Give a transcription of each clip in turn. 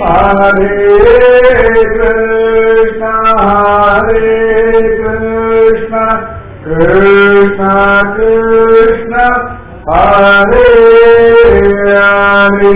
हरे कृष्ण हरे कृष्ण कृष्ण कृष्ण हरे हरे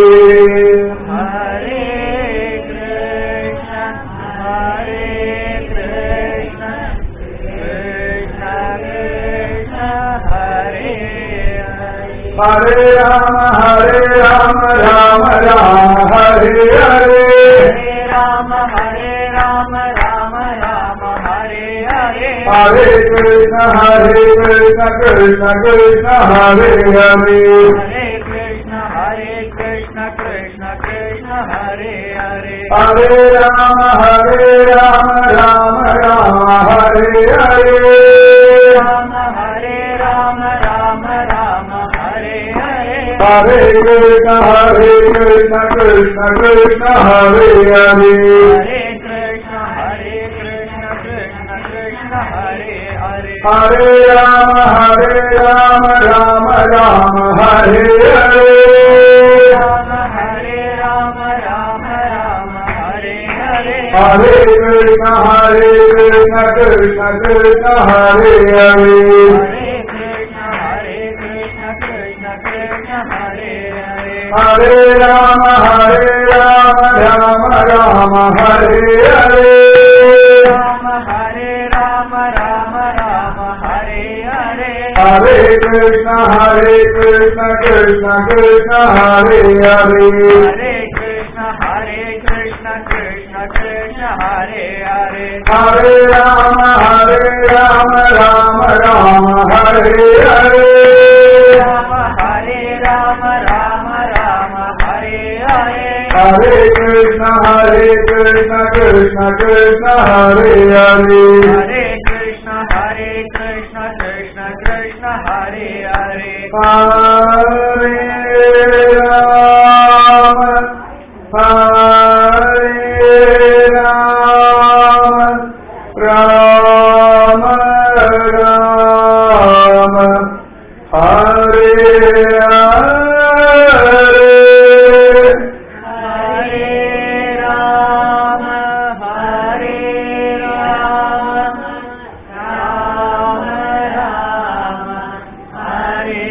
हरे कृष्ण हरे कृष्ण कृष्ण कृष्ण हरे हरे हरे राम हरे राम राम राम हरे हरे हरे राम हरे राम राम राम हरे हरे हरे कृष्ण हरे कृष्ण कृष्ण कृष्ण हरे हरे हरे कृष्ण हरे कृष्ण कृष्ण कृष्ण हरे हरे हरे राम हरे राम राम राम हरे हरे राम हरे राम राम राम हरे हरे हरे कृष्ण हरे कृष्ण कृष्ण कृष्ण हरे हरे हरे कृष्ण हरे कृष्ण कृष्ण कृष्ण हरे हरे हरे राम हरे राम राम राम हरे हरे राम हरे राम राम राम हरे हरे हरे कृष्ण हरे कृष्ण कृष्ण कृष्ण हरे हरे हरे कृष्ण हरे कृष्ण कृष्ण कृष्ण हरे हरे हरे राम हरे राम राम राम हरे हरे राम हरे राम राम राम हरे हरे हरे कृष्ण हरे कृष्ण कृष्ण कृष्ण हरे हरे हरे कृष्ण हरे कृष्ण कृष्ण कृष्ण हरे हरे हरे राम हरे राम राम राम हरे हरे राम हरे राम राम राम हरे हरे हरे कृष्ण हरे कृष्ण कृष्ण कृष्ण हरे हरे हरे कृष्ण हरे कृष्ण कृष्ण कृष्ण हरे हरे हरे राम हरे राम राम राम हरे हरे हरे राम हरे राम राम राम हरे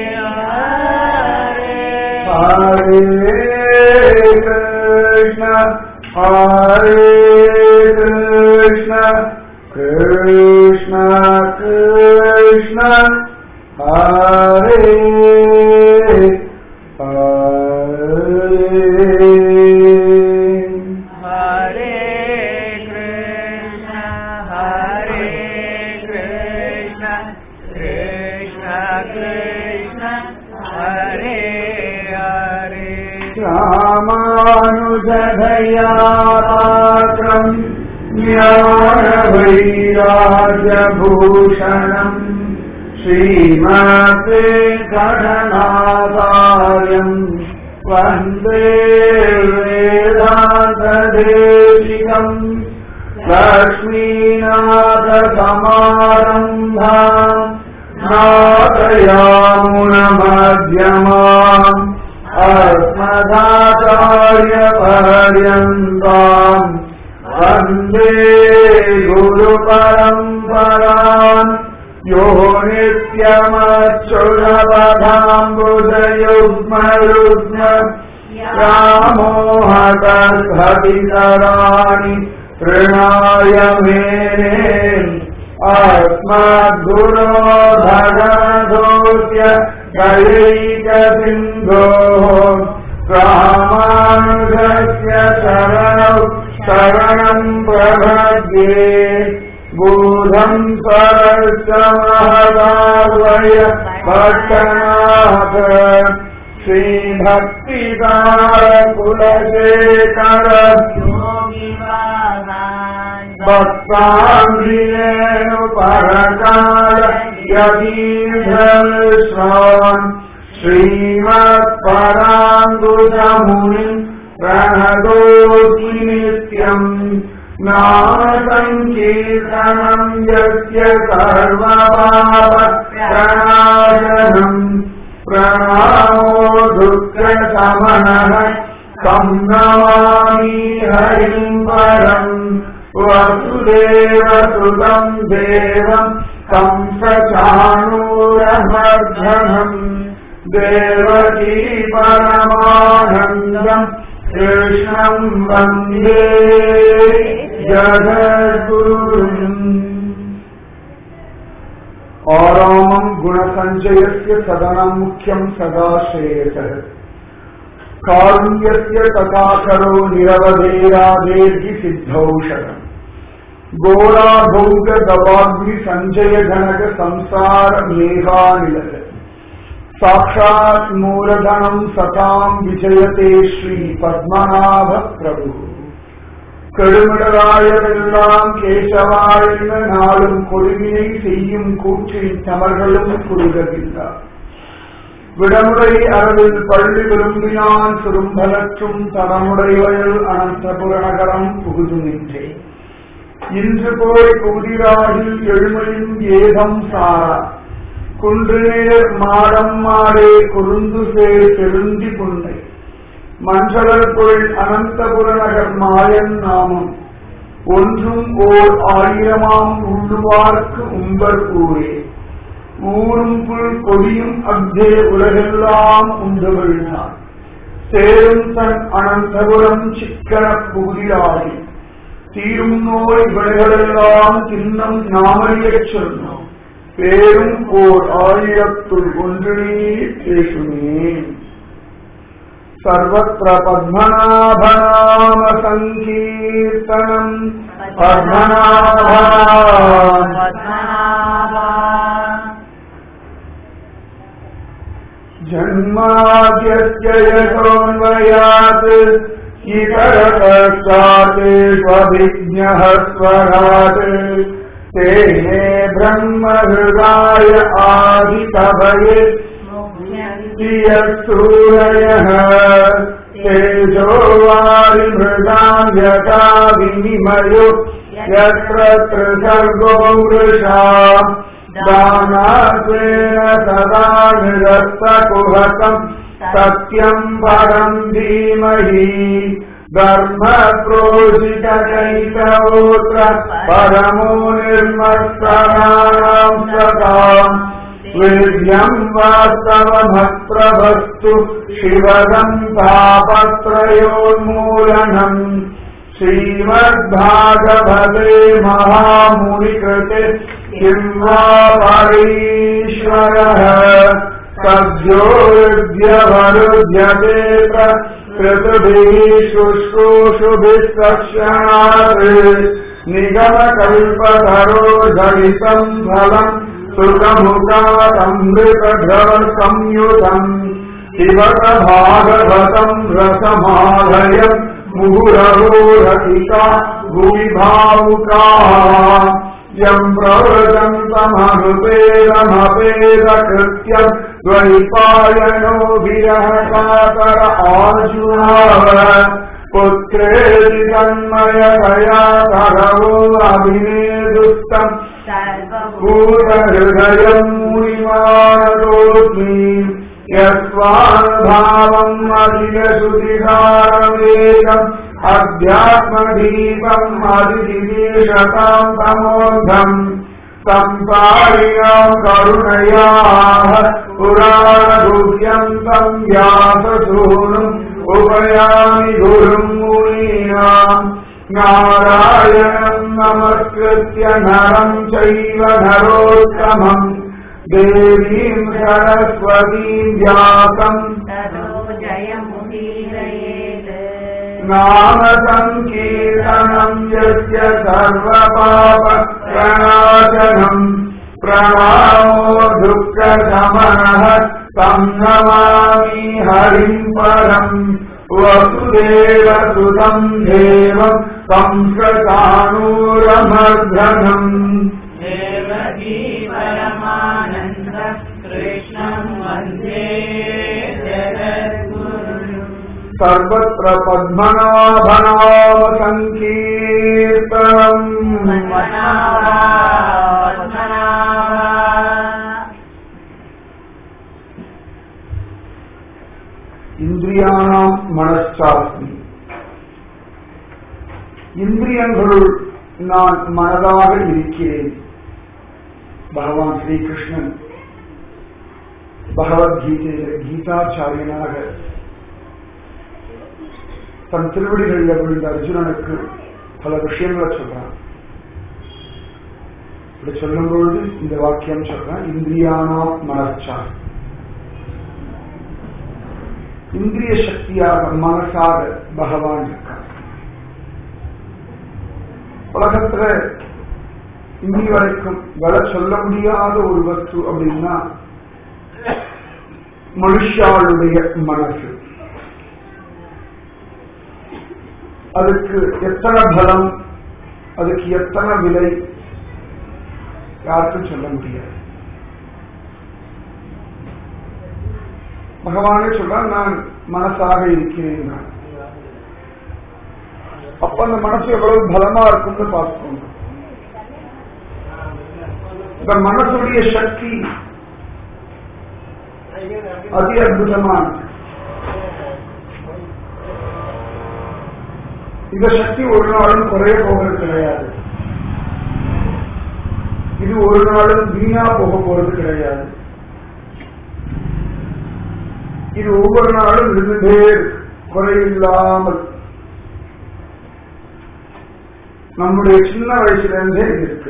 हरे हरे कृष्ण हरे कृष्ण कृष्ण कृष्ण हरे हरे हरे कृष्ण हरे कृष्ण कृष्ण कृष्ण हरे हरे रामानुजधयापात्रम् ज्ञानवैराजभूषणम् श्रीमद्वेङ्कटनाथार्यम् वन्दे वेदान्तदेशिकम् लक्ष्मीनाथसमारम्भाम् नाथयामुनमध्यमाम् अस्मदाचार्यपर्यन्ताम् वन्दे गुरुपरम्पराम् यो नित्यमच्युतपथाम्बुजयुग्मयुग्म रामोहतर्भवितराणि तृणाय मेने अस्मद्गुरो भगवतोऽस्य गयैकसिन्धोः रामानुजस्य शरणौ शरणम् प्रभद्ये बोधम् परश्च महदावय पट्टनाथ श्रीभक्तिदारकुलशेखर भक्ताङ्गिरेणुपरकाल यदीर्घविश्वान् श्रीमत्पराङ्गुजमुनिम् प्रणतोऽस्मि नित्यम् नामसङ्कीर्तनम् यस्य सर्वपापप्रणाशनम् प्रणामो दुःखशमनः तं नमामि हरिम् परम् वसुदेवसुतं देवम् तं सचाणूरमर्धनम् देवकी परमानन्दम् कृष्णम् वन्दे जगद्गुरुम् आरामम् गुणसञ्चयस्य सदनम् मुख्यम् सदा श्रेयसः कारुण्यस्य तथा करो निरवधेरादेर्हि सिद्धौषधम् घोराभौग दवाग्नि सञ्जय जनक संसार मेघानिलय साक्षात् मूलधनम् सताम् विजयते श्री पद्मनाभ प्रभुः கெடுமிடராயவெல்லாம் கேசவாயின நாளும் கொடுமையை செய்யும் கூற்றின் தமர்களும் குறுகவில்லார் விடமுறை அரவில் பள்ளி விரும்பினான் சுரும்பலற்றும் தடமுடைவயல் அனந்தபுரநகரம் புகுதுமின்றே இன்று போய் புதிராகில் எழுமையும் ஏதம் சாரா குன்றுநேர் மாடம் மாடே குறுந்து சேர் பெருந்தி புன்னை மஞ்சளர் பொருள் அனந்தபுர நகர் மாயன் நாமம் ஒன்றும் ஓர் ஆயிரமாம் உள்ளுவார்க்கு உம்பர் ஊரே ஊரும் புல் கொடியும் அக்தே உலகெல்லாம் உண்டு விழுந்தான் சேரும் தன் அனந்தபுரம் சிக்கன புதிராகி தீரும் நோய் விளைகளெல்லாம் தின்னம் நாமறியச் சொன்னோம் பேரும் ஓர் ஆயிரத்துள் ஒன்றினே பேசுனேன் सर्वत्र पद्मनाभनाम सङ्कीर्तनम् पद्मनाभा जन्माद्यस्य यशोन्वयात् इतरतश्चातेष्वभिज्ञः स्वरात् तेने ब्रह्महृदाय आदिकभये यत्सूरयः तेजो वारिमृगाम् यथा विनिमयो यत्र त्रिसर्गो वृषा दानात्वेन सदा निरस्तकुहकम् सत्यम् परम् धीमहि धर्मप्रोषितचैतवोत्र परमो निर्मत्सराणाम् सताम् विद्यम् वास्तवमप्रभस्तु शिवदम् तापत्रयोन्मूलनम् श्रीमद्भागवते महामुनिकृते किम् वा परीश्वरः सद्यो विद्यवरुध्यते कृतभिः शुश्रूषुभिः सक्षणात् निगमकल्पतरो जडितम् फलम् सुखमुखातमृतध्रवसंयुतम् शिवत भागवतम् रसमालयम् मुहुरहो रसिका भुवि भावुकाः यम् प्रवृतन्तमनुपेदमपेदकृत्यम् द्वैपायनो विरहकातर आजुहाव पुत्रेति तन्मयतया करवो अभिनेदुस्तम् भूतहृदयम् मुनिमानतोऽस्मि यस्वानुभावम् अधिकश्रुतिहारवेदम् अध्यात्मदीपम् अधिदिशताम् तमोऽधम् संसारिणाम् करुणयाः पुराणगुह्यन्तम् व्याससूनुम् उपयामि गुरुम् मुनीनाम् नारायणम् नमस्कृत्य नरम् चैव नरोत्तमम् देवीम् सरस्वतीम् व्यासम् नाम सङ्कीर्तनम् यस्य सर्वपाप प्रणाशनम् प्रणामो दुःखशमनः तम् नमामि हरिम् परम् वसुदेवसुतम् देवम् संस्कृतानूरमर्धनम् देवकी परमानन्द कृष्णम् वन्दे जगद्गुरुम् सर्वत्र पद्मनाभनाम सङ्कीर्तनम् पद्मनाभा पद्मनाभा इन्द्रियाणाम् मनश्च மனச்சாஸ்மி இந்திரியங்களுள் நான் மனதாக இருக்கிறேன் பகவான் ஸ்ரீகிருஷ்ணன் பகவத்கீதையில கீதாச்சாரியனாக தன் திருவடிகளில் விழுந்த அர்ஜுனனுக்கு பல விஷயங்களை சொல்றான் இப்படி சொல்லும் பொழுது இந்த வாக்கியம் சொல்றேன் இந்திரியானா மனச்சா இந்திரிய சக்தியாக மனசாக பகவான் இருக்கான் உலகத்துல இன்னி வரைக்கும் வர சொல்ல முடியாத ஒரு வஸ்து அப்படின்னா மனுஷாளுடைய மனசு அதுக்கு எத்தனை பலம் அதுக்கு எத்தனை விலை யாருக்கும் சொல்ல முடியாது பகவானே சொல்றான் நான் மனசாக இருக்கிறேன் நான். அப்ப அந்த மனசு எவ்வளவு பலமா இருக்கும்னு பார்த்துக்கோங்க இந்த மனசுடைய சக்தி அதி அற்புதமானது இந்த சக்தி ஒரு நாளும் குறைய போகிறது கிடையாது இது ஒரு நாளும் வீணா போக போறது கிடையாது இது ஒவ்வொரு நாளும் இருந்துட்டே இருக்கு. குறையில்லாமல் நம்முடைய சின்ன வயசுல இருந்தே இது இருக்கு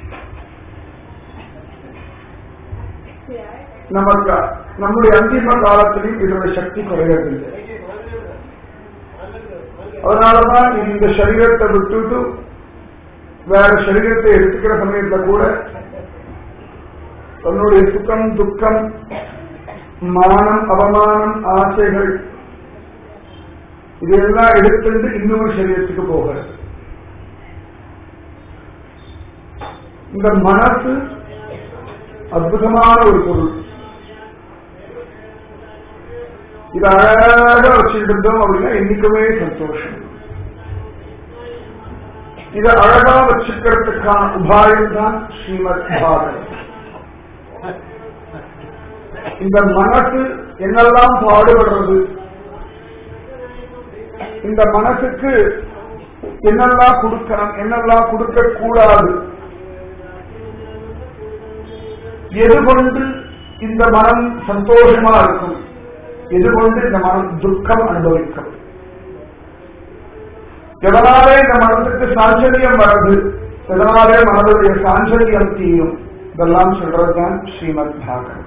நமக்கு நம்முடைய அந்திம காலத்திலையும் இதனுடைய சக்தி குறையவில்லை அதனாலதான் இது இந்த சரீரத்தை விட்டுட்டு வேற சரீரத்தை எடுத்துக்கிற சமயத்துல கூட தன்னுடைய சுகம் துக்கம் மானம் அவமானம் ஆசைகள் இதெல்லாம் எடுத்துட்டு இன்னொரு சரீரத்துக்கு போகிறது இந்த மனசு அற்புதமான ஒரு பொருள் இது அழகாக வச்சுட்டு இருந்தோம் அப்படின்னா என்னைக்குமே சந்தோஷம் இதை அழகா வச்சுக்கிறதுக்கான உபாயம் தான் ஸ்ரீமத் பாகவத் இந்த மனசு என்னெல்லாம் பாடுபடுறது இந்த மனசுக்கு என்னெல்லாம் கொடுக்கணும் என்னெல்லாம் கொடுக்க கூடாது எது கொண்டு இந்த மனம் சந்தோஷமா இருக்கும் எது கொண்டு இந்த மனம் துக்கம் அனுபவிக்கும் எதனாலே இந்த மனசுக்கு சாஞ்சல்யம் வருது எதனாலே மனதுடைய சாஞ்சல்யம் தீரும் இதெல்லாம் சொல்றதுதான் ஸ்ரீமத் பாகவத்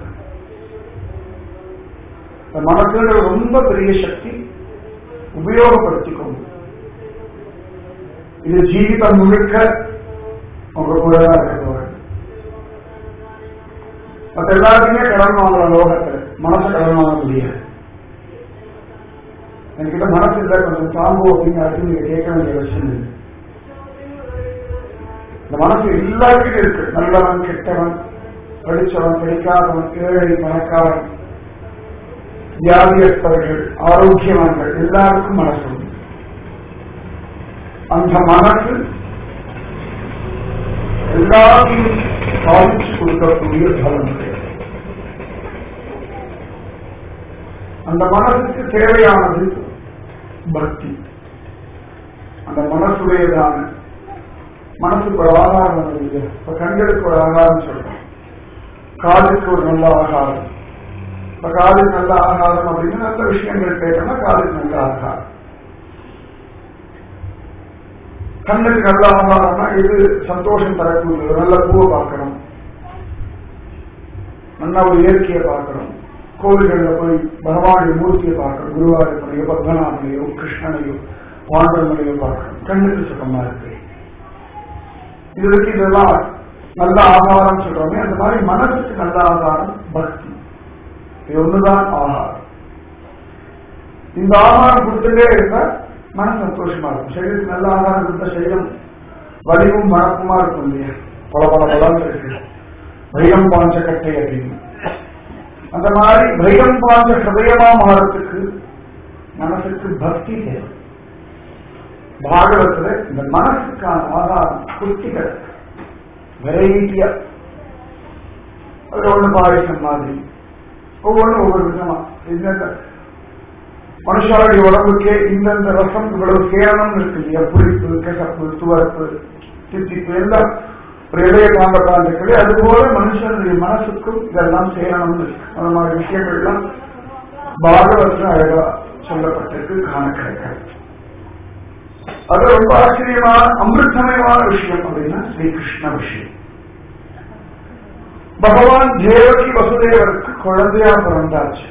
இந்த மனசுன்ற ரொம்ப பெரிய சக்தி உபயோகப்படுத்திக்கோங்க இது ஜீவிதம் முழுக்க உங்க கூட தான் இருக்க போறது மற்ற எல்லாருக்குமே கடன் வாங்கலாம் லோகத்துல மனசை கடன் வாங்க முடியாது என்கிட்ட மனசு இல்லை கொஞ்சம் தாம்பு அப்படின்னு அடுத்து நீங்க கேட்க வேண்டிய விஷயம் இல்லை இந்த மனசு எல்லாருக்கிட்டும் இருக்கு நல்லவன் கெட்டவன் படிச்சவன் படிக்காதவன் ஏழை பணக்காரன் வியாதியஸ்தவர்கள் ஆரோக்கியவான்கள் எல்லாருக்கும் மனசு உண்டு அந்த மனசு எல்லாத்தையும் சாதிச்சு கொடுக்கக்கூடிய பலம் கிடையாது அந்த மனசுக்கு தேவையானது பக்தி அந்த மனசுடையதான மனசுக்கு ஒரு ஆகாரம் இருக்கு இப்ப கண்களுக்கு ஒரு ஆகாரம் சொல்றோம் காதுக்கு ஒரு நல்ல ஆகாரம் இப்ப காதுக்கு நல்ல ஆகாரம் அப்படின்னா நல்ல விஷயங்கள் கேட்டோம்னா காதுக்கு நல்ல ஆகாரம் கண்ணுக்கு நல்ல ஆகாரம்னா இது சந்தோஷம் தரக்கூடியது நல்ல பூவை பார்க்கணும் நல்ல ஒரு இயற்கையை பார்க்கணும் கோவில்களில் போய் பகவானுடைய மூர்த்தியை பார்க்கணும் குருவாயூரப்பனையோ பத்மநாபனையோ கிருஷ்ணனையோ பாண்டவனையோ பார்க்கணும் கண்ணுக்கு சுகமா இருக்கு இதுக்கு இதெல்லாம் நல்ல ஆகாரம் சொல்றோமே அந்த மாதிரி மனசுக்கு நல்ல ஆகாரம் பக்தி இது ஒண்ணுதான் ஆகாரம் இந்த ஆகாரம் கொடுத்துட்டே இருந்தா மன சந்தோஷமா இருக்கும் சரீரத்துக்கு நல்ல ஆகாரம் கொடுத்த சரீரம் வலிவும் மணப்புமா இருக்கும் இல்லையா பல பல பலம் இருக்கு வைரம் பாஞ்ச கட்டை அப்படின்னு அந்த மாதிரி வைரம் பாஞ்ச ஹதயமா மாறத்துக்கு மனசுக்கு பக்தி தேவை பாகவத்துல இந்த மனசுக்கான ஆதாரம் குர்த்திகள் வெரைட்டியா அதுல ஒண்ணு பாயசம் மாதிரி ஒவ்வொன்றும் ஒவ்வொரு விதமா இந்த மனுஷாவுடைய உடம்புக்கே இந்தந்த ரசம் இவ்வளவு சேரணம் இருக்கு இல்லையா புளிப்பு கசப்பு துவரப்பு தித்திப்பு எல்லாம் ஒரு இளைய காம்பத்தான் இருக்குது அதுபோல மனுஷனுடைய மனசுக்கும் இதெல்லாம் சேரணம் இருக்கு அந்த மாதிரி விஷயங்கள்லாம் பாகவத்தில் அழகா சொல்லப்பட்டிருக்கு காண கிடைக்காது அது ரொம்ப ஆச்சரியமான அமிர்தமயமான விஷயம் அப்படின்னா ஸ்ரீகிருஷ்ண விஷயம் பகவான் தேவகி வசுதேவருக்கு குழந்தையா பிறந்தாச்சு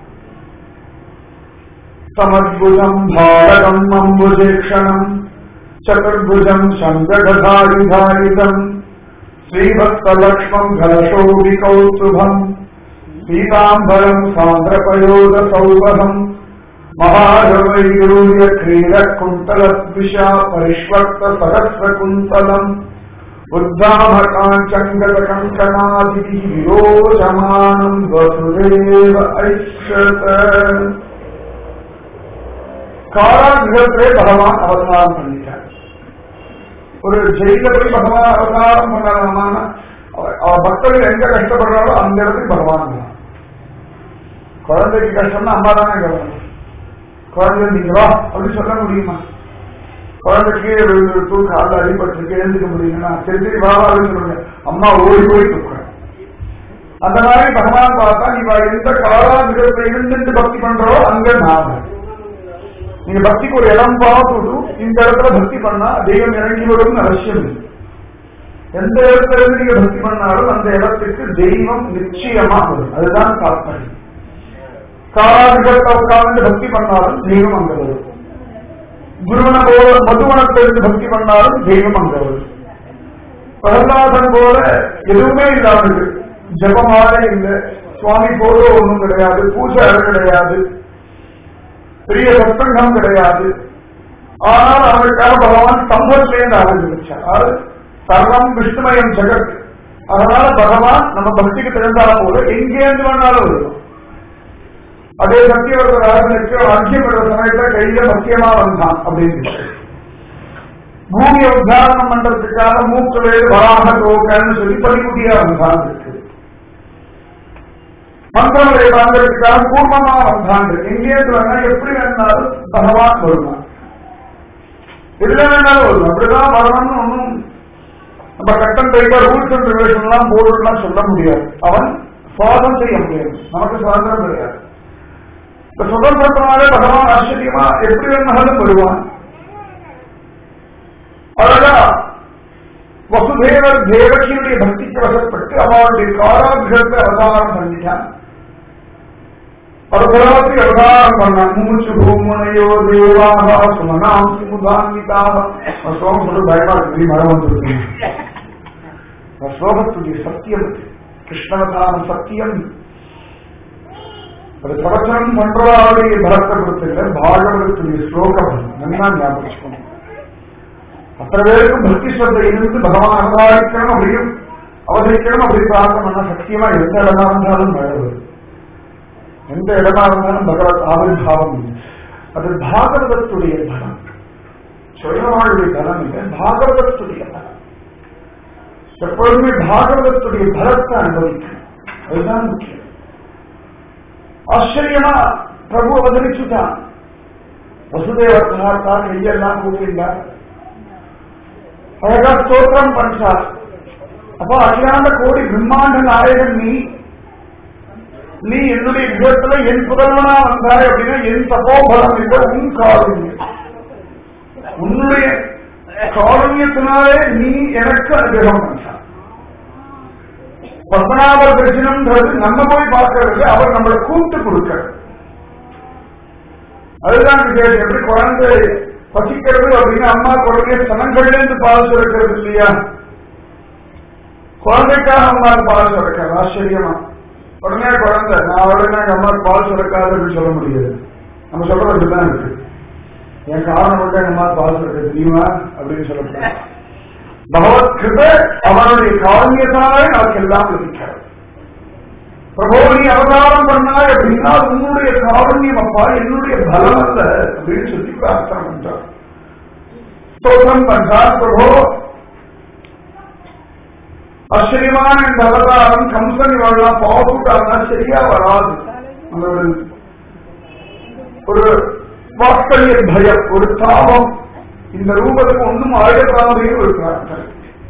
சமத்புஜம் பாரகம் அம்புஜேக்ஷணம் சதுர்புஜம் சங்ககதாரிதாரிதம் ஸ்ரீபக்தலக்ஷ்மம் கலசோபி கௌசுபம் பீதாம்பரம் சாந்திரபயோத சௌபகம் மகாரவையூரிய கிரீட குந்தலத்விஷா பரிஷ்வக்த சகஸ்ர குந்தலம் உத்தாமகாஞ்சங்கத கங்கணாதிபி விரோஜமானம் வசுதேவ ஐஷத காராகிரகத்திலே பகவான் அவதாரம் பண்ணிட்டார் ஒரு ஜெயில போய் பகவான் அவதாரம் பண்ணலாமான அவ பக்தர்கள் எங்க கஷ்டப்படுறாரோ அந்த இடத்துக்கு பகவான் வரான். குழந்தைக்கு கஷ்டம்னா அம்மா தானே இங்க வரணும் குழந்தை நீங்க வா அப்படின்னு சொல்ல முடியுமா குழந்தைக்கு விழுந்துட்டு காலில் அடிபட்டு எழுந்துக்க முடியுங்கன்னா சரி சரி வா வா அப்படின்னு சொல்லுங்க அம்மா ஓடி போய் தூக்குறேன் அந்த மாதிரி பகவான் பார்த்தா நீ வா, எந்த காலாகிரகத்தை இருந்துட்டு பக்தி பண்றோ அங்க நான் வரேன். நீங்க பக்திக்கு ஒரு இடம் பார்த்துட்டு இந்த இடத்துல பக்தி பண்ணா தெய்வம் இறங்கி வரும்னு அவசியம் இல்லை எந்த இடத்துல இருந்து நீங்க பக்தி பண்ணாலும் அந்த இடத்துக்கு தெய்வம் நிச்சயமா வரும் அதுதான் தாற்பயம் காலாதிகத்தை உட்கார்ந்து பக்தி பண்ணாலும் தெய்வம் அங்க வரும் குருவனை போல மதுவனத்தை இருந்து பக்தி பண்ணாலும் தெய்வம் அங்க வரும் பிரகலாதன் போல எதுவுமே இல்லாமல் ஜபமாலே இல்லை சுவாமி போல ஒண்ணும் கிடையாது பூஜை அறை கிடையாது பெரிய சத்தங்கம் கிடையாது ஆனால் அவனுக்காக பகவான் ஸ்தம்பத்திலேருந்து ஆரம்பிச்சார் சர்வம் விஷ்ணுமயம் ஜெகத் அதனால பகவான் நம்ம பக்திக்கு தெரிந்தால போல எங்கேருந்து வேணாலும் வருவோம் அதே சத்தியவர்கள் ஆரம்பிச்சு அர்க்கியப்படுற சமயத்துல கையில சத்தியமா வந்தான் அப்படின்னு பூமியை உத்தாரணம் பண்றதுக்காக மூக்குலே வராக தோக்கன்னு சொல்லி பலிக்குட்டியா வந்தான் இருக்கு மந்திரங்களை வாங்குறதுக்காக பூர்வமா வந்தாங்க எங்கேயிருந்து வேணா எப்படி வேணாலும் பகவான் வருவான் எதுல வேணாலும் வரும் அப்படிதான் வரணும்னு ஒண்ணும் நம்ம கட்டன் டைப்பா ரூல்ஸ் அண்ட் ரெகுலேஷன் எல்லாம் போர்டுலாம் சொல்ல முடியாது அவன் சுவாதம் செய்ய முடியாது நமக்கு சுதந்திரம் கிடையாது இந்த சுதந்திரத்தினாலே பகவான் ஆச்சரியமா எப்படி வேணாலும் வருவான் அழகா வசுதேவர் தேவகியுடைய பக்திக்கு வசப்பட்டு அவளுடைய காராகிரகத்தை அவதாரம் பண்ணிட்டான் பரபராத்தி அவதாரம் பண்ணான் மூச்சு பூமுனையோ தேவாக சுமனாம் சுமுதான்விதாக ஸ்லோகம் சொல்லி பயமா இருக்கு மரம் வந்துருக்கு ஸ்லோகத்துடைய சத்தியம் கிருஷ்ணவதான சத்தியம் அது பிரவச்சனம் பண்றவாவுடைய பலத்தை கொடுத்துல பாகவதத்துடைய ஸ்லோகம் நல்லா ஞாபகம் வச்சுக்கணும் அத்தனை பேருக்கும் பக்தி ஸ்ரத்தை இருந்து பகவான் அவதாரிக்கணும் அப்படியும் அவதரிக்கணும் அப்படி பிரார்த்தனை பண்ண சத்தியமா எந்த இடமா இருந்தாலும் மழை வரும் எந்த இடமா இருந்தாலும் பகவத் ஆவிர்வாவம் இல்லை அது பாகவதத்துடைய பலம் சுயமாளுடைய பலம் இல்லை பாகவதத்துடைய பலம் எப்பொழுதுமே பாகவதத்துடைய பலத்தை அனுபவிக்கணும் அதுதான் முக்கியம் ஆச்சரியமா பிரபு அவதரிச்சுட்டான் வசுதேவர் பார்த்தா கையெல்லாம் கூட்டிண்டார் அழகா ஸ்தோத்திரம் பண்றார் அப்போ அகிலாண்ட கோடி பிரம்மாண்ட நாயகன் நீ நீ என்னுடைய விதத்துல என் புதல்வனா வந்தாய் அப்படின்னா என் தபோபலம் இல்லை உன் காருண்யம் உன்னுடைய காருண்யத்தினாலே நீ எனக்கு அனுகிரகம் பண்ணார் பத்மநாபர் தரிசனம்ன்றது நம்ம போய் பார்க்கறது அவர் நம்மளை கூப்பிட்டு கொடுக்கிறது அதுதான் விசேஷம் எப்படி குழந்தை பசிக்கிறது அப்படின்னா அம்மா குழந்தைய சனங்கள்ல இருந்து பால் சுரக்கிறது இல்லையா குழந்தைக்காக அம்மாவுக்கு பால் சுரக்கிறது ஆச்சரியமா உடனே குழந்தை நான் உடனே எங்க அம்மாவுக்கு பால் சுரக்காது அப்படின்னு சொல்ல முடியாது நம்ம சொல்றது அப்படிதான் இருக்கு என் காரணம் மட்டும் எங்க அம்மா பால் சுரக்க தெரியுமா அப்படின்னு சொல்லக்கூடாது பகவத் கிருப அவனுடைய காரணியத்தாலே நமக்கு எல்லாம் இருக்கிறது பிரபோ நீ அவதாரம் பண்ணாய் அப்படின்னா உன்னுடைய காரண்யம் அப்பா என்னுடைய பலம் அல்ல அப்படின்னு சொல்லி பிரார்த்தனை பண்றார் ஸ்தோத்திரம் பண்றார் பிரபோ ஆச்சரியமான இந்த அவதாரம் கம்சன் இவெல்லாம் பாவப்பட்டாங்கன்னா சரியா வராது அந்த ஒரு ஒரு வாத்சல்ய பயம் ஒரு தாபம் இந்த ரூபத்துக்கு ஒன்றும் ஆயிரத்தாமையே ஒரு பிரார்த்தனை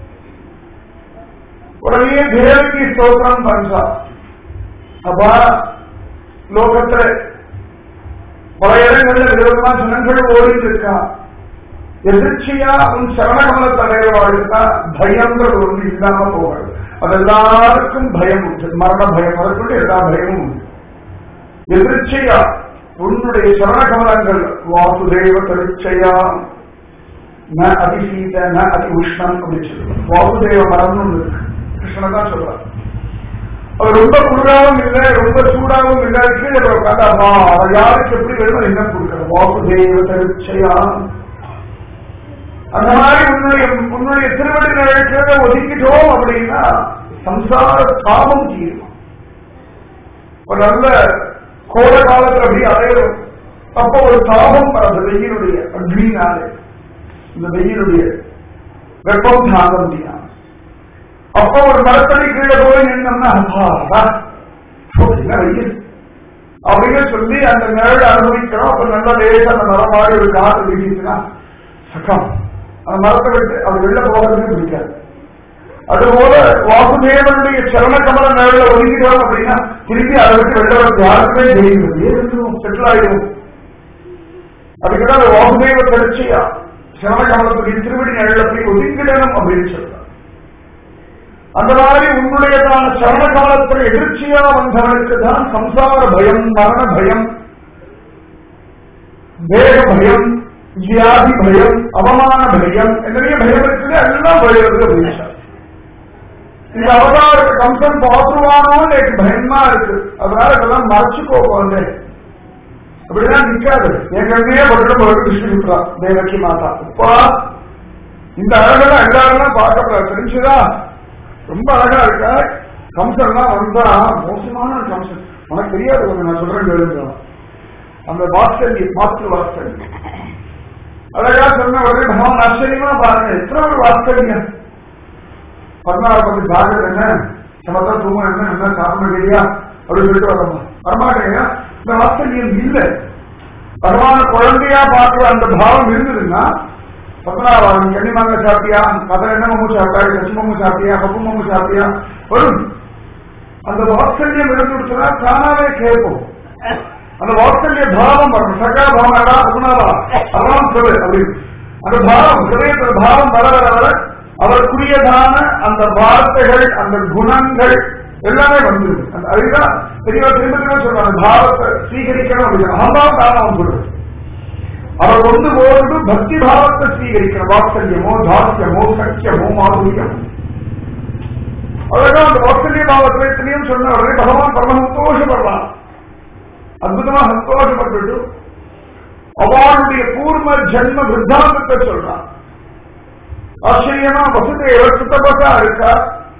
உடனே தேவகி ஸ்தோத்திரம் பண்றா அப்பா லோகத்துல பல இடங்கள்ல விதமா ஜனங்கள் ஓடிட்டு இருக்கா எதிர்ச்சியா உன் சரணகமலத்தை அடையவாழ்னா பயங்கிறது ஒன்று இல்லாம போகிறது அது எல்லாருக்கும் பயம் உண்டு மரண பயம் அதற்குள்ள எல்லா பயமும் உண்டு எதிர்ச்சியா உன்னுடைய சரணகமலங்கள் வாசுதேவ திருச்சையா ந அதிசீத ந அதி உஷ்ணம் அப்படின்னு சொல்லுவாங்க வாசுதேவ மரம்னு ஒண்ணு இருக்கு கிருஷ்ணன் தான் சொல்றாரு அது ரொம்ப குளிராகவும் இல்லை ரொம்ப சூடாகவும் இல்லை கீழே உட்காந்து அம்மா அவர் யாருக்கு எப்படி வேணும் என்ன கொடுக்கணும் வாசுதேவ திருச்சையா அந்த மாதிரி உன்னுடைய உன்னுடைய திருவடி நிலைக்கிறத ஒதுக்கிட்டோம் அப்படின்னா சம்சார தாபம் தீரும் ஒரு நல்ல கோட காலத்துல அப்படி அடையிறோம் அப்போ ஒரு தாபம் அந்த வெயிலுடைய அக்னினாலே இந்த வெயிலுடைய வெப்பம் தாங்க முடியாது அப்போ ஒரு மரத்தடி கீழே போய் நின்னோம்னா அப்பாடா, ஓ, என்ன வெயில் அப்படின்னு சொல்லி அந்த நிழல் அனுபவிக்கிறோம் அப்ப நல்ல லேசா அந்த மரம் மாதிரி ஒரு காற்று வீசிச்சுன்னா சக்கம் அந்த மரத்தை விட்டு அவர் வெளில போகிறதுக்கு பிடிக்காது அதுபோல வாசுதேவனுடைய சரண கமல நிழல ஒதுக்கிறோம் அப்படின்னா திருப்பி அதை விட்டு வெளில வரது யாருக்குமே தெரியுது ஏறிடும் செட்டில் ஆயிடும் அதுக்குதான் அந்த வாசுதேவ தொடர்ச்சியா சரண கமலத்துடைய திருவடி நிழல போய் ஒதுக்கிடணும் அப்படின்னு சொல்றார் அந்த மாதிரி உன்னுடையதான சரண கமலத்தில் எதிர்ச்சியா வந்தவனுக்கு தான் சம்சார பயம் மரண பயம் தேக பயம் வியாதி பயம் அவமான பயம் நிறைய பயம் இருக்குது எல்லாம் பயம் இருக்கு அப்படின்னு சொல்றார். இந்த அவதாரத்தை கம்சன் பாத்துருவானோன்னு எனக்கு பயமா இருக்கு அதனால இதெல்லாம் மறைச்சுக்கோ குழந்தை அப்படிதான் நிக்காது என் கண்ணையே பட்டம் ஒரு விஷ்ணுபுத்ரா தேவகி மாதா அப்பா இந்த அழகெல்லாம் எல்லாரும் பார்க்கப்படாது தெரிஞ்சுதா ரொம்ப அழகா இருக்க கம்சன்லாம் வந்தா மோசமான கம்சன் உனக்கு தெரியாது கொஞ்சம் நான் சொல்றேன் கேளுங்க அந்த வாத்சல்ய மாற்று வாத்சல்யம் அழகா சொன்ன ஒரு பகவான் ஆச்சரியமா பாருங்க எத்தனை ஒரு வாத்சல்யம் பதினாறு பத்து ஜாகிரதை என்ன சமத்தா தூங்க என்ன என்ன சாப்பிட இல்லையா அப்படின்னு சொல்லிட்டு வரமா வரமாட்டேங்க இந்த வாத்சல்யம் இல்லை பகவான குழந்தையா பார்க்கிற அந்த பாவம் இருந்ததுன்னா பத்மநாபம் கன்னிமாங்க சாப்பிட்டியா கதை என்ன மம்மு சாப்பிட்டா லட்சுமி மம்மு சாப்பிட்டியா பப்பு மம்மு சாப்பிட்டியா வரும் அந்த வாத்சல்யம் இருந்துடுச்சுன்னா தானாவே கேட்போம் அந்த வாத்சல்ய பாவம் வரணும் சகா பாவனாடா பத்மநாபா அதான் சொல்லு அப்படின்னு அந்த பாவம் ஹிரதயத்துல பாவம் வர வர வர அவருக்குரியதான அந்த வார்த்தைகள் அந்த குணங்கள் எல்லாமே வந்துருது அந்த அதுதான் தெளிவா திரும்ப திரும்ப சொல்றாங்க பாவத்தை ஸ்வீகரிக்கணும் அப்படின்னு அகம்பாவம் தானம் கொடுது அவர் கொண்டு போவது பக்தி பாவத்தை ஸ்வீகரிக்கணும் வாத்சல்யமோ தாஸ்யமோ சக்கியமோ மாதுரியம் அழகா அந்த வாத்சல்ய பாவத்தை எத்தனையும் சொன்ன உடனே பகவான் பரம சந்தோஷப்படுறான் அற்புதமா சந்தோஷப்பட்டு அவளுடைய பூர்வ ஜென்ம விருத்தாந்தத்தை சொல்றான் ஆச்சரியமா வசுதேவ சுத்தபசா இருக்கா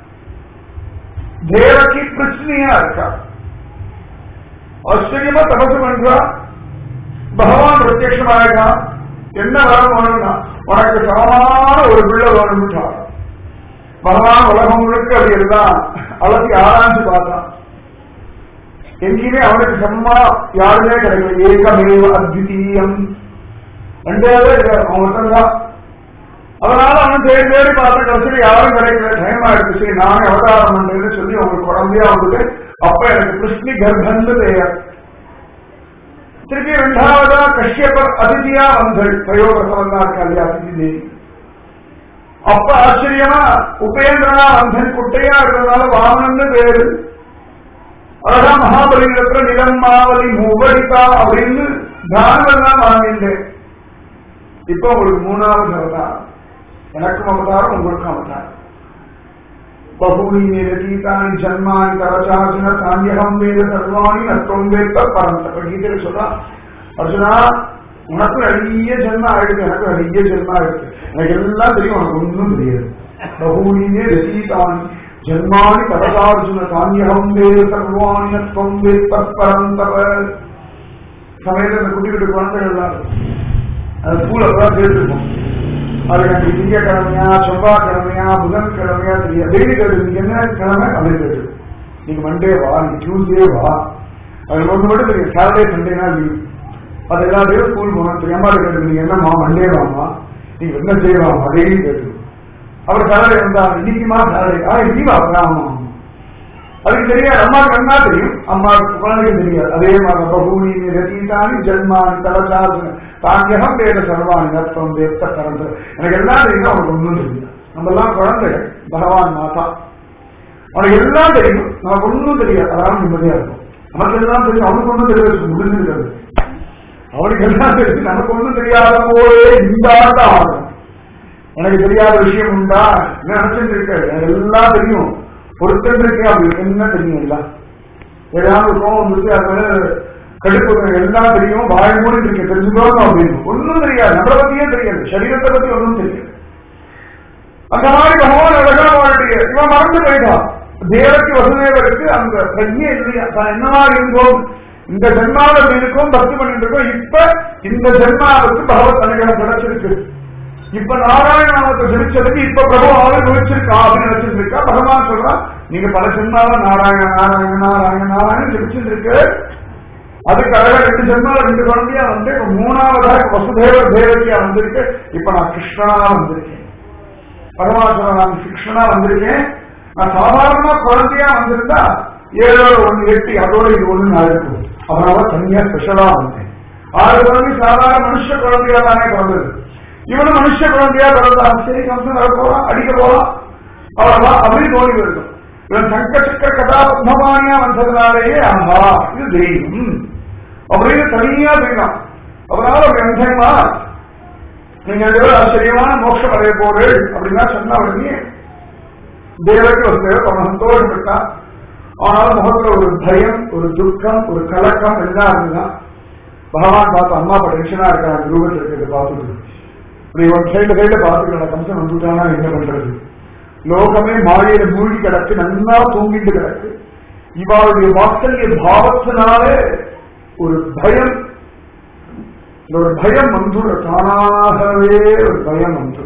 தேவகி பிரச்சனையா இருக்கா ஆச்சரியமா தபசு பண்றா பகவான் பிரத்யட்சமாயிருக்கா என்ன வரம் வேணும்னா உனக்கு சமமான ஒரு பிள்ளை வேணும்ட்டான் பகவான் உலகம் முழுக்க அப்படி இருந்தான் அலசி ஆராய்ச்சி பார்த்தான் எங்கேயுமே அவனுக்கு சம்மா யாருமே கிடைக்கல ஏகமேவ அத்விதீயம் ரெண்டாவது இருக்காரு அவன் மட்டும்தான் அதனால அவன் தேடி தேடி பார்த்த கடைசியில் யாரும் கிடைக்கல டைம் ஆயிடுச்சு சரி நானே அவதாரம் பண்றேன்னு சொல்லி அவங்களுக்கு குழந்தையா வந்துட்டு அப்ப எனக்கு கிருஷ்ணி கர்ப்பந்து பெயர் திருப்பி ரெண்டாவதா கஷ்யப்பர் அதிதியா வந்தள் பிரயோகசவந்தா இருக்கா இல்லையா அதிதி தேவி அப்ப ஆச்சரியமா உபேந்திரனா வந்தன் குட்டையா இருந்ததுனால வாமனன்னு பேரு அழகா மகாபலிங்கத்துல நிலம் மாவலி மூவடித்தா அப்படின்னு தானமெல்லாம் வாங்கிட்டேன் இப்ப உங்களுக்கு மூணாவது அவதாரம் எனக்கும் அவதாரம் உங்களுக்கும் அவதாரம் பகூனி நிரதீதானி ஜன்மானி தரச்சார்ஜுன தானியகம் வேத சர்வாணி நத்தம் வேத்த பரந்த கீதையில சொல்றா அர்ஜுனா உனக்கு நிறைய ஜென்மம் ஆயிடுச்சு எனக்கு நிறைய ஜென்மம் ஆயிடுச்சு எனக்கு எல்லாம் தெரியும் உனக்கு ஒன்றும் தெரியாது பகூனியே ரசீதானி ஜன்மானி பரதார்ஜுன தானியகம் வேத சர்வாணி நத்தம் வேத்த பரந்தவ சமயத்தில் இந்த குட்டி குட்டி குழந்தைகள் எல்லாம் அது ஸ்கூல் அப்பதான் சேர்த்துருக்கோம் அது எனக்கு திங்கக்கிழமையா செவ்வாய்க்கிழமையா புதன்கிழமையா தெரியாது டெய்லி கேட்டு நீங்க என்ன கிழமை அப்படின்னு கேட்டு நீங்க மண்டே வா நீ டியூஸ்டே வா அது ஒன்று மட்டும் தெரியும் சாட்டர்டே சண்டேனா லீவ் அது எல்லாத்தையும் ஸ்கூல் போனோம் தெரியாம இருக்கிறது நீங்க என்னம்மா மண்டே வாமா நீங்க என்ன செய்யலாம் அதையும் கேட்டு அவர் சேலரி இருந்தா இன்னைக்குமா சேலரி ஆ லீவா ஆமா அதுக்கு தெரியாது அம்மாவுக்கு என்ன தெரியும் அம்மா குழந்தைக்கு தெரியாது அதே மாதிரி பகூனி ரதீதானி ஜென்மானி தலசாசன தாங்கியம் வேத சர்வாணி நத்தம் வேத்த கரந்த எனக்கு எல்லாம் தெரியும் அவனுக்கு ஒன்றும் தெரியாது நம்ம எல்லாம் குழந்தைகள் பகவான் மாதா அவனுக்கு எல்லாம் தெரியும் நமக்கு ஒன்றும் தெரியாது அதான் நிம்மதியா இருக்கும் நமக்கு எல்லாம் தெரியும் அவனுக்கு ஒன்றும் தெரியாது முடிஞ்சிருக்கிறது அவனுக்கு எல்லாம் தெரியும் நமக்கு ஒன்றும் தெரியாத போலே இந்த ஆட்டம் ஆடும் எனக்கு தெரியாத விஷயம் உண்டா என்ன நினைச்சிட்டு இருக்க எனக்கு எல்லாம் தெரியும் பொருத்தம் இருக்கே அப்படி என்ன தெரியும் எல்லாம் ஏதாவது கோபம் வந்துருக்கு அது மேல கடுப்பு எல்லாம் தெரியும் வாய் மூடி இருக்கு தெரிஞ்சுக்கணும் அப்படின்னு ஒன்றும் தெரியாது நம்மளை பத்தியே தெரியாது சரீரத்தை பத்தி ஒன்றும் தெரியாது அந்த மாதிரி பகவான் அழகா அவனுடைய இவன் மறந்து போயிட்டான் தேவக்கு வசுதேவருக்கு அந்த பிரஜை இல்லையா தான் என்னவா இருந்தோம் இந்த ஜென்மாவில் இருக்கும் பக்தி பண்ணிட்டு இருக்கோம் இப்ப இந்த ஜென்மாவுக்கு பகவத் அனுகிரகம் கிடைச்சிருக்கு இப்ப நாராயண நாமத்தை ஜெபிச்சதுக்கு இப்ப பிரபு ஆளு ஜெபிச்சிருக்கா அப்படின்னு நினைச்சிட்டு இருக்கா பகவான் சொல்றான் நீங்க பல ஜென்மாவ நாராயண நாராயண நாராயண நாராயண ஜெபிச்சிட்டு இருக்கு அதுக்கு அழகா ரெண்டு ஜென்மால ரெண்டு குழந்தையா வந்து இப்ப மூணாவதாக வசுதேவ தேவகியா வந்திருக்கு இப்ப நான் கிருஷ்ணனா வந்திருக்கேன் பகவான் சொல்ற நான் கிருஷ்ணனா வந்திருக்கேன் நான் சாதாரண குழந்தையா வந்திருந்தா ஏழோ ஒண்ணு எட்டு அதோட இது ஒண்ணு நான் இருக்கும் அதனால தனியா ஸ்பெஷலா வந்தேன் ஆறு குழந்தை சாதாரண மனுஷ குழந்தையா தானே பிறந்தது இவனும் மனுஷ குழந்தையா பிறந்தான் சரி கம்சன் வர போறான் அடிக்க போறான் அவ்வளவுதான் அப்படின்னு தோணி வருது இவன் சங்க சக்கர கதாபத்மமானியா வந்ததுனாலேயே ஆஹா இது தெய்வம் அப்படின்னு தனியா தெரியும் அதனால ஒரு அந்தமா நீங்க ரெண்டு பேரும் ஆச்சரியமான மோட்சம் அடைய போறீள் அப்படின்னா சொன்ன உடனே தேவக்கு வந்து அவன் சந்தோஷப்பட்டான் ஆனால் முகத்துல ஒரு பயம் ஒரு துக்கம் ஒரு கலக்கம் எல்லாம் இருந்தான் பகவான் பார்த்து அம்மா அப்ப டென்ஷனா இருக்காங்க ரூபத்தில் இருக்கிறது பார்த்துட்டு இப்படி ஒரு சைடு சைடு பார்த்துக்கலாம் கம்சன் வந்துட்டானா என்ன பண்றது லோகமே மாலையில மூழ்கி கிடக்கு நன்னா தூங்கிட்டு கிடக்கு இவாளுடைய வாத்சல்ய பாவத்தினாலே ஒரு பயம் இந்த ஒரு பயம் வந்துள்ள தானாகவே ஒரு பயம் வந்துள்ள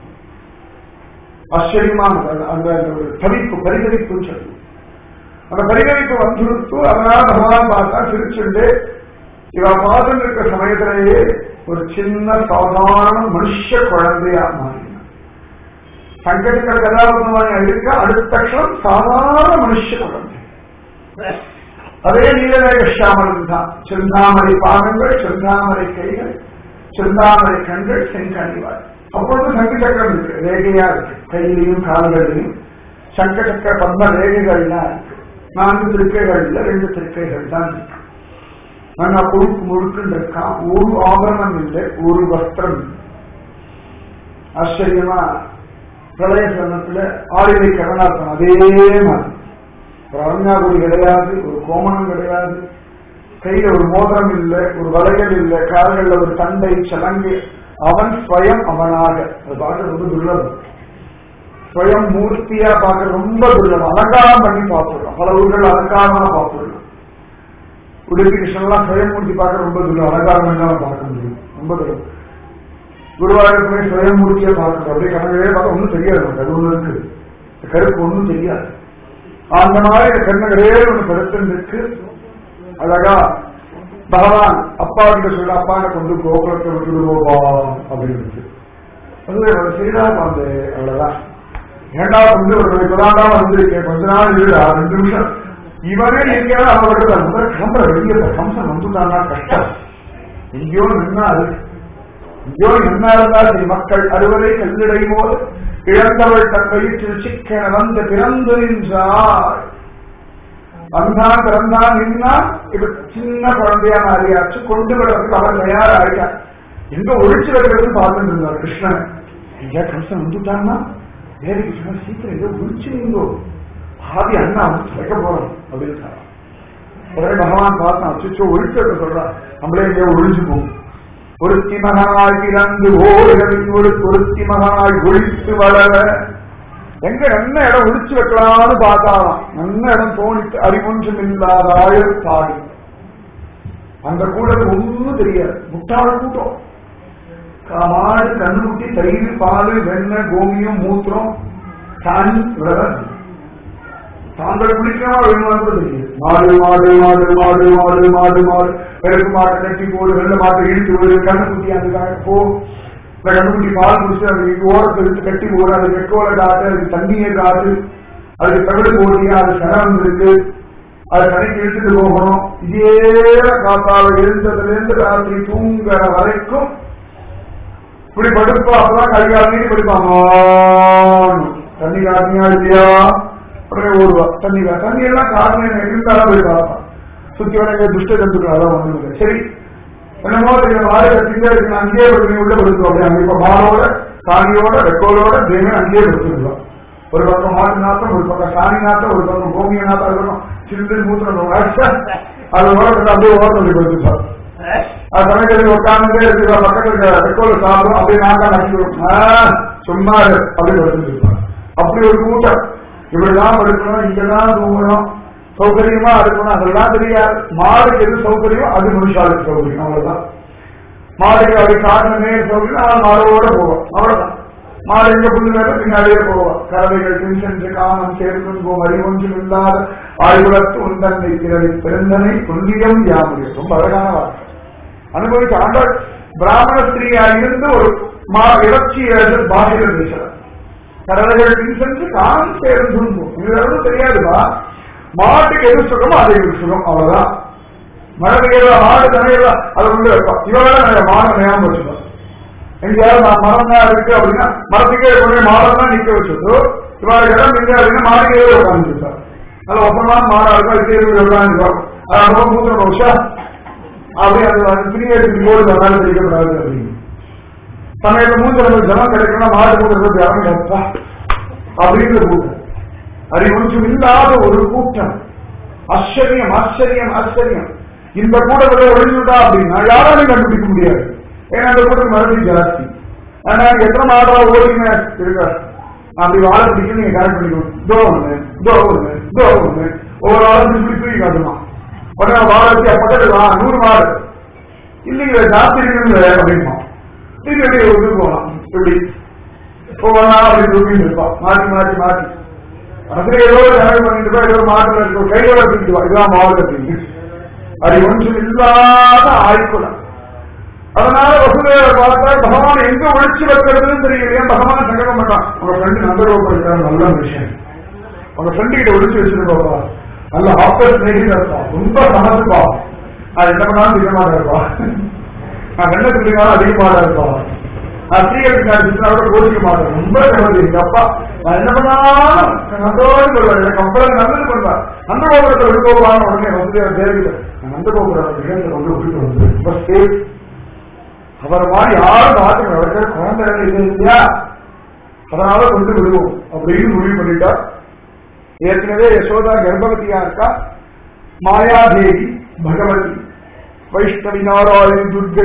ஆச்சரியமான அந்த அந்த ஒரு தவிப்பு பரிகரிப்புன்னு சொல்லி அந்த பரிகரிப்பு வந்துருத்து அதனால பகவான் பார்த்தா சிரிச்சுண்டு இவ பார்த்துட்டு இருக்க சமயத்திலேயே ஒரு சின்ன சாதாரண மனுஷ குழந்தையா மாறினான் சங்கடக்கர கதாபத்மவாணி இருக்க அடுத்த க்ஷணம் சாதாரண மனுஷ குழந்தை அதே நீலமேக ஷியாமலன் தான் செந்தாமரை பாதங்கள் செந்தாமரை கைகள் செந்தாமரை கண்கள் செங்கணிவாய் அப்பொழுது சங்கு சக்கரம் இருக்கு ரேகையா இருக்கு கையிலையும் கால்களிலையும் சங்க சக்கர பத்ம ரேகைகள்லாம் இருக்கு நான்கு திருக்கைகள் இல்ல ரெண்டு திருக்கைகள் தான் இருக்கு ஆனா முழுக்கு முழுக்குன்னு இருக்கான் ஒரு ஆபரணம் இல்லை ஒரு வஸ்திரம் இல்லை ஆச்சரியமா பிரளய சரணத்துல ஆளிலை கருணாசனம் அதே மாதிரி ஒரு அரண்யாகுடி கிடையாது ஒரு கோமணம் கிடையாது கையில ஒரு மோதிரம் இல்லை ஒரு வளையல் இல்லை கால்கள்ல ஒரு தண்டை சலங்கு அவன் ஸ்வயம் அவனாக அது பார்க்க ரொம்ப துர்லபம் ஸ்வயம் மூர்த்தியா பார்க்க ரொம்ப துர்லபம் அலங்காரம் பண்ணி பார்த்துடுறோம் பல ஊர்கள் அலங்காரமா பார்த்துடுறோம் உடுப்பி கிருஷ்ணன்லாம் சுயமூர்த்தி பார்க்க ரொம்ப துர்லபம் அலங்காரம் பண்ணாம பார்க்க முடியும் ரொம்ப துர்லபம் குருவாயூர் போய் சுயமூர்த்தியை பார்க்கணும் அப்படியே கணவே பார்க்க ஒன்றும் தெரியாது நமக்கு அது ஒண்ணு இருக்கு இந்த கருப்பு ஒன்றும் தெரியாது அந்த மாதிரி கண்ணகரே ஒன்று படுத்திருக்கு அழகா பகவான் அப்பா கிட்ட சொல்ல அப்பா கொண்டு கோகுலத்தை விட்டுடுவோவா அப்படின்னு அது சரிதா வந்து அவ்வளவுதான் ஏண்டா வந்து ஒரு இப்பதாண்டா வந்திருக்கேன் கொஞ்ச நாள் இல்லடா ரெண்டு நிமிஷம் இவனே எங்கேயாவது அவர்கிட்ட முதல் கிளம்புற வெளியே கம்சன் வந்துட்டான்னா கஷ்டம் எங்கேயோ நின்னா அது எங்கேயோ என்ன இருந்தால் சரி மக்கள் அறுவரை கல்லிடை போது இழந்தவள் தன் வயிற்றில் சிக்கன வந்து பிறந்து நின்றாள் வந்தான் பிறந்தான் நின்னா இப்ப சின்ன குழந்தையா மாறியாச்சு கொண்டு விடுறதுக்கு அவன் தயாராகிட்டான் எங்க ஒழிச்சு வைக்கிறதுன்னு பார்த்துட்டு இருந்தார் கிருஷ்ணன் ஐயா கம்சன் வந்துட்டான்னா வேறு கிருஷ்ணன் சீக்கிரம் எங்க ஒழிச்சு நீங்கோ பாதி அண்ணா வந்து வைக்க போறோம் அப்படின்னு சொன்னான் உடனே பகவான் பார்த்தான் அச்சோ ஒழிச்சு வைக்க சொல்றான் நம்மளே எங்கேயோ ஒழிச்சு போகும் ஒருத்தி மகனாய் பிறந்து ஓடுகளின் ஒரு ஒருத்தி மகனாய் ஒழித்து வளர எங்க என்ன இடம் ஒழிச்சு வைக்கலாம்னு பார்த்தாலாம் நல்ல இடம் தோணித்து அறிவொன்றும் இல்லாத ஆயிரத்தாடி அந்த கூட்டத்துக்கு ஒன்றும் தெரியாது முட்டாள கூட்டம் மாடு கண்ணுக்குட்டி தயிர் பால் வெண்ணெய் கோமியம் மூத்திரம் சாணி இவ்வளவுதான் தாங்கள் குளிக்கமா வேணுமா கூட தெரியாது மாடு மாடு மாடு மாடு மாடு மாடு மாடு வெறுப்பு மாட்டை கட்டி போடு வெள்ள மாட்டை இழுத்து விடு கண்ணுக்குட்டி அதுக்காக போ இந்த கண்ணுக்குட்டி பால் குடிச்சு அது ஓரத்தை எடுத்து கட்டி போடு அது வெக்கோல காட்டு அதுக்கு தண்ணியை காட்டு அதுக்கு தவிடு போட்டியா அது சரம் இருக்கு அது கடைக்கு இழுத்துட்டு போகணும் இதே காத்தால எழுந்ததுல இருந்து ராத்திரி தூங்குற வரைக்கும் இப்படி படுப்பா அப்பதான் கை காரணி படுப்பாங்க தண்ணி காரணியா இல்லையா உடனே ஓடுவா தண்ணி கா- தண்ணி எல்லாம் காரணம் இருந்தாலும் போய் பார்ப்பான் சுத்தி வர துஷ்ட ஜந்துக்கள் அதான் ஒண்ணும் இல்லை சரி என்னமோ தெரியும் வாழை கட்டிங்க இருக்கு அங்கேயே படுத்து உள்ள படுத்து அப்படியே அங்க இப்ப மாவோட சாணியோட வெக்கோலோட தெய்வம் அங்கேயே படுத்துருக்கலாம் ஒரு பக்கம் மாட்டு நாட்டம் ஒரு பக்கம் சாணி நாட்டம் ஒரு பக்கம் கோமிய நாட்டம் இருக்கணும் சிறு மூத்திரம் அது ஓரத்தில் அப்படியே ஓரத்தில் படுத்துப்பான் அது சமைக்கிறது உட்கார்ந்துட்டே இருக்கிற பக்கத்துல இருக்கிற வெக்கோல சாப்பிடும் அப்படியே நாக்கா நக்கிடும் சும்மா இரு அப்படின்னு படுத்துட்டு அப்படி ஒரு கூட்டம் இப்படிதான் படுக்கணும் இங்கதான் தூங்கணும் சௌகரியமா இருக்கணும் அதெல்லாம் தெரியாது மாடுக்கு எது சௌகரியம் அது மனுஷாளுக்கு சௌகரியம் அவ்வளவுதான் மாடுக்கு அப்படி காரணமே சௌகரியம் அவன் மாடோட போவோம் அவ்வளவுதான் மாடு எங்க புல்லு மேல பின்னாடியே போவோம் கறவைகள் பின்சென்று காமம் சேர்க்கும் போம் அறிவொன்றும் இல்லாத ஆய்வுலத்து உந்தன்னை பிறவி பிறந்தனை புண்ணியம் யாமுடைய ரொம்ப அழகான வார்த்தை அனுபவிக்க ஆண்டாள் பிராமண ஸ்திரீயா இருந்து ஒரு மா இலட்சிய பாஷைகள் பேசுறார் கடலைகள் பின்சென்று காமம் சேர்ந்தும் போம் இது தெரியாதுப்பா மாட்டுக்கு எது சுகமோ அது எது சுகம் அவ்வளவுதான் மழை பெய்யறா மாடு தனையறா அது வந்து வைப்போம் இவங்க மாடு நேரம் வச்சுக்கோ எங்கேயாவது நான் மரம் தான் இருக்கு அப்படின்னா மரத்துக்கே கொண்டு மாடம் தான் நிக்க வச்சுட்டு இவாள் இடம் இல்லை அப்படின்னா மாடிக்கே உட்காந்துருப்பார் நல்ல ஒப்பமான மாடா இருக்கும் அது தேர்வு உட்காந்துருப்பார் அது ரொம்ப மூத்த வருஷம் அப்படி அது அது பிரிய போது அதனால தெரிவிக்கப்படாது அப்படின்னு சமயத்துல மூத்த நம்ம ஜனம் கிடைக்கணும் மாடு மூத்த இறங்கப்பா அப்படின்ற கூட்டம் அறிவொன்றும் இல்லாத ஒரு கூட்டம் ஆச்சரியம் ஆச்சரியம் ஆச்சரியம் இந்த கூட்டத்தை ஒழிஞ்சுட்டா அப்படின்னா யாராலையும் கண்டுபிடிக்க முடியாது ஏன்னா அந்த கூட்டம் மறுபடியும் ஜாஸ்தி ஆனா எத்தனை மாடா ஓடிங்க இருக்கா அப்படி வாழ பிடிக்கும் நீங்க கரெக்ட் பண்ணிக்கணும் இதோ ஒண்ணு இதோ ஒண்ணு இதோ ஒண்ணு ஒவ்வொரு ஆளும் இப்படி தூக்கி காட்டணும் உடனே வாழ வச்சு பக்கத்துல வா நூறு மாடு இல்லைங்க ஜாஸ்தி இருக்குங்க அப்படிமா நீங்க எப்படி ஒரு போகலாம் இப்படி ஒவ்வொன்றா அப்படி தூக்கிட்டு இருப்பான் மாற்றி மாற்றி மாற்றி அதுல ஏதோ ஒரு கனவு பண்ணிட்டு போய் ஏதோ மாற்றம் இருக்கும் கையில வச்சுட்டு வா இதுதான் மாவட்ட அப்படின்னு அது ஒன்றும் இல்லாத ஆய்க்குலம் அதனால வசுதேவ பார்த்தா பகவான் எங்க ஒழிச்சு வைக்கிறதுன்னு தெரியலையா பகவான் சங்கடம் பண்ணான் உங்க ஃப்ரெண்டு நம்பர் இருக்காரு நல்ல விஷயம் உங்க ஃப்ரெண்டு கிட்ட ஒழிச்சு வச்சிருக்கோப்பா நல்ல ஆப்பர் ஸ்நேகிதா இருப்பா ரொம்ப சமத்துப்பா அது என்ன பண்ணாலும் திகமாக இருப்பா நான் என்ன சொல்லினாலும் அதிகமாக இருப்பா நான் சீக்கிரம் நான் சித்தனோட கோச்சிக்க மாட்டேன் ரொம்ப சமதி எங்க அப்பா நான் என்ன பண்ணாலும் நந்தோடு சொல்லுவேன் எனக்கு அப்பதான் நல்லது பண்ணுவேன் அந்த கோபுரத்தை விழுகோப்பான்னு உடனே வந்து தேவையில்லை அந்த கோபுரம் நிகழ்ந்து வந்து விட்டு வந்து ரொம்ப சேஃப் அவர் மாதிரி யாரும் பார்த்து அவருக்கு குழந்தை இல்லை இல்லையா அதனால கொண்டு விடுவோம் அப்படின்னு முடிவு பண்ணிட்டார் ஏற்கனவே யசோதா கர்ப்பவதியா இருக்கா மாயாதேவி பகவதி வைஷ்ணவி நாராயணி துர்கை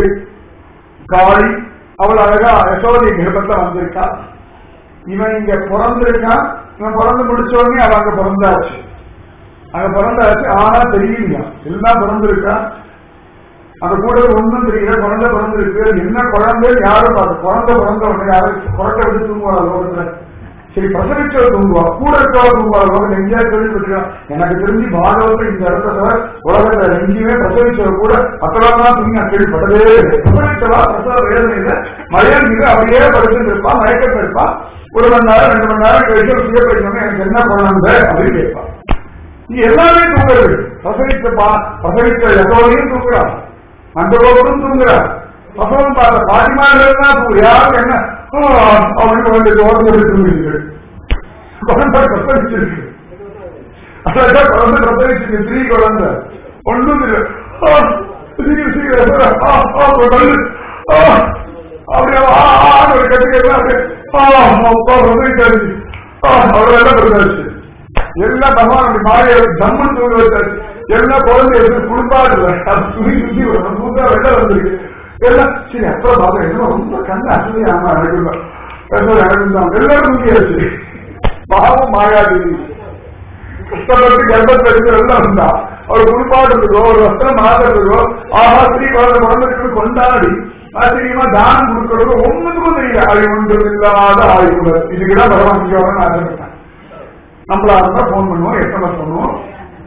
காளி அவள் அழகா யசோதை கர்ப்பத்துல வந்திருக்கா இவன் இங்க பிறந்திருக்கான் இவன் பிறந்து முடிச்ச உடனே அவன் அங்க பிறந்தாச்சு அங்க பிறந்தாச்சு ஆனா தெரியலையா எல்லாம் பிறந்திருக்கான் அந்த கூட ஒண்ணும் தெரியல குழந்தை பிறந்திருக்கு என்ன குழந்தை யாரும் பார்த்து குழந்தை பிறந்த உடனே யாரும் குழந்தை விட்டு தூங்குவாங்க லோகத்துல சரி பிரசவிச்சவ தூங்குவா கூட இருக்கவா தூங்குவா லோகம் எங்கேயா கேள்விப்பட்டிருக்கான் எனக்கு தெரிஞ்சு பாகவத்தில் இந்த இடத்துல உலகத்துல எங்கேயுமே பிரசவிச்சவ கூட அத்தலாம் தூங்கி நான் கேள்விப்பட்டதே இல்லை. பிரசவிச்சவா பிரசவ வேதனை இல்லை மழையன் மீது அப்படியே படுத்துட்டு இருப்பா மயக்கம் இருப்பா ஒரு மணி நேரம் ரெண்டு மணி நேரம் கழிச்சு சுய படிக்கணும் எனக்கு என்ன குழந்தை அப்படின்னு கேட்பா நீ எல்லாமே தூங்குறது பிரசவித்த பா பிரசவித்த எதோடையும் தூங்குறான் அந்த கோபுரம் தூங்குறார் பிரசவம் பார்த்த பாட்டிமார்கள் தான் தூங்கு யாருக்கு என்ன ஆ, அப்படின்னு வந்து ஓரத்தில் தூங்குறீர்கள் குழந்தை பிரசவிச்சிருக்கு அதான் குழந்தை பிரசவிச்சிருக்கு ஸ்ரீ குழந்தை ஒண்ணும் இல்லை ஆ, சீக்கிரம் சீக்கிரம் ஆ, ஆ, ஒரு கல்லு. ஆ, அப்படியே ஆ, ஆ, ஒரு கட்டு கட்டு அப்படியே ஆ, அப்பா பிரசவிச்சாரு ஆ, அவர் எல்லாம் பிரசவிச்சு எல்லாம் பகவான் அப்படி மாறிய ஜம்மன் தூங்க வச்சாச்சு எல்லாம் குழந்தை எடுத்து குளிப்பாடுல அது துணி சுத்தி விடணும் புதுசா வெள்ள வந்திருக்கு எல்லாம் சரி அப்புறம் பார்த்தா என்ன ரொம்ப கண்ணு அசதி ஆமா அழகுதான் அழகுதான் எல்லாரும் தூங்கியாச்சு பாவம் மாயாதேவி கஷ்டப்பட்டு கர்ப்பத்தை எடுத்து எல்லாம் இருந்தா அவர் குளிப்பாடுறதுக்கோ ஒரு வஸ்திரம் மாத்துறதுக்கோ ஆஹா ஸ்ரீ குழந்தை குழந்தைக்கு கொண்டாடி ஆச்சரியமா தானம் கொடுக்கறதோ ஒண்ணுக்கும் தெரியல ஆய்வு ஒன்று இல்லாத ஆய்வு இதுக்குதான் பகவான் இங்க வரணும்னு ஆசைப்பட்டேன் நம்மளா இருந்தா போன் பண்ணுவோம் எஸ்எம்எஸ் பண்ணுவோம்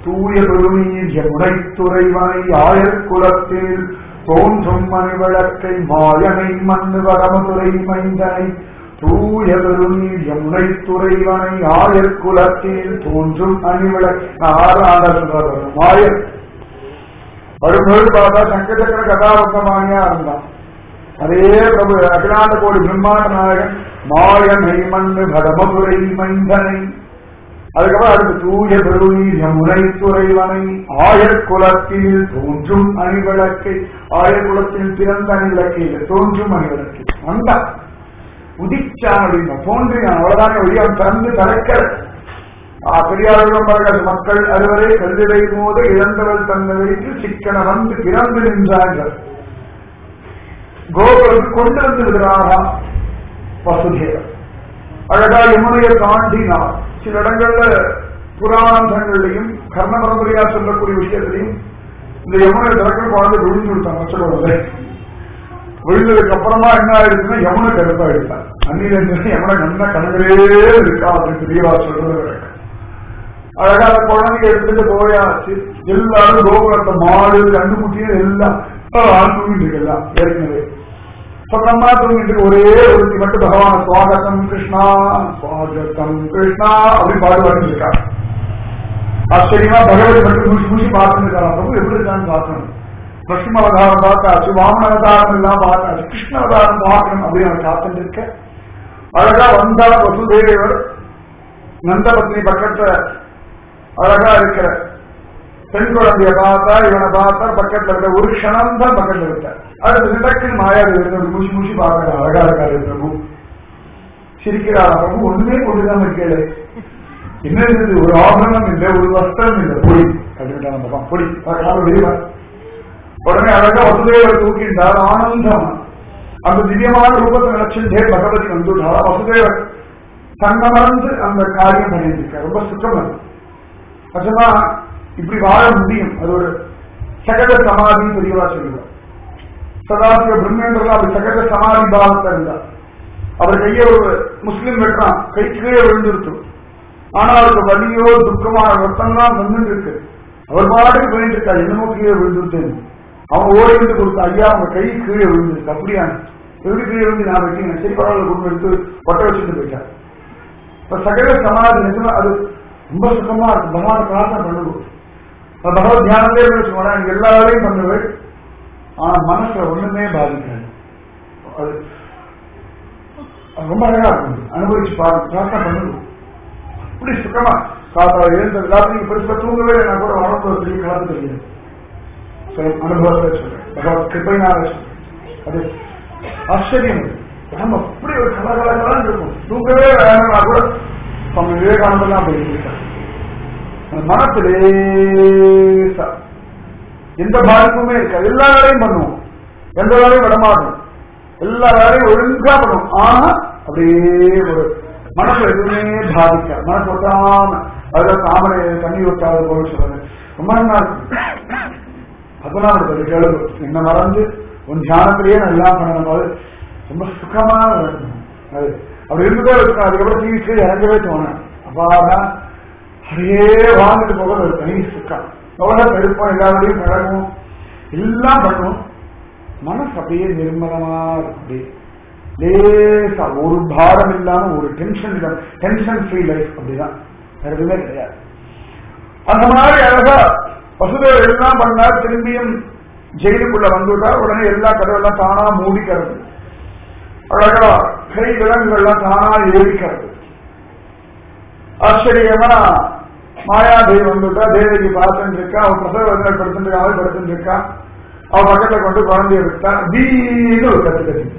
தூய பெருநீர் யமுனைத்துறைவனை ஆயர்குலத்தில் தோன்றும் மணிவிளக்கை மாயனை மண்ணு வரமதுரை மைந்தனை தூய பெருநீர் யமுனைத்துறைவனை ஆயர்குலத்தில் தோன்றும் அணிவிளக் ஆறாட சொல்றாரு மாயர் வரும்போது பார்த்தா சங்கச்சக்கர கதாபத்தமானியா இருந்தான் அதே பிரபு அகிலாண்ட கோடி பிரம்மாண்ட நாயகன் மாயனை மண்ணு கடமதுரை மைந்தனை அதுக்கப்புறம் அடுத்து தூய பெருநீர் யமுனை துறைவனை ஆயர்குலத்தில் தோன்றும் அணிவிளக்கை ஆயர்குலத்தில் பிறந்த அணிவிளக்கையில் தோன்றும் அணிவிளக்கை வந்தான் உதிச்சான் அப்படின்னா தோன்றினான் அவ்வளவுதானே ஒழிய தந்து தலைக்கிற பெரியார்களும் பாருங்கள் மக்கள் அறுவரை கல்விதை போது இழந்தவள் தன்னவைக்கு சிக்கன வந்து பிறந்து நின்றார்கள் கோகுலுக்கு கொண்டு வந்து விடுறாராம் வசுதேவர் அழகா யமுனையை தாண்டினார் சில இடங்கள்ல புராணங்கள்லையும் கர்ண பரம்பரையா சொல்லக்கூடிய விஷயத்திலையும் இந்த யமுனை திறக்கிற குழந்தை விழுந்து விட்டாங்க வச்சுக்கோங்க விழுந்ததுக்கு அப்புறமா என்ன ஆயிடுச்சுன்னா யமுனை கருப்பா எடுத்தாங்க அந்நில இருந்து யமுனை நல்லா கணக்கிலே இருக்கா அப்படின்னு தெரியவா சொல்றது வழக்கம். அழகா அந்த குழந்தைய எடுத்துட்டு போயாச்சு எல்லாரும் கோகுலத்தை மாடு கண்டுமுட்டியும் எல்லாம் ஆள் தூங்கிட்டு இருக்கலாம் ஏற்கனவே சொந்தமா தூங்கிட்டு ஒரே ஒருத்தி மட்டும் பகவான் சுவாகத்தம் கிருஷ்ணா சுவாகத்தம் கிருஷ்ணா அப்படி பாடுவாங்க இருக்காங்க ஆச்சரியமா பகவதி மட்டும் முடிச்சு முடிச்சு பார்த்துட்டு இருக்காங்க பிரபு எப்படி இருக்கான்னு பார்க்கணும் பசும அவதாரம் பார்த்தாச்சு வாமன அவதாரம் எல்லாம் பார்த்தாச்சு கிருஷ்ண அவதாரம் பார்க்கணும் அப்படின்னு அவன் காத்துட்டு இருக்க அழகா வந்தா வசுதேவர் நந்தபத்னி பக்கத்துல அழகா இருக்கிற பெண் குழந்தைய பார்த்தா இவனை பார்த்தா பக்கத்துல இருக்க ஒரு க்ஷணம் தான் பக்கத்துல இருக்கார் அடுத்து நிலக்கில் மாயாவி இருந்தது முஷி முஷி பார்க்கற அழகா இருக்காரு பிரபு சிரிக்கிறார் பிரபு ஒண்ணுமே கொண்டுதான் இருக்கல என்ன இருந்தது ஒரு ஆபரணம் இல்லை ஒரு வஸ்திரம் இல்லை பொடி அப்படின்னு நம்ம பொடி பார்க்கலாம் வெளியே உடனே அழகா வசுதேவர் தூக்கின்றார் ஆனந்தம் அந்த திவ்யமான ரூபத்தை நினைச்சுட்டே பகவதி வந்துட்டார் வசுதேவர் தன்னை மறந்து அந்த காரியம் பண்ணியிருக்கார் ரொம்ப சுத்தம் அது நிஜமா இப்படி வாழ முடியும் அது ஒரு சகஜ சமாதி பெரியவா சொல்லுவார் சதாசிவ பிரம்மேந்திரா அப்படி சகஜ சமாதி பாவத்தை இருந்தார் அவர் கைய ஒரு முஸ்லிம் வெட்டான் கை கீழே விழுந்துருக்கும் ஆனா அவருக்கு வலியோ துக்கமான ரத்தம் தான் வந்துட்டு இருக்கு அவர் பாட்டுக்கு போயிட்டு இருக்காரு என்னமோ கீழே விழுந்துருத்தேன் அவன் ஓடி வந்து கொடுத்த ஐயா அவங்க கை கீழே விழுந்துருக்கு அப்படியா எப்படி கீழே விழுந்து நான் வைக்கீங்க சரி பரவாயில்ல கொண்டு எடுத்து ஒட்ட வச்சுட்டு போயிட்டார் இப்ப சகல சமாதி நிஜமா அது ரொம்ப சுத்தமா இருக்கு பகவான் பிரார்த்தனை பண்ணுவோம் பகவத் தியானத்தே வச்சுக்கோங்க நீங்க எல்லா வேலையும் பண்ணுவேன் ஆனா மனசுல ஒண்ணுமே பாதிக்காது அது அது ரொம்ப அழகா இருக்கும் அனுபவிச்சு பாருங்க பிரார்த்தனை பண்ணுவோம் அப்படி சுத்தமா காத்தா எழுந்த ராத்திரி பெருசா தூங்கவே இல்லை நான் கூட வளர்ந்து ஒரு பெரிய கலந்து தெரியாது அனுபவத்தை சொல்றேன் பகவத் கிருப்பைனால சொல்றேன் அது ஆச்சரியம் அது. நம்ம அப்படி ஒரு கலகலகலாம் இருக்கும் தூங்கவே வேணும்னா கூட சுவாமி விவேகானந்தெல்லாம் போயிருக்காங்க அந்த மனத்திலேசா எந்த பாதிப்புமே இருக்காது எல்லா வேலையும் பண்ணுவோம் எந்த வேலையும் விடமாட்டோம் எல்லா வேலையும் ஒழுங்கா பண்ணுவோம் ஆனா அப்படியே ஒரு மனசு எதுவுமே பாதிக்காது மனசு ஒட்டாம அதுல தாமரை தண்ணி ஒட்டாத போல சொல்றாங்க ரொம்ப நல்லா இருக்கும் பதினாறு கேளு என்ன மறந்து உன் தியானத்திலேயே நான் எல்லாம் பண்ணணும் போது ரொம்ப சுகமா இருக்கும் அது அப்படி இருந்துட்டே இருக்கும் அதுக்கப்புறம் டிவி கீழே இறங்கவே தோணும் அப்பாதான் அப்படியே வாழ்ந்துட்டு போகிறது ஒரு தனி சுக்கம் எவ்வளவு பெருப்போம் எல்லாரோடையும் பழகும் எல்லாம் பண்ணுவோம் மனசு அப்படியே நிர்மலமா இருக்கும் அப்படியே லேசா ஒரு பாரம் இல்லாம ஒரு டென்ஷன் இல்லாம டென்ஷன் ஃப்ரீ லைஃப் அப்படிதான் வேற எதுவுமே கிடையாது அந்த மாதிரி அழகா வசுதேவர் எல்லாம் பண்ணார் திரும்பியும் ஜெயிலுக்குள்ள வந்துட்டார் உடனே எல்லா கதவெல்லாம் தானா மூடிக்கிறது அழகா கை விலங்குகள்லாம் தானா ஏறிக்கிறது ஆச்சரியமா மாயாதேவி வந்துட்டா தேவகி பார்த்துட்டு இருக்கா அவன் பிரசவ வேதனை படுத்துட்டு அவள் படுத்துட்டு இருக்கா அவன் பக்கத்துல கொண்டு குழந்தைய விட்டா வீன்னு ஒரு கத்து கத்தி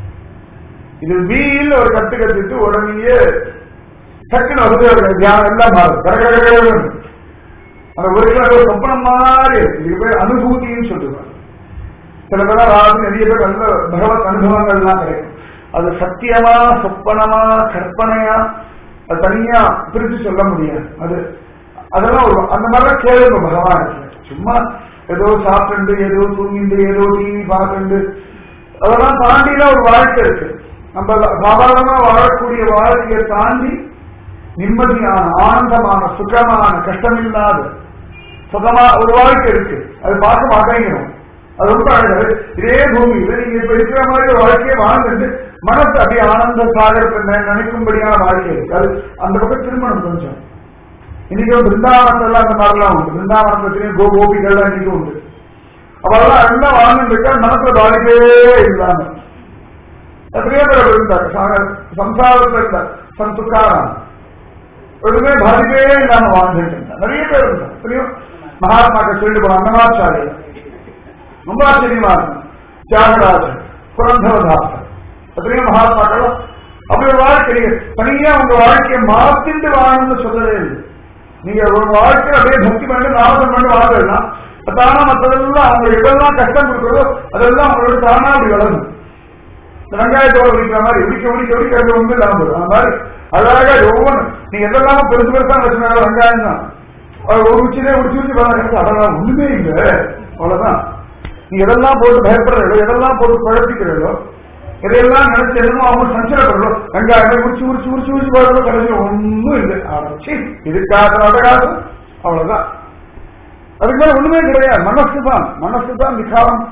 இது வீல் ஒரு கத்து கத்திட்டு உடனேயே டக்குன்னு வசுதேவர் தியானம் எல்லாம் மாறும் கடற்கரை அந்த ஒரு கிலோ சொப்பனம் மாதிரி இருக்கு. இதுக்கு பேர் அனுபூதின்னு சொல்லுவாங்க சில பேர் அதாவது நிறைய பேர் நல்ல பகவத் அனுபவங்கள்லாம் கிடைக்கும் அது சத்தியமா சொப்பனமா கற்பனையா அது தனியா பிரிச்சு சொல்ல முடியாது அது அதெல்லாம் ஒரு அந்த மாதிரிலாம் கேளுங்க பகவான் சும்மா ஏதோ சாப்பிட்டு ஏதோ தூங்கிட்டு ஏதோ டிவி பார்த்துட்டு அதெல்லாம் தாண்டிலாம் ஒரு வாழ்க்கை இருக்கு நம்ம சாதாரணமா வாழக்கூடிய வாழ்க்கையை தாண்டி நிம்மதியான ஆனந்தமான சுகமான கஷ்டமில்லாத சொந்தமா ஒரு வாழ்க்கை இருக்கு அது பார்க்க மாட்டேங்கிறோம் அது ரொம்ப அழகு இதே பூமியில நீங்க இப்ப இருக்கிற மாதிரி ஒரு வாழ்க்கையை வாழ்ந்துட்டு மனசு அப்படியே ஆனந்த சாகரத்தை நினைக்கும்படியான வாழ்க்கை இருக்கு அது அந்த பக்கம் திருமணம் கொஞ்சம் இன்னைக்கு பிருந்தாவனத்துல அந்த மாதிரிலாம் உண்டு பிருந்தாவனத்திலையும் கோ கோபிகள்லாம் இன்னைக்கு உண்டு அவெல்லாம் எல்லாம் வாழ்ந்துட்டு இருக்கா மனசுல பாதிப்பே இல்லாம எத்தனையோ பேர் இருந்தாங்க சம்சாரத்துல இருந்தார் சந்துக்காரம் எதுவுமே பாதிப்பே இல்லாம வாழ்ந்துட்டு இருந்தார் நிறைய பேர் இருந்தார் எத்தனையோ மகாத்மாக்கள் சொல்லிட்டு போன அன்னமாச்சாரியர் ரொம்ப ஆச்சரியமா இருக்கும் தியாகராஜன் புரந்தரதாசன் எத்தனையோ மகாத்மாக்கள் அப்படி ஒரு வாழ்க்கை நீங்க தனியா உங்க வாழ்க்கையை மாத்திட்டு வாழணும்னு சொல்லவே இல்லை நீங்க ஒரு வாழ்க்கை அப்படியே பக்தி பண்ணி நாமதம் பண்ணி வாழ்றதுலாம் தானா மற்றதெல்லாம் அவங்க எதெல்லாம் கஷ்டம் கொடுக்குறதோ அதெல்லாம் அவங்களோட தானா அப்படி வளரும் வெங்காயத்தோட உடிக்கிற மாதிரி உடிக்க உடிக்க உடிக்க அது வந்து இல்லாம வரும் அந்த மாதிரி அழகா ஒவ்வொன்று நீங்க எதெல்லாம் பெருசு பெருசா வச்சுனாலும் வெங்காயம் தான் அது ஒரு உச்சிலே உடிச்சு உடிச்சு பண்ண அதெல்லாம் ஒண்ணுமே இல்லை அவ்வளவுதான் நீங்க எதெல்லாம் போட்டு பயப்படுறீங்களோ எதெல்லாம் போட்டு குழப்பிக்கிறீங்களோ இதையெல்லாம் நினைச்சு எதுவும் அவங்க சஞ்சலப்படுறோம் வெங்காயம் உரிச்சு உரிச்சு உரிச்சு உரிச்சு போடுறோம் கடைசி ஒண்ணும் இல்லை ஆரம்பிச்சு இதுக்காக நடக்காது அவ்வளவுதான் அதுக்கு மேல ஒண்ணுமே கிடையாது மனசு தான் மனசு தான் விகாரம்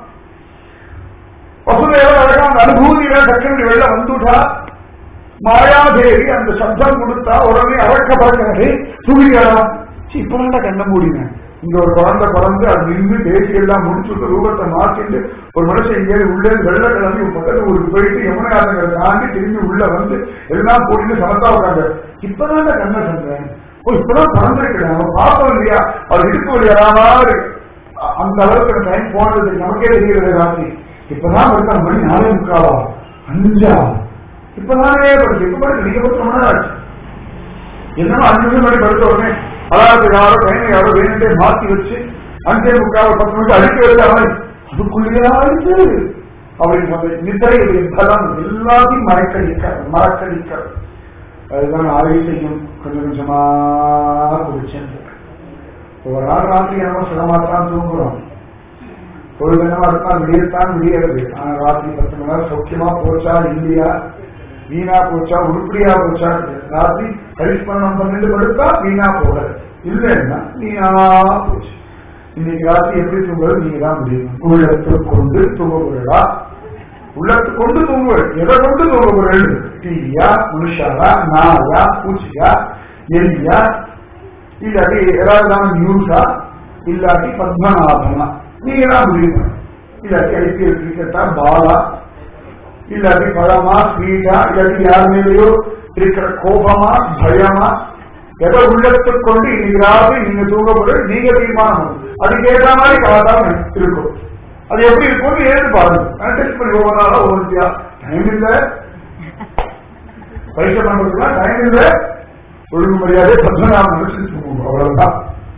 வசுதேவ அழகான அனுபூதியில டக்குனு வெளில வந்துட்டா மாயாதேவி அந்த சப்தம் கொடுத்தா உடனே அறக்க பறக்கிறது துணிகளா இப்ப வேண்டாம் கண்ண மூடிங்க இங்க ஒரு குழந்தை பிறந்து அது நின்று தேசி எல்லாம் முடிச்சுட்டு ரூபத்தை மாற்றிட்டு ஒரு மனுஷன் இங்கே உள்ளே வெள்ள கிளம்பி ஒரு பக்கத்து ஊருக்கு போயிட்டு யமுனை ஆத்தங்களை தாண்டி திரும்பி உள்ள வந்து எல்லாம் போட்டு சமத்தா உட்காந்து இப்பதான் கண்ணை சொல்றேன் ஓ இப்பதான் பிறந்திருக்கிறேன் அவன் பார்த்தோம் இல்லையா அவர் இடுப்பு வழியா மாதிரி அந்த அளவுக்கு டைம் போனது நமக்கே தெரிகிறது ராசி இப்பதான் இருக்க மணி நாலே முக்காவா அஞ்சா இப்பதானே படுத்து இப்ப படுத்து நீங்க படுத்து ரொம்ப நாள் ஆச்சு என்னமோ அஞ்சு நிமிஷம் மணி படுத்த உடனே அதாவது யாரோ பையனை யாரோ வேணுட்டே மாத்தி வச்சு அஞ்சே முக்கால் பத்து நிமிஷம் அடிக்க வச்ச மாதிரி அதுக்குள்ளேயா இருக்கு அப்படின்னு சொன்ன நித்திரையுடைய பலம் எல்லாத்தையும் மறக்கடிக்க மறக்கடிக்க அதுதான் ஆய்வு செய்யும் கொஞ்சம் கொஞ்சமா குடிச்சேன் ஒரு நாள் ராத்திரி நம்ம சுகமாத்தான் தூங்குறோம் ஒரு தினம் அடுத்தான் விடியத்தான் விடியறது ஆனா ராத்திரி பத்து மணி நேரம் சௌக்கியமா போச்சா இல்லையா வீணா போச்சா உருப்படியா போச்சா ராத்திரி கரிஸ்மரணம் பண்ணிட்டு படுத்தா வீணா போகல இல்லைன்னா வீணா போச்சு இன்னைக்கு ராத்திரி எப்படி தூங்குறது நீங்க தான் முடியும் உள்ளத்தை கொண்டு தூங்கப்படுறா உள்ளத்தை கொண்டு தூங்குவது எதை கொண்டு தூங்கப்படுறது டிவியா மனுஷாரா நாயா பூச்சியா எலியா இல்லாட்டி ஏதாவது நியூஸா இல்லாட்டி பத்மநாபனா நீங்க தான் முடிவு இல்லாட்டி ஐபிஎல் கிரிக்கெட்டா பாலா இல்லாட்டி பழமா ஸ்வீட்டா இல்லாட்டி யார் மேலேயோ இருக்கிற கோபமா பயமா எதை உள்ளத்தை கொண்டு இன்னைக்கு ராத்திரி நீங்க தூங்கப்பட நீங்க தீர்மானம் அதுக்கு மாதிரி காலம் இருக்கும் அது எப்படி இருக்கும்னு ஏது பாருங்க டெஸ்ட் பண்ணி ஒவ்வொரு நாளா ஒவ்வொரு டைம் இல்ல பரிசு பண்றதுக்குலாம் டைம் இல்ல ஒழுங்கு மரியாதை பத்மநாபம் நினைச்சிட்டு தூங்குவோம் அவ்வளவுதான்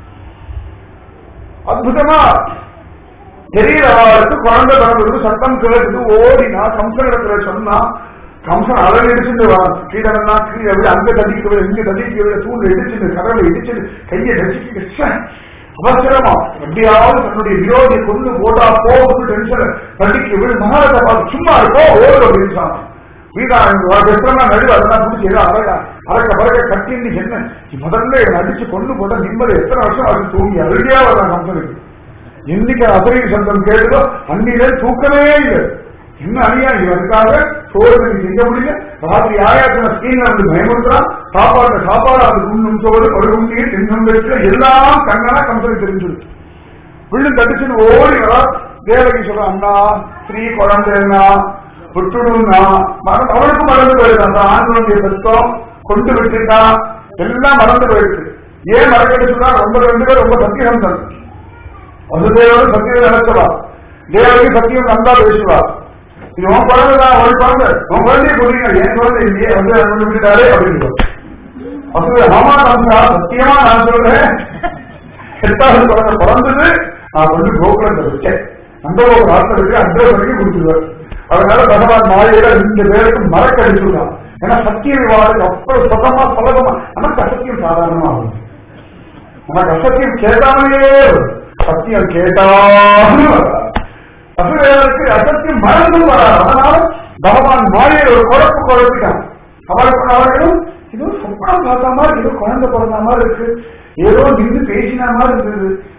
அற்புதமா தெரியல அவளுக்கு குழந்தை பிறந்தது சத்தம் கேட்டு ஓடினா கம்சனிடத்துல சொன்னா கம்சன் அளவு இடிச்சுட்டு கீழனா கீழே விட அங்க தடிக்க இங்க தடிக்க விட தூள் இடிச்சுட்டு கடவுளை இடிச்சுட்டு கையை நடிச்சுட்டு அவசரமா எப்படியாவது தன்னுடைய விரோதியை கொண்டு போட்டா போகுது டென்ஷன் தடிக்க விடு மகாராஜா பார்த்து சும்மா இருக்கோ ஓடு அப்படின்னு சொன்னான் வீடா எத்தனை நடுவு அதெல்லாம் பிடிச்சி ஏதோ அறக்க அறக்க பறக்க கட்டின்னு என்ன முதல்ல அடிச்சு கொண்டு போட்டா நிம்மதி எத்தனை வருஷம் அது தூங்கி அருகியா வர்றான் கம்சனுக்கு இன்னைக்கு அசரி சந்தம் கேட்டதோ அன்னிலே தூக்கமே இல்லை என்ன அணியா இவனுக்காக சோறு நீ செய்ய முடியல ராத்திரி ஆயாத்தின ஸ்கீன்ல வந்து பயமுறுத்துறான் சாப்பாடு சாப்பாடு அது உண்ணும் சோறு ஒரு உண்ணியை தின்னும் வைக்கிற எல்லாம் கண்ணனா கம்பெனி தெரிஞ்சது வில்லு தடிச்சுன்னு ஓடி வரா தேவகி சொல்ற அண்ணா ஸ்ரீ குழந்தைன்னா விட்டுடுன்னா அவனுக்கும் மறந்து போயிடுது அந்த ஆண் குழந்தைய பெற்றோம் கொண்டு விட்டுட்டா எல்லாம் மறந்து போயிடுது ஏன் மறக்கட்டு சொன்னா ரொம்ப ரெண்டு பேர் ரொம்ப சத்தியசந்தன் வசுதேவன் சத்தியம் நினைச்சவா தேவகி சத்தியம் நந்தா பேசுவா இது உன் குழந்தைதான் ஒரு குழந்தை உன் குழந்தைய கொடுங்க என் குழந்தை இல்லையே வந்து வந்து விட்டுட்டாரே அப்படின்னு வசுதே ஆமா நந்தா சத்தியமா நான் சொல்றேன் எட்டாவது குழந்தை பிறந்தது நான் வந்து கோகுலத்தை வச்சேன் அந்த ஒரு ராத்திரிக்கு அட்ரஸ் வரைக்கும் கொடுத்துருவார் அதனால பகவான் மாலையில ரெண்டு பேருக்கு மறக்கடிச்சுட்டான் ஏன்னா சத்திய விவாதத்துக்கு அவ்வளவு சுகமா சுலபமா நமக்கு அசத்தியம் சாதாரணமா ஆகும் நமக்கு அசத்தியம் கேட்டாலே சத்தியம் கேட்டாலும் அசுரர்களுக்கு அசத்தியம் மறந்தும் வராது அதனால பகவான் மாலையில் ஒரு குழப்பு குழப்பிட்டான் அவருக்கு அவர்களும் ஏதோ சொப்பனம் பார்த்த மாதிரி ஏதோ குழந்தை பிறந்த மாதிரி இருக்கு ஏதோ நின்று பேசின மாதிரி இருந்தது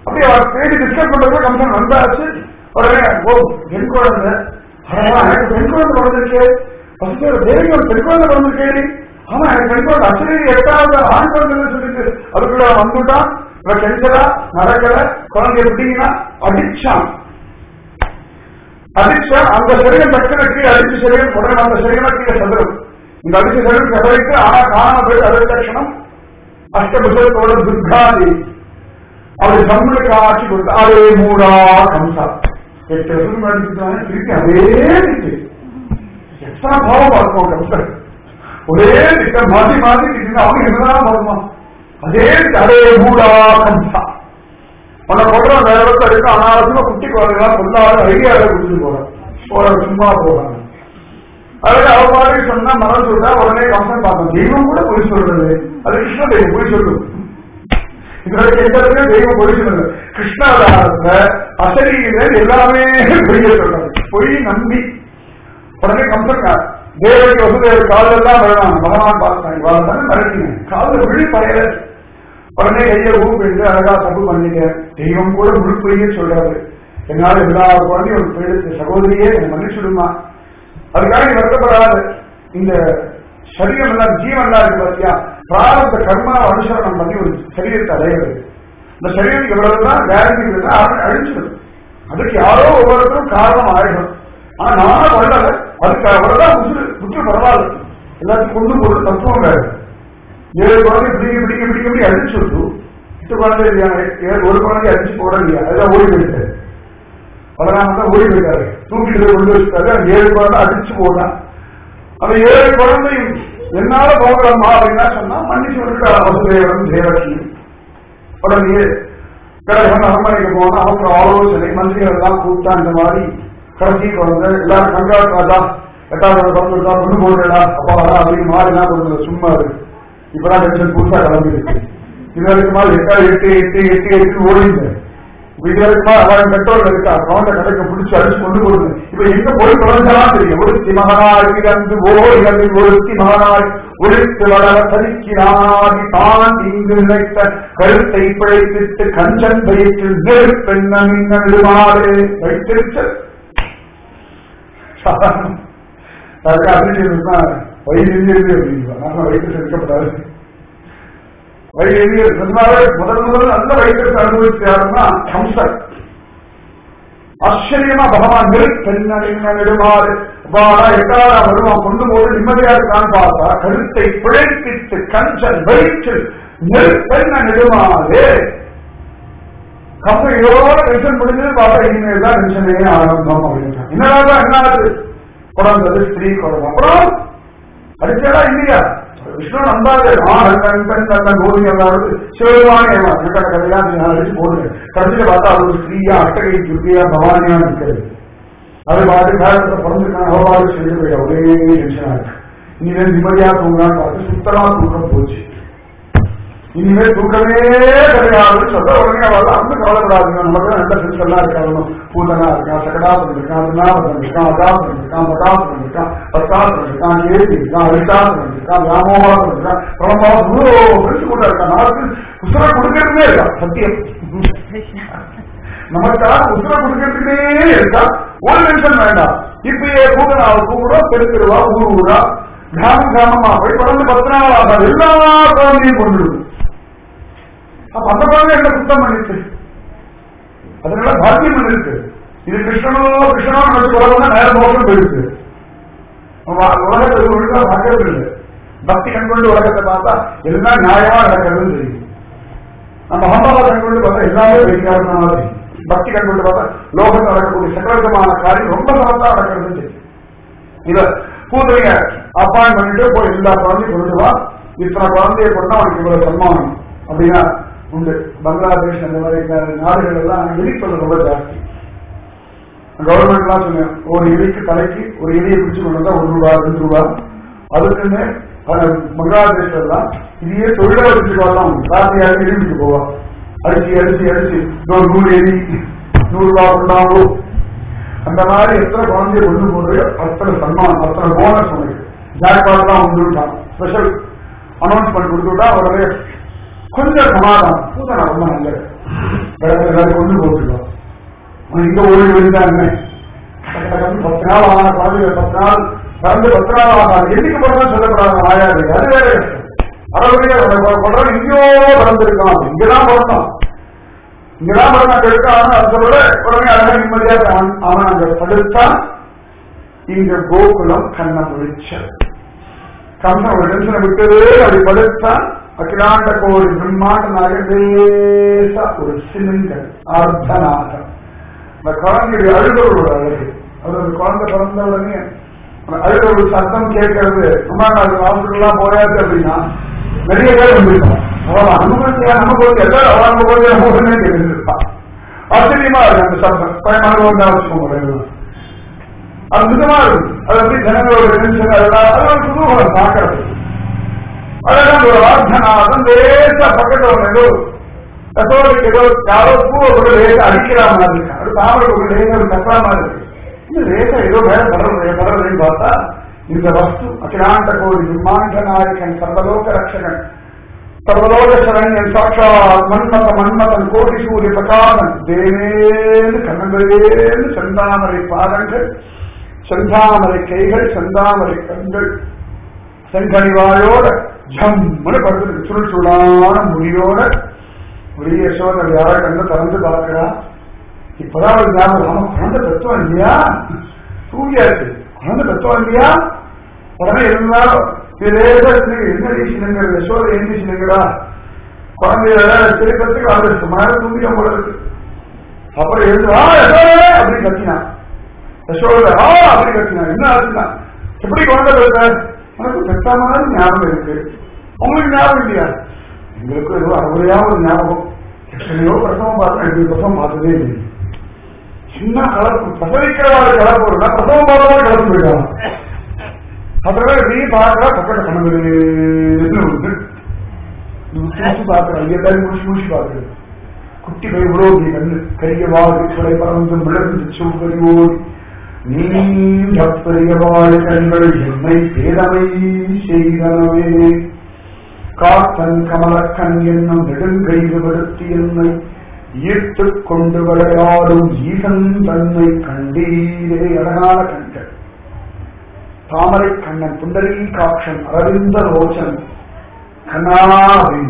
அப்படியே அவர் தேடி டிஸ்கஸ் பண்றது கம்சன் வந்தாச்சு உடனே ஓ பெண் குழந்தை அடடா, எனக்கு பெண் குழந்தை பிறந்திருக்கு பசுத்தேவர் தேவி ஒரு பெண் குழந்தை பிறந்திருக்கேடி ஆமா எனக்கு பெண் குழந்தை அசரீரி எட்டாவது ஆண் குழந்தைன்னு சொல்லிட்டு அதுக்குள்ள வந்துட்டான் இவன் கெஞ்சலா நடக்கல குழந்தைய விட்டீங்கன்னா அடிச்சான் அடிச்சா அந்த சரீரம் டக்குனு கீழே அடிச்ச சரீரம் உடனே அந்த சரீரம் கீழே சதுரும் இந்த அடிச்ச சரீரம் சதறிட்டு ஆனா காணாம போய் அதே தட்சணம் அஷ்டபுஷத்தோட துர்காதி அவர் சம்மனுக்கு ஆட்சி கொடுத்து அதே மூடா கம்சா எட்டு வருஷம் நடிச்சுட்டாங்க திருப்பி அதே திட்டு எத்தனை பாவம் பார்ப்போம் கம்சன் ஒரே திட்டம் மாத்தி மாத்தி திட்டு அவங்க என்னதான் வருமா அதே திட்டு, அதே மூடா கம்சா உன்னை கொண்டு வேற இடத்துல இருக்கு அனாவசியமா குட்டி குழந்தைகளா சொல்லாத ஐடியாவை கொடுத்துட்டு போறேன் போற சும்மா போறாங்க அதுக்கு அவ மாதிரி சொன்னா மனம் சொல்றா உடனே கம்சன் பார்ப்போம் தெய்வம் கூட பொய் சொல்றது அது கிருஷ்ண தெய்வம் பொய் சொல்லும் இதோட எந்த இடத்துலயும் தெய்வம் பொய் சொல்றது கிருஷ்ணாவதாரத்துல அசரீகில எல்லாமே பொய்ய சொல்றது பொய் நம்பி உடனே கம்சன் தேவகி வசுதேவர் காலில் எல்லாம் விழலாம் பகவான் பார்த்தாங்க இவாள் தானே மிரட்டினேன் காலில் விழி பயல உடனே கையை ஊப்பிட்டு அழகா தப்பு பண்ணிட்டேன் தெய்வம் கூட முழுப்பொய்யே சொல்றாரு என்னால எல்லா குழந்தையும் ஒரு பேருக்கு சகோதரியே என்னை மன்னிச்சுடுமா அதுக்காக நீ வருத்தப்படாது இந்த சரீரம் எல்லாம் ஜீவன் எல்லாம் இருக்கு பாத்தியா பிராரத்த கர்மா அனுசரணம் பண்ணி ஒரு சரீரத்தை அடையிறது இந்த சரீரத்துக்கு எவ்வளவுதான் கேரண்டி இருந்தா அழிச்சிடும் அதுக்கு யாரோ ஒவ்வொருத்தரும் காரணம் ஆயிடும் ஆனா நானும் கொள்ளல அதுக்கு அவ்வளவுதான் முற்று முற்று பரவாயில்ல எல்லாத்தையும் கொண்டு போட்டு தத்துவம் வேறு ஏழு குழந்தை பிடிக்க பிடிக்க பிடிக்க பிடிக்க அடிச்சு விட்டு எட்டு குழந்தை இல்லையா ஏழு ஒரு குழந்தை அடிச்சு போட இல்லையா அதுதான் ஓடி போயிட்டாரு பலராம தான் ஓடி போயிட்டாரு தூக்கிட்டு போய் கொண்டு வச்சுட்டாரு அந்த ஏழு குழந்தை அடிச்சு போட்டான் அந்த ஏழு குழந்தையும் என்னால போகலாமா அப்படின்னா சொன்னா மன்னிச்சு விட்டுட்டார் வசுதேவன் தேவகியும் உடனே கடகன் அரண்மனைக்கு போனா அவங்க ஆலோசனை மந்திரிகள் எல்லாம் கூப்பிட்டா இந்த மாதிரி கடைசி குழந்தை எல்லாரும் கங்காள் ராஜா எட்டாவது குழந்தை இருக்கா கொண்டு போடுறா அப்பா வரா அப்படின்னு மாறி என்ன பண்ணுறது சும்மா இருக்கு இப்பதான் டென்ஷன் புதுசா கிளம்பிருக்கு இது வரைக்குமா எட்டா எட்டு எட்டு எட்டு எட்டு ஓடிங்க இப்ப இது வரைக்குமா அவன் பெட்ரோல் இருக்கா கவுண்ட கடைக்கு பிடிச்சு அடிச்சு கொண்டு போடுது இப்ப எங்க போய் தொலைஞ்சாலும் தெரியும் ஒருத்தி மகனாய் இறந்து ஓர் இறந்து ஒருத்தி மகனாய் ஒழித்து வளர சதிக்கிறாதி தான் இங்கு நினைத்த கருத்தை பிழைத்திட்டு கஞ்சன் வயிற்றில் நெருப்பெண்ண நெடுமாறு வைத்திருச்சு அதுக்கு அப்படின்னு வயிறு எரியுது அப்படிங்களா நம்ம வயிற்று செலுத்தப்படாது வயிறு எரியுது நிஜமாவே முதல் முதல் நல்ல வயிற்று அனுபவிச்சாருன்னா கம்சன் ஆச்சரியமா பகவான் நெடுமாறு வாடா எட்டாரா வருவான் கொண்டு போது நிம்மதியா இருக்கான்னு பார்த்தா கருத்தை பிழைப்பித்து கஞ்சன் வயிற்றில் நெருப்பெண்ண நெடுமாறு கம்பெனி இதோட டென்ஷன் முடிஞ்சது பார்த்தா இனிமேல் தான் டென்ஷனே ஆரம்பம் அப்படின்ட்டான் என்னடா என்ன ஆகுது குழந்தை ஸ்திரீ குழந்தை அப்புறம் அடிச்சடா இல்லையா விஷ்ணு நம்பாது ஆண் பெண் பெண் தன்ன கோதி அதாவது சிவபெருமானே கட்ட கதையா நீ அடிச்சு போடுங்க கடைசியில பார்த்தா அது ஒரு ஸ்திரீயா அட்டகை துர்க்கையா பவானியா இருக்கிறது அது பார்த்து காலத்தை பிறந்திருக்கான அவபாடு செஞ்சு போயிட ஒரே டென்ஷனா இருக்கு இனிமேல் நிம்மதியா தூங்கலான்னு பார்த்து சுத்தமா தூக்கம் போச்சு இனிமேல் தூக்கமே கிடையாதுன்னு சொல்ல உடனே அவள் அந்த கவலைப்படாதீங்க நமக்கு நல்ல ஃப்ரெண்ட்ஸ் எல்லாம் இருக்காங்க பூதனா இருக்கான் சகடாசன் இருக்கான் திருநாபன் இருக்கான் அதாசன் இருக்கான் பதாசன் இருக்கான் பத்தாசன் இருக்கான் ஏசி இருக்கான் அரிதாசன் இருக்கான் ராமோபாசன் இருக்கான் பிரமாசன் இவ்வளோ ஃப்ரெண்ட்ஸ் கூட இருக்கான் நாளுக்கு உசுரை கொடுக்கறதுமே இருக்கா சத்தியம் நமக்காக உசுரை கொடுக்கறதுக்கே இருக்கா ஒரு டென்ஷன் வேண்டாம் இப்பயே பூதனாவை கூப்பிடும் பெருத்திருவா ஊர் ஊரா கிராமம் கிராமமா போய் தொடர்ந்து பத்து நாள் ஆகாது எல்லா குழந்தையும் கொண்டுடும் அப்ப அந்த குழந்தை என்ன சுத்தம் பண்ணிச்சு அதனால பாக்கியம் இருக்கு இது கிருஷ்ணனோ கிருஷ்ணனோ நினைச்சு உலகம் நேரம் மோசம் போயிருக்கு உலகத்தை ஒழுங்கா பார்க்கறது இல்லை பக்தி கண்கொண்டு உலகத்தை பார்த்தா எல்லாம் நியாயமா நடக்கிறதுன்னு தெரியும் நம்ம மகாபாரத கண்கொண்டு பார்த்தா எல்லாமே வைக்காத மாதிரி பக்தி கண்கொண்டு பார்த்தா லோகத்தில் நடக்கக்கூடிய சகலவிதமான காரியம் ரொம்ப சமத்தா நடக்கிறது தெரியும் இத பூதனைய அப்பாயின் பண்ணிட்டு போய் எல்லா குழந்தையும் கொண்டு வா இத்தனை குழந்தைய கொண்டா அவனுக்கு இவ்வளவு சன்மானம் அப்படின்னா உண்டு பங்களாதேஷ் அந்த மாதிரி நாடுகள் எல்லாம் எலிப்பது ரொம்ப ஜாஸ்தி கவர்மெண்ட் எல்லாம் சொன்னேன் ஒரு எலிக்கு தலைக்கு ஒரு எலியை பிடிச்சு கொண்டு வந்தா ஒரு ரூபா ரெண்டு ரூபா அதுக்குன்னு பங்களாதேஷ் எல்லாம் இதையே தொழிலா வச்சுட்டு வரலாம் ராத்திரி யாரும் எழுதிட்டு போவா அரிசி அரிசி அரிசி ஒரு நூறு எலி நூறு ரூபா கொண்டாவோ அந்த மாதிரி எத்தனை குழந்தைய கொண்டு போறது அத்தனை சன்மானம் அத்தனை போனஸ் உனக்கு ஜாக்பாட் தான் உண்டுட்டான் ஸ்பெஷல் அனௌன்ஸ்மெண்ட் கொடுத்துட்டா உடனே கொஞ்சம் சமாதானம் பூதனை ரொம்ப நல்லது கிடக்கு எல்லாரும் கொண்டு போட்டுருவான் அவன் இங்க ஓடி விழுந்தாங்க பத்து நாள் ஆன குழந்தைங்க பத்து நாள் பிறந்து பத்து நாள் ஆனாங்க என்னைக்கு பிறந்தா சொல்லப்படாத ஆயாது அது வேற அறவழியா பண்றான் இங்கேயோ பிறந்திருக்கான் இங்கதான் பிறந்தான் இங்கதான் பிறந்தான் கெடுக்கான் அதோட உடனே அழகா நிம்மதியாக அவன் அவன் அங்க படுத்தான் இங்க கோகுலம் கண்ண முடிச்ச கண்ண ஒரு டென்ஷனை விட்டு அப்படி படுத்தான் அகிலாண்ட கோடி பிரம்மாண்ட நாகதேச ஒரு சிலிண்டர் அர்த்தநாதம் அந்த குழந்தையுடைய அழுதவரோட அழகு அது அந்த குழந்தை பிறந்த உடனே அந்த அழுத ஒரு சத்தம் கேட்கறது சும்மா நான் ஹாஸ்பிட்டல்லாம் போயாச்சு அப்படின்னா நிறைய பேர் வந்திருப்பான் அவன் அனுமதியா நம்ம போய் எல்லாரும் அவன் நம்ம போய் நம்ம உடனே கேட்டுருப்பான் ஆச்சரியமா இருக்கு அந்த சத்தம் பயமாக வந்து அவசியம் அற்புதமா இருக்கும் அது எப்படி ஜனங்களோட டென்ஷன் அதெல்லாம் அது ஒரு குதூகலம் பார்க்கறது அதெல்லாம் ஒரு ஆர்த்தநாதம் லேசா பக்கத்துல ஒண்ணு ஏதோ கத்தோலிக்கு ஏதோ யாரோ பூவை கூட லேசா அடிக்கிற மாதிரி இருக்கு அது தாமரை கூட லேசா ஒரு கத்துற மாதிரி இருக்கு இந்த லேசா ஏதோ மேல படுறது படுறதுன்னு பார்த்தா இந்த வஸ்து அகிலாண்ட கோடி பிரம்மாண்ட நாயகன் சர்வலோக ரட்சகன் சர்வலோக சரண்யன் சாட்சாத் மன்மத மன்மதன் கோடி சூரிய பிரகாசன் தேவேந்து கண்ணங்களேந்து செந்தாமரை பாதங்கள் செந்தாமரை கைகள் செந்தாமரை கண்கள் செங்கனிவாயோட ஜம்முன்னு படுத்து சுருள் சுடான முடியோட முடிய சோதனை யார கண்ணு திறந்து பார்க்கிறா இப்பதான் ஒரு ஞாபகம் ஆமா குழந்தை தத்துவம் இல்லையா தூங்கியாச்சு குழந்தை தத்துவம் இல்லையா உடனே இருந்தாலும் லேசா என்ன ரீசனுங்கிற யசோத என்ன ரீசனுங்கிறா குழந்தைய திருப்பத்துக்கு அது சுமார தூங்கிட்ட போல இருக்கு அப்புறம் எழுந்து ஆ யசோதே அப்படின்னு கத்தினான் யசோத ஆ அப்படி கத்தினா என்ன ஆச்சுன்னா எப்படி குழந்தை பெற்ற உனக்கு பெற்ற மாதிரி ஞாபகம் இருக்கு உங்களுக்கு ஞாபகம் இல்லையா எங்களுக்கு ஏதோ அறுபதையா ஒரு ஞாபகம் எத்தனையோ பிரசவம் பார்த்தேன் எங்களுக்கு பிரசவம் பார்த்ததே இல்லை சின்ன கலப்பு பிரசவிக்கிறவாறு கலப்பு இருந்தா பிரசவம் பார்த்தவங்க கலப்பு போயிட்டாங்க அப்புறமே நீ பார்க்கற பக்கத்துல கணவரு உண்டு முடிச்சு பார்க்கற ஐயத்தாரி முடிச்சு முடிச்சு பார்க்கறது குட்டி பை உறவு கண்ணு கரிய வாடு குறை பறந்து மிளர்ந்து சூப்பரி ஓடி நீண்ட பெரிய வாழ் கண்கள் என்னை பேதமை செய்தனவே காத்தன் கமலக்கண் என்னும் நெடுங்கைதுபடுத்தி என்னை ஈர்த்துக் கொண்டு விளையாடும் ஈசன் தன்னை கண்டீரே அழகான கண்கள் தாமரை கண்ணன் புண்டரீ காட்சன் அரவிந்த ரோச்சன் கண்ணாவின்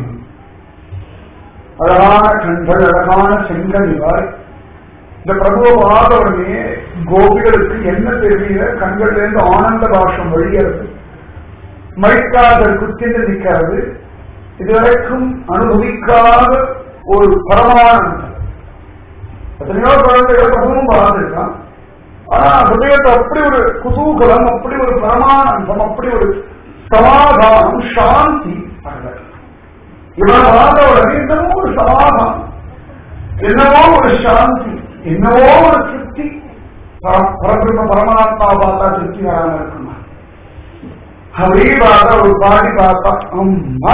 அழகான கண்கள் அழகான செங்கனிவாய் இந்த பிரபுவை பார்த்த உடனே கோபிகளுக்கு என்ன தெரியல கண்கள்ல இருந்து ஆனந்த பாஷம் வழியறது மழைக்காதல் குத்திட்டு நிற்கிறது இதுவரைக்கும் அனுபவிக்காத ஒரு பரமானந்தம் எத்தனையோ குழந்தைகள் பிரபுவும் பார்த்துருக்கான் ஆனா ஹிருதயத்தை அப்படி ஒரு குதூகலம் அப்படி ஒரு பரமானந்தம் அப்படி ஒரு சமாதானம் சாந்தி வரல இவன் பார்த்த உடனே என்னமோ ஒரு சமாதானம் என்னவோ ஒரு சாந்தி என்னவோ ஒரு திருப்தி பரபிரம்ம பரமாத்மா பார்த்தா திருப்தி வராம இருக்குமா அப்படியே பார்த்தா ஒரு பாடி பார்த்தா அம்மா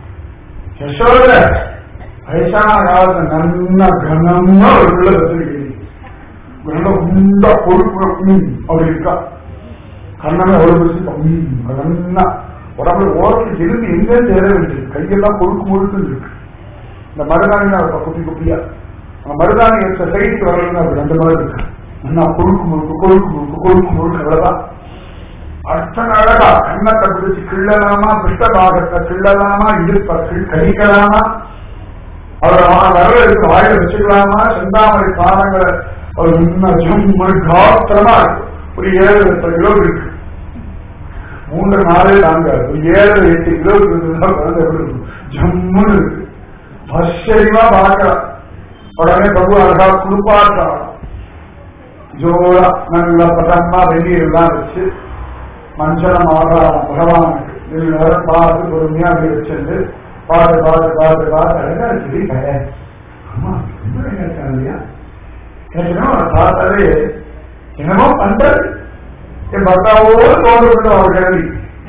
யசோத வயசான காலத்துல நல்ல கனமா ஒரு பிள்ளை வச்சிருக்கீங்க நல்ல உண்டா பொறுப்பு அப்படி இருக்கா கண்ணமே அவ்வளவு பெருசு ம், நல்லா உடம்புல ஓரத்தில் எலும்பு எங்கே சேர வேண்டியது கையெல்லாம் கொழுக்கு முழுக்கு இருக்கு இந்த மருதாணி இருப்பா குட்டி குட்டியா அந்த மருதாணி எடுத்த சைடுக்கு வரலன்னு அப்படி அந்த மாதிரி இருக்கு நல்லா கொழுக்கு முழுக்கு கொழுக்கு முழுக்கு கொழுக்கு முழுக்கு அவ்வளவுதான் அர்த்தம் அழகா கண்ணத்தை பிடிச்சு கிள்ளலாமா பிஷ்டபாகத்தை கிள்ளலாமா இடுப்ப கழிக்கலாமா அவர் விரல எடுத்து வாயில வச்சுக்கலாமா செந்தாமரை பாதங்களை ஒரு இன்னும் ஜம்மு காத்திரமா இருக்கு ஒரு ஏழு எட்டு கிலோ இருக்கு மூன்று நாளே தாங்க ஒரு ஏழு எட்டு கிலோ இருக்குதுன்னா குழந்தை எப்படி இருக்கும் ஜம்முன்னு இருக்கு ஆச்சரியமா பார்க்கலாம் உடனே பிரபு அழகா குளிப்பாட்டான் ஜோரா நல்ல பதமா வெந்நீர்லாம் வச்சு மஞ்சளம் ஆதாரம் பகவானுக்கு இது நேரம் பார்த்து பொறுமையா அப்படி வச்சிருந்து பார்த்து பார்த்து பார்த்து பார்த்து அழகா இருக்குது கடை ஆமா ரொம்ப அழகா இருக்காங்க இல்லையா எனக்கு என்னமோ அதை பார்த்தாலே என்னமோ பண்றது என் பர்த்தாவோடு தோன்றுகிட்டு அவர் கிளம்பி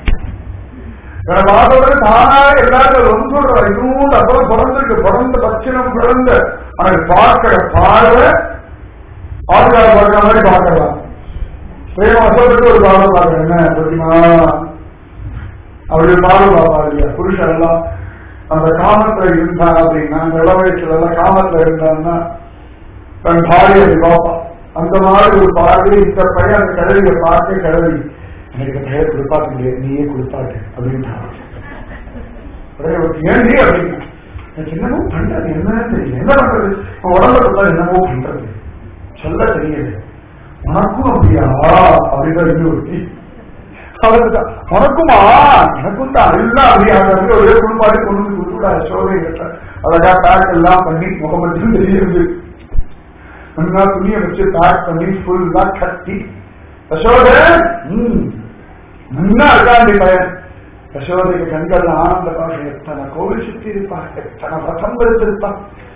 இவரை பார்த்தோட தானா எல்லாரும் ரொம்ப சொல்ற இன்னும் அப்புறம் பிறந்திருக்கு பிறந்த பட்சணம் பிறந்த அவனை பார்க்கிற பார்வை ஆட்கார பார்க்கிற மாதிரி பார்க்கலாம் பிரேம அசோகத்துக்கு ஒரு பார்வை பார்க்கிறேன் என்ன தெரியுமா அவருடைய பார்வை பார்ப்பா இல்லையா புருஷன் எல்லாம் அந்த காமத்துல இருந்தான் அப்படின்னா அந்த இள வயசுல எல்லாம் காமத்துல இருந்தான்னா தன் பாடியை பார்ப்பான் அந்த மாதிரி ஒரு பார்வை இந்த பையன் அந்த கிழவியை பார்த்து கிழவி எனக்கு இந்த பெயர் கொடுப்பாக்க முடியாது நீயே கொடுப்பாட்டு அப்படின்ட்டான் உடனே அவருக்கு, ஏன்டி அப்படின்னு எனக்கு என்னமோ பண்றது என்னன்னு தெரியல என்ன பண்றது உன் உடம்புல கொடுத்தா என்னமோ பண்றது சொல்ல தெரியல உனக்கும் அப்படியா அப்படிதான் இன்னொரு அவருக்கு உனக்குமா எனக்கும் தான் எல்லாம் அப்படியாக ஒரே குடும்பாடு கொண்டு வந்து கொடுத்துடா சோதனை அழகா பேக் எல்லாம் பண்ணி முகம் மட்டும் தெரியுது நல்லா துணியை வச்சு பேக் பண்ணி ஃபுல்லா கட்டி யசோத ம் நல்லா இருக்காண்டி பையன் யசோதைக்கு கண்கள் ஆனந்த பாஷை எத்தனை கோவில் சுத்தி இருப்பா எத்தனை ரசம் எடுத்திருப்பா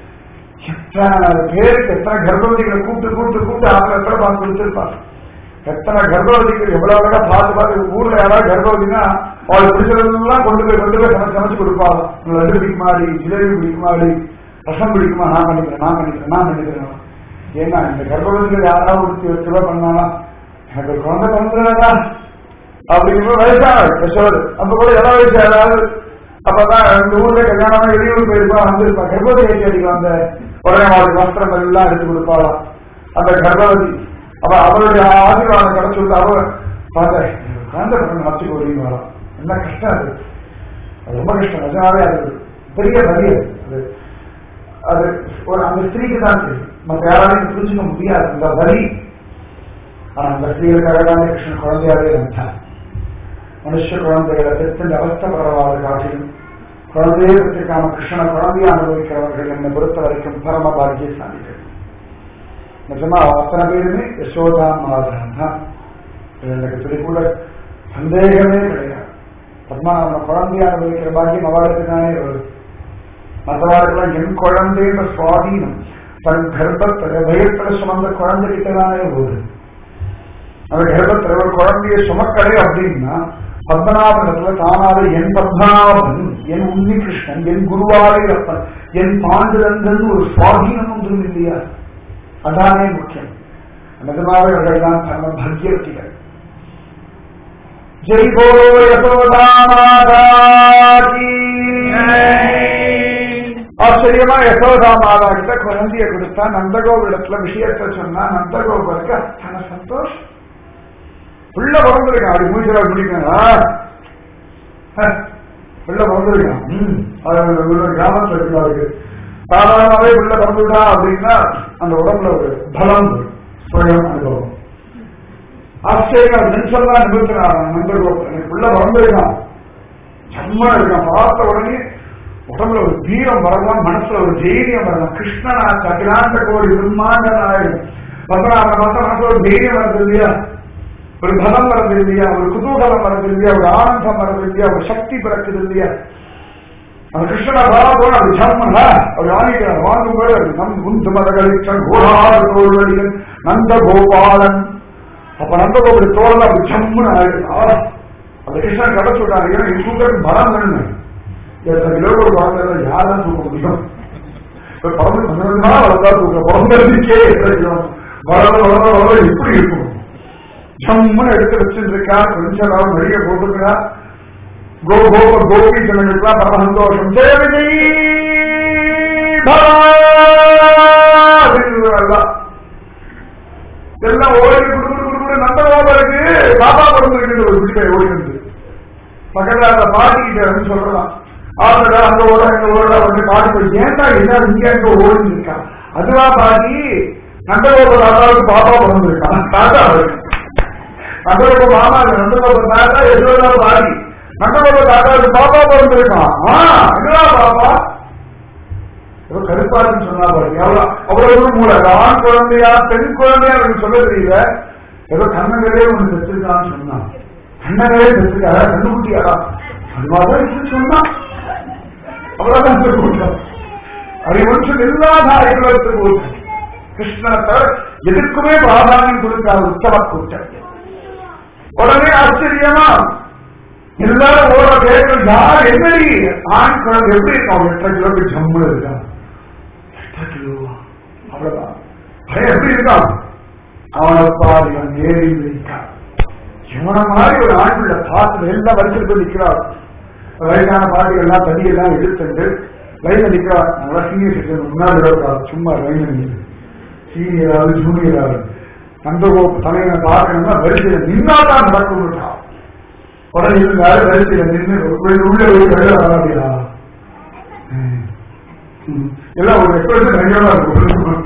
எத்தனை பேருக்கு எத்தனை கர்ப்பவதிகளை கூப்பிட்டு கூப்பிட்டு கூப்பிட்டு ஆத்துல எத்தனை பார்த்து கொடுத்திருப்பா எத்தனை கர்ப்பவதிகள் எவ்வளவு அழகா பார்த்து பார்த்து ஊர்ல யாராவது கர்ப்பவதினா அவள் பிடிச்சதெல்லாம் கொண்டு போய் கொண்டு போய் சமைச்சு சமைச்சு கொடுப்பாள் லட்டு பிடிக்குமாடி ஜிலேபி பிடிக்குமாடி ரசம் பிடிக்குமா நான் பண்ணிக்கிறேன் நான் பண்ணிக்கிறேன் நான் பண்ணிக்கிறேன் ஏன்னா இந்த கர்ப்பவதிகள் யாராவது ஒரு சிவ பண்ணானா எனக்கு ஒரு குழந்தை பிறந்துடாதா அப்படிங்கிற வயசான யசோது அப்ப கூட எவ்வளவு வயசு யாராவது அப்பதான் இந்த ஊர்ல கல்யாணம் வெளியூர் போயிருப்பா வந்திருப்பா கர்ப்பவதி ஏற்றி அடிக்கும் அந்த உடனே அவளுக்கு வஸ்திரங்கள் எல்லாம் எடுத்து கொடுப்பாளாம் அந்த கர்ப்பவதி அவ அவளுடைய ஆசீர்வாதம் கிடைச்சுட்டு அவ பார்த்த குழந்தை பிறகு வச்சு கொடுங்களாம் என்ன கஷ்டம் அது அது ரொம்ப கஷ்டம் நிஜமாவே அது பெரிய வலி அது அது அது ஒரு அந்த ஸ்திரீக்கு தான் தெரியும் மற்ற யாராலையும் புரிஞ்சுக்க முடியாது அந்த வலி ஆனா அந்த ஸ்திரீகளுக்காக தான் கிருஷ்ணன் குழந்தையாவே இருந்தார் மனுஷ குழந்தைகளை பெற்று அவஸ்தப்படுறவாறு காட்டிலும் குழந்தையே பெற்றிருக்காம கிருஷ்ணனை குழந்தையை அனுபவிக்கிறவர்கள் என்னை பொறுத்த வரைக்கும் பரம பாக்கியசாலிகள் நிஜமா அத்தனை பேருமே யசோதா மாதன் தான் எனக்கு துளி கூட சந்தேகமே கிடையாது பத்மநாபன் குழந்தையை அனுபவிக்கிற பாக்கியம் அவளுக்கு தானே வருது மற்றவாளுக்கெல்லாம் என் குழந்தைன்ற சுவாதீனம் தன் கர்ப்பத்தில் வயிற்றுல சுமந்த குழந்தைகிட்ட தானே வருது அந்த கர்ப்பத்தில் ஒரு குழந்தைய சுமக்கலை அப்படின்னா பத்மநாபனத்துல தானாவே என் பத்மநாபன் என் உன்னி கிருஷ்ணன் என் குருவாயூரப்பன் என் பாண்டுரங்கன் ஒரு சுவாதீனம் ஒன்றும் இல்லையா அதானே முக்கியம் நிஜமாவே அவர்கள் தான் பரம பாக்கியவதிகள் ஜெய் போலோ யசோதாமாதா ஆச்சரியமா யசோதா மாதா கிட்ட குழந்தைய கொடுத்தா நந்தகோபுரத்துல விஷயத்த சொன்னா நந்தகோபுருக்கு அத்தனை சந்தோஷம் புள்ள பிறந்திருக்கான் அப்படி மூச்சலா குடிக்கா புள்ள பிறந்திருக்கான் ம் அது உள்ள கிராமத்துல இருக்கிறாருக்கு சாதாரணமாவே புள்ள பிறந்துட்டா அப்படின்னா அந்த உடம்புல ஒரு பலம் வரும். சுயம் அனுபவம் ஆச்சரியம் நிமிஷம்தான் நிமிர்த்தினான் நண்பர்கள் எனக்கு புள்ள பிறந்திருக்கான் செம்ம இருக்கான் பார்த்த உடனே உடம்புல ஒரு வீரம் வரலாம் மனசுல ஒரு தைரியம் வரலாம் கிருஷ்ணனாச்சு அகிலாண்ட கோடி பிரம்மாண்ட நாயகன் பத்மநாப மாசம் மனசுல ஒரு தைரியம் வருது இல்லையா ஒரு பலம் வருது இல்லையா ஒரு குதூகலம் வருது இல்லையா ஒரு ஆனந்தம் வருது இல்லையா ஒரு சக்தி பிறக்குது இல்லையா அந்த கிருஷ்ணனை பாரதோட அது ஜம்மன் அவர் ஆணிக்கிறார் வாங்கும் போது அது நம் குந்து மதகளிச்சன் கோடாத தோல்வழிகள் நந்த கோபாலன் அப்ப நந்தகோபுர தோழல் அப்படி ஜம்முன்னு ஆயிடுச்சு அந்த கிருஷ்ணன் கடை சொல்றாங்க ஏன்னா இது தூக்கத்துக்கு பலம் வேணும் எத்தனை கிலோ ஒரு குழந்தை யாரும் தூக்க முடியும் இப்ப பிறந்து கொஞ்சம் நாள் வளர்ந்தா தூக்க பிறந்ததுக்கே எத்தனை கிலோ வளர வளர வளர எப்படி இருக்கும் ஜம்முன்னு எடுத்து வச்சிருக்கா கொஞ்சம் நாள் வெளியே போட்டுக்கிறா கோ கோப கோபி ஜனங்களுக்குலாம் பரம சந்தோஷம் ஜெய விஜய் எல்லாம் ஓடி குடு குடு குடு குடு நந்த கோபருக்கு பாப்பா பிறந்திருக்கு ஒரு குடிமை ஓடி வந்து பக்கத்துல அந்த பாட்டிக்கிட்ட வந்து சொல்றான் ஆளுடா அங்க ஓட அங்க ஓட வந்து பாட்டி போய் ஏன்டா என்ன இங்க அங்க ஓடி இருக்கா அதுவா பாட்டி நந்தகோப தாத்தாவுக்கு பாப்பா பிறந்திருக்கான் தாத்தா அவருக்கு நந்தகோப மாமா நந்தகோப தாத்தா எதுவா பாட்டி நந்தகோப தாத்தாவுக்கு பாப்பா பிறந்திருக்கான் ஆ என்னடா பாப்பா ஏதோ கருப்பாருன்னு சொன்னா பாருங்க எவ்வளவு அவ்வளவு தூரம் மூளை அது ஆண் குழந்தையா பெண் குழந்தையா எனக்கு சொல்ல தெரியல ஏதோ கண்ணங்களே ஒண்ணு பெற்றிருக்கான்னு சொன்னான் கண்ணங்களே பெற்றிருக்காரா கண்ணுக்குட்டியாரா அது மாதிரி சொன்னான் அவ்வளவுதான் கூட்டம் அதை ஒன்றும் இல்லாத ஐவரத்து கூட்டம் கிருஷ்ணனை தவிர எதுக்குமே பிராதானியம் கொடுக்காத உத்தம கூட்டம் உடனே ஆச்சரியமா எல்லாரும் ஓட கேட்கணும் யார் என்னடி ஆண் குழந்தை எப்படி இருக்கான் எட்டரை கிலோக்கு ஜம்மு இருக்கான் எட்டரை கிலோவா அவ்வளவுதான் பையன் எப்படி இருக்கான் அவனை பாதி அவன் ஏறி இருக்கான் இவனை மாதிரி ஒரு ஆண் பிள்ளை பார்த்து எல்லா வருஷத்துக்கு நிற்கிறார் வயசான பாட்டிகள்லாம் தண்ணியெல்லாம் எடுத்துட்டு லைன்ல நிக்கிறா நல்லா சீனியர் சிட்டிசன் முன்னாடி இருக்கக்கூடாது சும்மா லைன்ல நிற்குது சீனியராவது ஜூனியராவது அந்த தலைவனை பார்க்கணும்னா வரிசையில நின்னாதான் நடக்கும்ட்டா உடனே இருந்தாரு வரிசையில நின்று உள்ள ஒரு வெள்ள வராதியா எல்லாம் ஒரு எக்ஸ்பிரஷன் ரெடியோட இருக்கும்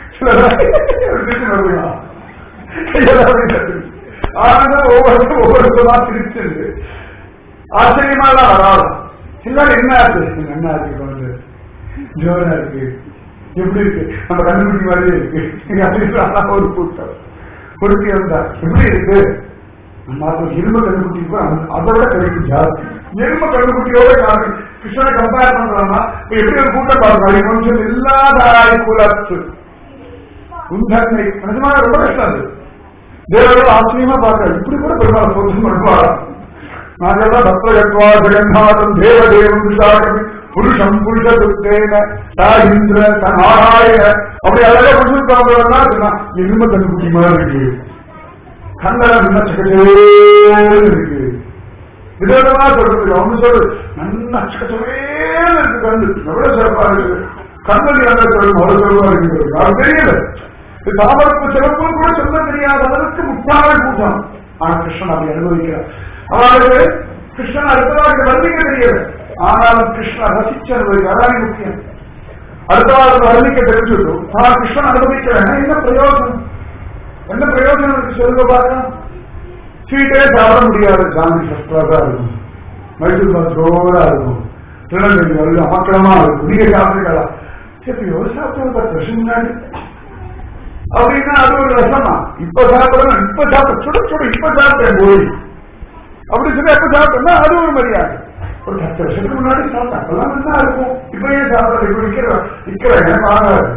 ஆனா ஒவ்வொரு ஒவ்வொருத்தமா திருச்சிருக்கு ஆச்சரியமா தான் வராது எல்லாரும் என்ன ஆச்சு என்ன ஆச்சு வந்து ஜோரா இருக்கு எப்படி இருக்கு நம்ம கண்டுபிடிக்க மாதிரியே இருக்கு அப்படின்னு ஒரு கூட்டம் கொடுத்து வந்தா எப்படி இருக்கு நம்ம அது எரும கண்டுபிடிப்போ அதோட கிடைக்கும் ஜாஸ்தி எரும கண்டுபிடியோட காரணம் கிருஷ்ணனை கம்பேர் பண்றாங்கன்னா எப்படி ஒரு கூட்டம் பாருங்க கொஞ்சம் இல்லாத குலத்து உந்தன்மை நிஜமாக ரொம்ப கஷ்டம் அது தேவரோட ஆச்சரியமா பார்க்க இப்படி கூட பெருமாள் சோதனை பண்ணுவாரா நாங்கெல்லாம் தத்வயத்வா ஜெகநாதம் தேவதேவம் விசாகம் புருஷம் புருஷ துத்தேன தா இந்திர த நாராயண அப்படி அழகா புரிஞ்சுக்காமலாம் சொன்னான் எரும கண்டுபிடி மாதிரி இருக்கு கண்ணல நல்ல சக்கச்சேன்னு இருக்கு விதவிதமா சொல்றது அவங்க சொல்லு நல்ல சக்கச்சவேன்னு இருக்கு கண்ணு எவ்வளவு சிறப்பா இருக்கு கண்ணல் என்ன சொல்லும் அவ்வளவு சிறப்பா இருக்கு அது தெரியல இது தாமரப்பு சிறப்பு கூட சொல்ல தெரியாத அளவுக்கு முட்டாள கூட்டம் ஆனா கிருஷ்ணன் அப்படி அனுபவிக்கிறார் அவளுக்கு கிருஷ்ணன் அடுத்தவாளுக்கு வர்ணிக்க தெரியல ஆனாலும் கிருஷ்ணன் ரசிச்சு அனுபவிக்கிறார் அதான் முக்கியம் அடுத்தவாளுக்கு வர்ணிக்க தெரிஞ்சுட்டும் நான் கிருஷ்ணன் அனுபவிக்கிறேன் என்ன பிரயோஜனம் என்ன பிரயோஜனம் இருக்கு சொல்லுங்க பார்க்கலாம் ஸ்வீட்டே சாப்பிட முடியாது ஜாமி ஃபஸ்டா தான் இருக்கும் மைசூர் பாத் ஜோரா இருக்கும் திருநெல்வேலி வந்து அமக்கலமா இருக்கும் நீங்க சாப்பிடுங்களா சரி எவ்வளவு சாப்பிட்டு பத்து வருஷம் முன்னாடி அப்படின்னா அது ஒரு ரசமா இப்ப சாப்பிடணும் இப்ப சாப்பிட சுட சுட இப்ப சாப்பிட்டேன் போய் அப்படி சொல்லி எப்ப சாப்பிட்டோம்னா அது ஒரு மரியாதை ஒரு பத்து வருஷத்துக்கு முன்னாடி சாப்பிட்டேன் அப்பெல்லாம் நல்லா இருக்கும் இப்ப ஏன் சாப்பிட இப்ப விற்கிற விற்கிற எனக்கு ஆகாது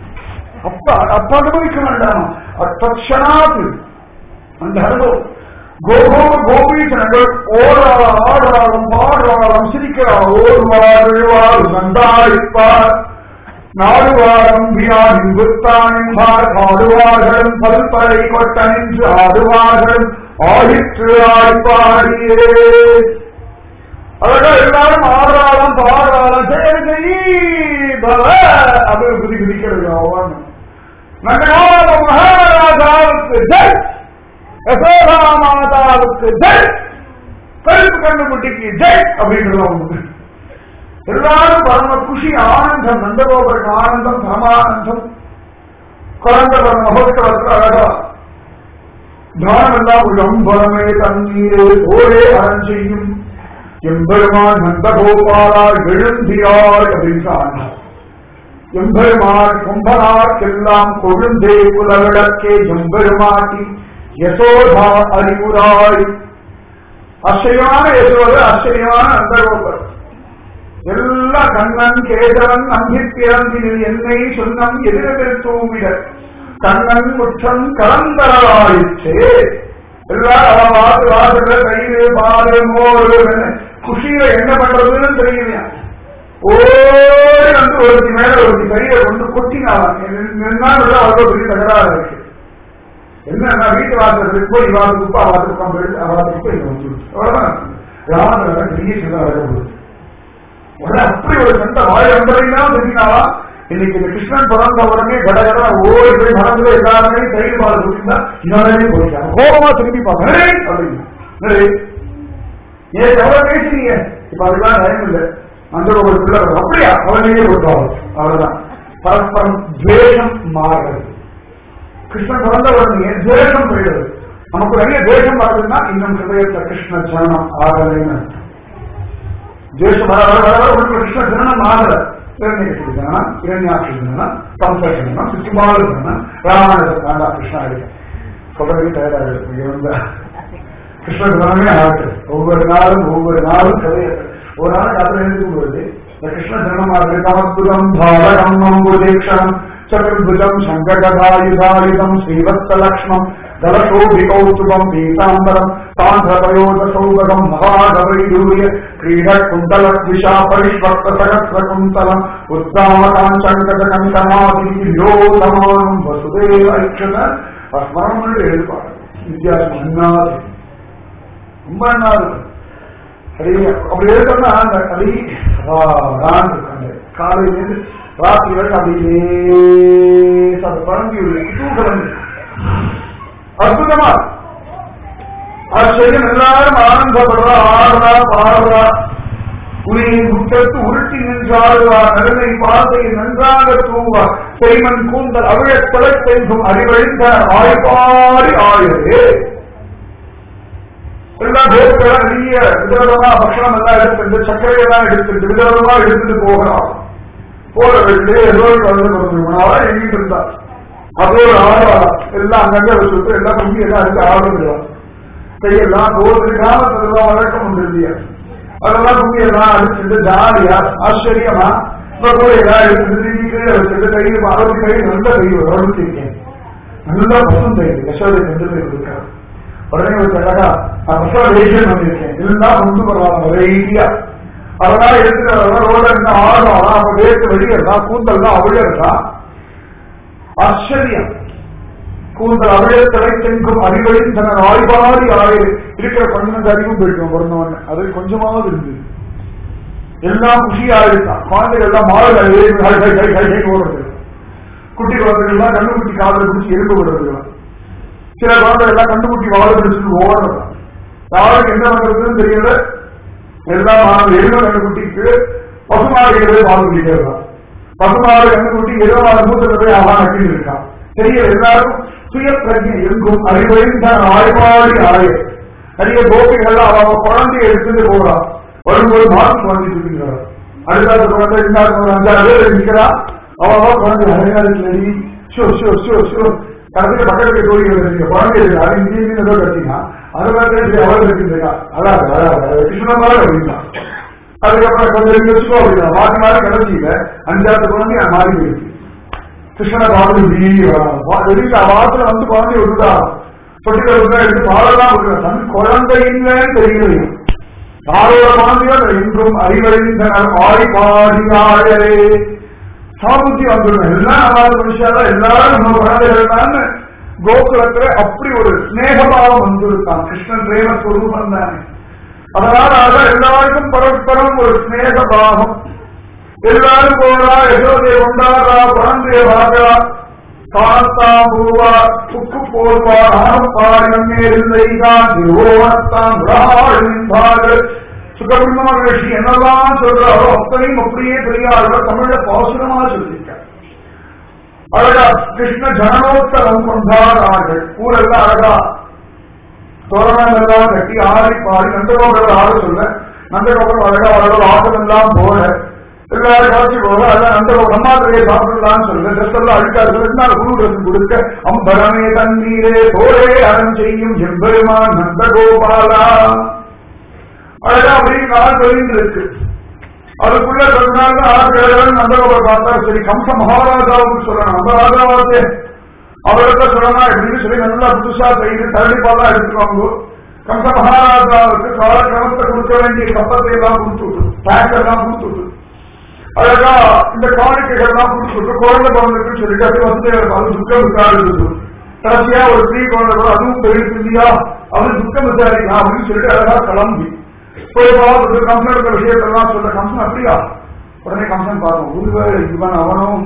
அப்பா அப்பா அனுபவிக்க வேண்டாம் அத்தக்ஷணாத்து அந்த அனுபவம் கோகோம கோபீசனங்கள் ஓடாளம் ஆடாளம் பாடுவாளம் சிரிக்கிறாள் ஓடுவார் விழுவார் நந்தாய்ப்பார் நாடுவாரம் வியானின் புத்தானின்பார் பாடுவார்களும் பல்பறை கொட்ட நின்று ஆடுவார்களும் ஆயிற்று ஆய்ப்பாடியே அழகா எல்லாரும் ஆடுறாளம் பாடுறாளம் சரி சரி பல அது குதி குதிக்கிறது அவன் நகரால மகாராஜாவுக்கு ஜெய் யசோதா மாதாவுக்கு ஜெய் கருப்பு கண்டுபிடிக்கு ஜெய் அப்படின்றது ஒண்ணு எல்லாரும் பரம குஷி ஆனந்தம் நந்தகோபுரம் ஆனந்தம் பரமானந்தம் குழந்த மகோத்சவத்தில் அழகா தானம் எல்லாம் உடம்பரமே தண்ணீரே ஓரே அரண் செய்யும் எம்பெருமான் நந்தகோபாலா எழுந்தியார் அப்படின்னு ஆனார் எம்பெருமான் கொம்பனார்க்கெல்லாம் கொழுந்தே குலவிளக்கே எம்பெருமாட்டி யசோதா அறிவுராய் ஆச்சரியமான யசோத ஆச்சரியமான நந்தகோபுரம் எல்லா கண்ணன் கேசவன் நம்பி பிறந்தினில் என்னை சொன்னம் எதிரெதிர் தூவிட கண்ணன் குற்றம் கலந்தராயிற்றே எல்லாரும் அவன் வாசு வாசல கயிறு பாடு மோடு குஷியில என்ன பண்றதுன்னு தெரியலையா ஓடி வந்து ஒருத்தி மேல ஒருத்தி கையில கொண்டு கொட்டினாலாம் நின்னால் அவ்வளவு பெரிய தகராறு இருக்கு என்ன வீட்டு வாசலுக்கு போய் இவாளுக்கு உப்பா வாசலுக்கு போயிட்டு அவளுக்கு போய் வந்து அவ்வளவுதான் ராமன் பெரிய சின்ன வரப்போகுது உடனே அப்படி ஒரு சண்டை வாய் வந்ததையெல்லாம் தெரிஞ்சினாவா இன்னைக்கு இந்த கிருஷ்ணன் பிறந்த உடனே கடகட ஓடி போய் மனசுல எல்லாருமே தைரிய பால் கொடுத்தா இன்னொரு போயிட்டாங்க கோபமா திரும்பி பார்க்க அப்படின்னு ஏன் எவ்வளவு பேசுறீங்க இப்ப அதுக்கெல்லாம் டைம் இல்லை அந்த ஒரு பிள்ளை அப்படியா அவனையே கொடுத்தாங்க அவ்வளவுதான் பரஸ்பரம் துவேஷம் மாறுறது கிருஷ்ணன் பிறந்த உடனே துவேஷம் போயிடுது நமக்கு நிறைய துவேஷம் வருதுன்னா இன்னும் ஹிருதயத்துல கிருஷ்ண ஜனம் ஆகலைன்னு அர்த்தம் துவேஷம் வர வர வர வர உங்களுக்கு கிருஷ்ண ஜனனம் ஆகல இரண்யகசிரி ஜனனம் இரண்யாட்சி ஜனனம் கம்ச ஜனனம் சுத்திமால ஜனனம் ராமாயண வேண்டாம் கிருஷ்ணா இருக்கு சொல்றதுக்கு தயாராக இருக்கு இங்க வந்த கிருஷ்ண ஜனமே ஆகட்டு ஒவ்வொரு நாளும் ஒவ்வொரு நாளும் கதையை ஒரு நாள் கதை எழுதும் பொழுது இந்த கிருஷ்ண ஜனமாக தமத்புதம் பாலகம் நம்புதேக்ஷணம் चतुर्भुजम् शङ्कगदायुधायुधम् श्रीवत्सलक्ष्मम् दलशोभिकौस्तुभम् पीताम्बरम् तान्ध्रपयोदसौभगम् महागवैडूर्य क्रीडकुण्डलद्विषा परिष्वक्तसहस्रकुन्तलम् உத்தாமகாஞ்சங்கதகந்தமாதியோதமானம் வசுதேவ ஐக்ஷத ஸ்மரணம் எழுதுவார் வித்தியாசம் அண்ணாது ரொம்ப அண்ணாது அப்படியே அப்படி இருக்கோம்னா அந்த கலி ரான் இருக்காங்க காலையிலேருந்து ராத்திரி வரைக்கும் அப்படியே அந்த பழங்கி தூக்கலம் அற்புதமா ஆச்சரியம் எல்லாரும் ஆனந்தப்படுறா ஆடுறா பாடுறா உரியின் முட்டத்து உருட்டி நின்றாடுவா நடுமை பாதையில் நன்றாக தூவா செய்மன் கூந்தல் அவிழத் தொலைத்தெங்கும் அறிவழிந்த ஆய்பாடி ஆயுது எல்லா பேருக்கெல்லாம் நிறைய விதவிதமா பக்ஷணம் எல்லாம் எடுத்துட்டு சர்க்கரை எல்லாம் எடுத்துட்டு விதவிதமா எடுத்துட்டு போகிறான் போற வழியிலே ஏதோ ஒரு வந்து கொடுத்துருவா எங்கிட்டு இருந்தா அதோ ஒரு ஆடுவாளா எல்லாம் அங்கங்க வச்சுட்டு எல்லாம் கும்பி எல்லாம் எடுத்து ஆடுறான் கையெல்லாம் ஒரு கிராமத்துல எல்லாம் வழக்கம் உண்டு இல்லையா அதெல்லாம் கும்பி எல்லாம் அடிச்சுட்டு ஜாலியா ஆச்சரியமா இப்ப கூட எல்லாம் எடுத்துட்டு கீழே வச்சுட்டு கையில் அறுபது கை நல்ல கை வளர்த்திருக்கேன் நல்லா பசும் தயிர் யசோதை கொண்டு போய் கொடுக்கிறேன் உடனே ஒரு அழகா நான் பிரசவதேசம் வந்திருக்கேன் இதுதான் கொண்டு வரலாம் வெரைட்டியா அதெல்லாம் எடுத்துட்டு ரோட என்ன ஆடும் அப்ப வேட்டு வெளியறதா கூந்தல் தான் அவிழறதா ஆச்சரியம் கூந்தல் அவிழத்தலை தெங்கும் அறிவழின் தன் ஆய்வாடி ஆயிரு இருக்கிற கொஞ்சம் அறிவும் போயிட்டோம் பிறந்தவன் அது கொஞ்சமாவது இருந்தது எல்லாம் குஷியா இருக்கான் குழந்தைகள் எல்லாம் மாடு ஓடுறது குட்டி குழந்தைகள் எல்லாம் கண்ணு குட்டி காதல் பிடிச்சி எலும்பு விடுறதுலாம் சில குழந்தை எல்லாம் கண்டுபிடி வாழ பிடிச்சிட்டு ஓடுறது யாருக்கு என்ன பண்றதுன்னு தெரியல எல்லாம் எரும கண்டுபிடிக்கு பசுமாடுகளே வாழ் பிடிக்கிறது பசுமாடு கண்டுபிடி எருமாடு மூத்தத்தை போய் அவன் நட்டி இருக்கான் தெரியல எல்லாரும் சுய பிரஜை எங்கும் அறிவழிந்த ஆய்வாடி ஆய நிறைய கோபிகள் அவன் குழந்தைய எடுத்துட்டு போறான் வரும்போது மாசம் குழந்தை சுத்திக்கிறான் அடுத்த குழந்தை இருந்தாலும் ஒரு அஞ்சாறு பேர் நிற்கிறான் அவன் குழந்தை அழகாக ஷோ ஷோ ஷோ ஷோ கடைசியில் பக்கத்துக்கு தோழி நீங்க குழந்தை இருக்கு அது இந்திய ஏதோ கட்டினா அதெல்லாம் தெரிஞ்சு அவள் இருக்குங்க அதான் அதான் கிருஷ்ணமாக அப்படின்னா அதுக்கப்புறம் கொஞ்சம் இங்க வச்சுக்கோ அப்படின்னா மாறி மாறி கடைசியில அஞ்சாவது குழந்தை மாறி போயிருக்கு கிருஷ்ணனை பார்த்து வெளியில வாசல வந்து குழந்தை விட்டுதா சொட்டில விட்டா எடுத்து பாலெல்லாம் விட்டுறா தன் குழந்தை இல்லைன்னு தெரியல யாரோட குழந்தையோ என்றும் அறிவறிந்தனர் ஆடி பாடியாளே சாபுத்தி வந்துடும் எல்லாம் அவாத மனுஷால எல்லாரும் நம்ம குழந்தைகள் தான் கோகுலத்துல அப்படி ஒரு ஸ்நேகபாவம் வந்துருக்கான் கிருஷ்ணன் பிரேம ஸ்வரூபம் தானே அதனால அத எல்லாருக்கும் பரஸ்பரம் ஒரு ஸ்நேகபாவம் எல்லாரும் போறா யசோதையை கொண்டாடுறா குழந்தைய பார்க்கிறா காத்தா பூவா துக்கு போர்வா ஆனப்பாடினம் மேலில்லைதான் திருவோணத்தான் விழாழ்ந்தார்கள் சுகபிரம்ம மகர்ஷி என்னெல்லாம் சொல்றாரோ அத்தனையும் அப்படியே பெரியார்கள் தமிழ்ல பாசுரமா சொல்லியிருக்கார் அழகா கிருஷ்ண ஜனனோத்தரம் கொண்டாடார்கள் ஊரெல்லாம் அழகா தோரணம் எல்லாம் கட்டி ஆடி பாடி நந்தகோபுரம் ஆட சொல்ல நந்தகோபுரம் அழகா அழகா ஆட்டம் எல்லாம் போல எல்லாரும் காட்சி போக அதான் நந்தகோபுரம் அம்மாத்திரையை சாப்பிடலாம்னு சொல்ல ட்ரெஸ் எல்லாம் அழுக்காரு இருந்தாலும் குரு ட்ரெஸ் கொடுக்க அம்பரமே தண்ணீரே போரே அறம் செய்யும் எம்பெருமான் நந்தகோபாலா அழகா அப்படின்னு நாள் சொல்லிட்டு இருக்கு அதுக்குள்ள கொஞ்ச நாள் தான் ஆசிரியர்கள் நந்தகோபுரம் பார்த்தா சரி கம்ச மகாராஜாவுக்கு சொல்லணும் அந்த ராஜாவாச்சே அவர்கிட்ட சொல்லணும் இப்படின்னு சொல்லி நல்லா புதுசா செய்து தரணிப்பாலாம் எடுத்துக்கோங்க கம்ச மகாராஜாவுக்கு காலக்கிரமத்தை கொடுக்க வேண்டிய கப்பத்தை எல்லாம் கொடுத்துட்டு டேங்க் எல்லாம் கொடுத்துட்டு அழகா இந்த காணிக்கைகள் எல்லாம் கொடுத்துட்டு குழந்தை பிறந்திருக்குன்னு சொல்லிட்டு அது வந்து அது துக்கம் விசாரிச்சு கடைசியா ஒரு ஸ்ரீ குழந்தை கூட அதுவும் போயிட்டு இல்லையா அது துக்கம் விசாரிக்கலாம் அப்படின்னு சொல்லிட்டு அழகா கிளம்பி போய் பார்த்துட்டு கம்சன் இருக்கிற விஷயத்தெல்லாம் சொல்ல கம்சன் அப்படியா உடனே கம்சன் பார்க்கணும் ஒருவேளை இவன் அவனும்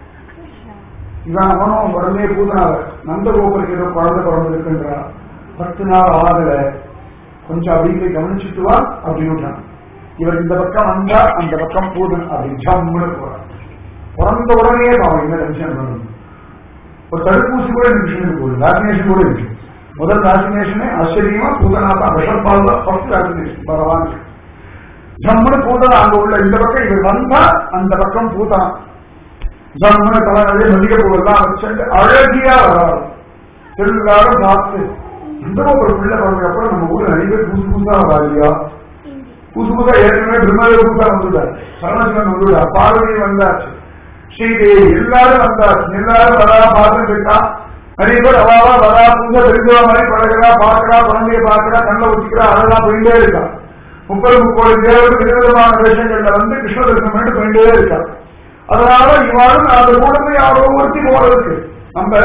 இவன் அவனும் உடனே பூதனாவ நந்தகோபுரக்கு ஏதோ குழந்தை பிறந்திருக்குன்றா பத்து நாள் ஆகல கொஞ்சம் அப்படியே கவனிச்சுட்டு வா அப்படின்னு இவர் இந்த பக்கம் வந்தா அந்த பக்கம் பூதன் அப்படி ஜம்முன்னு போறான் பிறந்த உடனே அவன் என்ன டென்ஷன் பண்ணணும் ஒரு தடுப்பூசி கூட இந்த விஷயம் போகுது வேக்சினேஷன் கூட இருக்கு முதல் வேக்சினேஷனே ஆச்சரியமா பூதனாத்தா விஷப்பால் தான் ஃபர்ஸ்ட் வேக்சினேஷன் பரவான் ஜம்முன்னு பூதனா அங்க உள்ள இந்த பக்கம் இவர் வந்தா அந்த பக்கம் பூதனா ஜம்முன்னு தலை நிறைய மதிக்க போவெல்லாம் வச்சுட்டு அழகியா வராது எல்லாரும் பார்த்து இந்த ஒரு பிள்ளை பிறந்த அப்புறம் நம்ம ஊர்ல நிறைய பேர் புதுசு புதுசா வராதியா புதுசு புதுசா ஏற்கனவே பிரம்மதேவ புதுசா வந்துட்டார் சரணசிவன் வந்துட்டார் பார்வதி வந்தாச்சு ஸ்ரீதேவி எல்லாரும் வந்தாச்சு எல்லாரும் வரா பார்த்துட்டு இருக்கா நிறைய பேர் அவாவா வரா புதுசா தெரிஞ்சவா மாதிரி பழகிறா பார்க்கறா குழந்தைய பார்க்கறா கண்ணில் ஊற்றிக்கிறா அதெல்லாம் போயிட்டே இருக்கா முப்பது முப்பது தேவருக்கு விதவிதமான வேஷங்கள்ல வந்து கிருஷ்ண தரிசனம் பண்ணிட்டு போயிட்டே இருக்கா அதனால இவாளும் அந்த கூடமே யாரோ ஒருத்தி போறதுக்கு நம்ம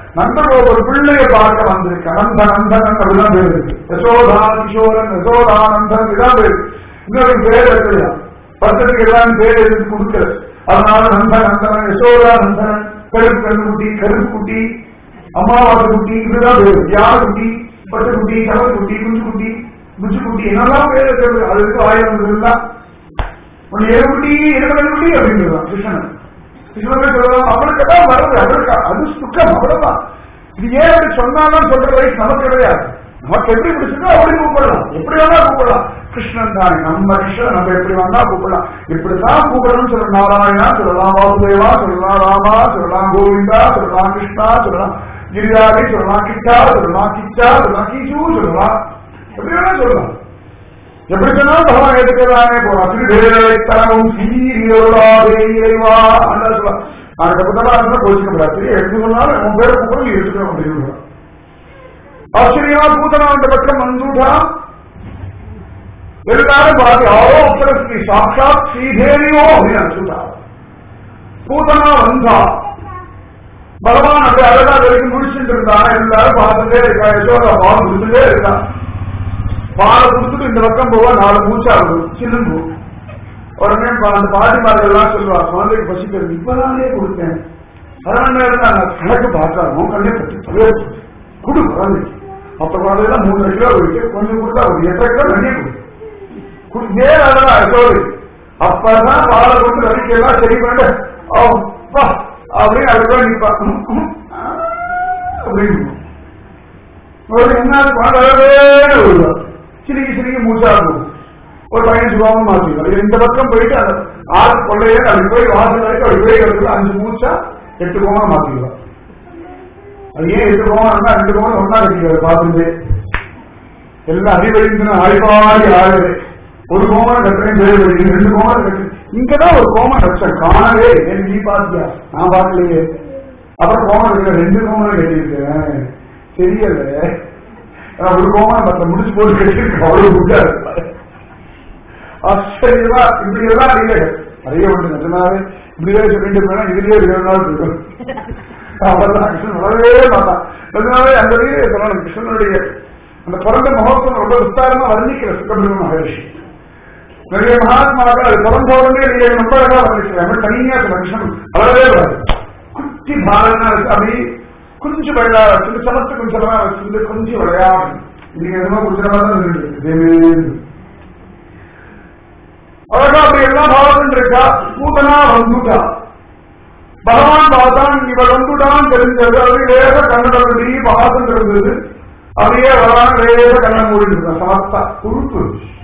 நந்தகோபர் ஒரு பிள்ளைய பார்க்க வந்திருக்க நந்த நந்தன் அப்படிதான் பேர் இருக்கு யசோதா கிஷோரன் யசோதானந்தன் இதான் பேர் இன்னொரு பேர் இருக்குல்ல பக்கத்துக்கு எல்லாம் பேர் எடுத்து கொடுக்கல அதனால நந்த நந்தனன் யசோதா நந்தனன் கருப்பு கண்ணு குட்டி கருப்பு குட்டி அம்மாவாசை குட்டி இதுதான் பேர் யார் குட்டி பட்டு குட்டி கலர் குட்டி குஞ்சு குட்டி முச்சு குட்டி என்னெல்லாம் பேர் இருக்கிறது அதுக்கு ஆயிரம் இருந்தா ஒன்னு ஏழு குட்டி இருபது குட்டி அப்படிங்கிறான் கிருஷ்ணன் கிருஷ்ணன் சொல்லலாம் அவனுக்கு தான் வருது அவருக்கு அது சுக்கம் அவ்வளவுதான் இது ஏன் அப்படி சொன்னாலும் சொல்ற வயசு நமக்கு கிடையாது நமக்கு எப்படி பிடிச்சிருக்கோ அப்படி கூப்பிடலாம் எப்படி வேணா கூப்பிடலாம் கிருஷ்ணன் தானே நம்ம கிருஷ்ணன் நம்ம எப்படி வேணா கூப்பிடலாம் இப்படிதான் கூப்பிடணும்னு சொல்ல நாராயணா சொல்லலாம் வாசுதேவா சொல்லலாம் ராமா சொல்லலாம் கோவிந்தா சொல்லலாம் கிருஷ்ணா சொல்லலாம் கிரிதாரி சொல்லலாம் கிட்டா சொல்லலாம் கிச்சா சொல்லலாம் கீச்சு சொல்லலாம் எப்படி வேணா சொல்லலாம் எப்படி சொன்னாலும் பகவான் ஏற்றுக்கிறானே போறான் திருவேலைத்தனமும் சீரியொருளாதே இறைவா அண்ணா சொல்லலாம் நாளைக்கு அப்பதான் இருந்தா கோச்சிக்க முடியாது சரி எடுத்து சொன்னாலும் உன் பேரை கூப்பிட நீ எடுத்துக்க முடியும் ஆச்சரியா பூதனா அந்த பக்கம் வந்துட்டா எல்லாரும் பார்த்து யாரோ அப்புறம் சாட்சாத் ஸ்ரீதேவியோ அப்படின்னு நினைச்சுட்டா பூதனா வந்தா பகவான் அப்படி அழகா வரைக்கும் முடிச்சுட்டு இருந்தான் எல்லாரும் பார்த்துட்டே இருக்கா யசோதா பால் கொடுத்துட்டே இருக்கான் பாலை கொடுத்துட்டு இந்த பக்கம் போவா நாலு மூச்சா இருக்கும் சில்லுங்கு உடனே பா- அந்த பாட்டிமார்கள் எல்லாம் சொல்லுவா குழந்தைக்கு பசிக்கிறது இப்பதானே கொடுத்தேன் அதனால இருந்தாங்க கணக்கு பார்க்காம கண்ணை பற்றி தலையை கொடுத்து. கொடு குழந்தைக்கு மற்ற குழந்தைலாம் மூணு கிலோ இருக்கு கொஞ்சம் கொடுத்தா ஒரு எட்டரை கிலோ நிறைய கொடு குடிச்சே அதெல்லாம் யசோதை அப்பதான் பாலை கொண்டு வரிக்கையெல்லாம் சரி பண்ண அப்பா அப்படின்னு அதுக்குள்ள நிப்பா ம், ம், ஆ, அப்படின்னு ஒரு என்ன குழந்தைவே விடுவா சிரிக்கி சிரிக்கி மூச்சா இருக்கும் ஒரு பதினஞ்சு கோமம் மாத்திக்கலாம் இந்த பக்கம் போயிட்டு அந்த ஆறு கொள்ளையே அப்படி போய் வாசல் வரைக்கும் அப்படி போய் இடத்துல அஞ்சு மூச்சா எட்டு கோமம் மாத்திக்கலாம் அது ஏன் எட்டு கோமம் இருந்தா ரெண்டு கோமம் ஒன்னா கட்டிக்கிறது பார்த்துட்டு எல்லாம் அறிவழிந்து ஆய்வாடி ஆயுது ஒரு கோமம் கட்டுறேன் பேர் வழிந்து ரெண்டு கோமம் கட்டு இங்கதான் ஒரு கோமம் கட்டேன் காணவே எனக்கு நீ பாத்தியா நான் பார்க்கலையே அப்புறம் கோமம் கட்டுற ரெண்டு கோமம் கட்டியிருக்கேன் தெரியல ஆனா ஒரு கோமம் பத்த முடிச்சு போட்டு கட்டியிருக்கேன் அவ்வளவு குட்டா இருப்பாரு ஆச்சரியமா இப்படி எல்லாம் அறிய அறிய வேண்டும் நிஜமாவே இப்படியே சொல்லிட்டு போனா இதுலயே இருபது நாள் இருக்கும் அவர்தான் கிருஷ்ணன் வரவே மாட்டான் நிஜமாவே அந்த வீரே சொல்லணும் கிருஷ்ணனுடைய அந்த பிறந்த மகோத்சவம் ரொம்ப விஸ்தாரமா வர்ணிக்கிற சுப்பிரமணிய மகரிஷி நிறைய மகாத்மாக்கள் அது பிறந்த உடனே நீங்க ரொம்ப அழகா வர்ணிக்கிறாங்க தனியா சொல்ல கிருஷ்ணன் வளரவே வராது குட்டி பாலனா இருக்கு அப்படி குஞ்சு விளையாட சின்ன சமத்து கொஞ்சமா வச்சிருந்து குஞ்சு விளையாடு நீங்க எதுவும் குஞ்சமா தான் இருக்கு தேவேந்து அழகா அப்படி எல்லாம் பாவம் இருக்கா பூதனா வந்துட்டா பகவான் பார்த்தான் இவள் வந்துட்டான் தெரிஞ்சது அது லேச கண்ணடி பாசம் இருந்தது அப்படியே வரான் லேச கண்ணை மூடிட்டு இருக்கான் சமத்தா குறுப்பு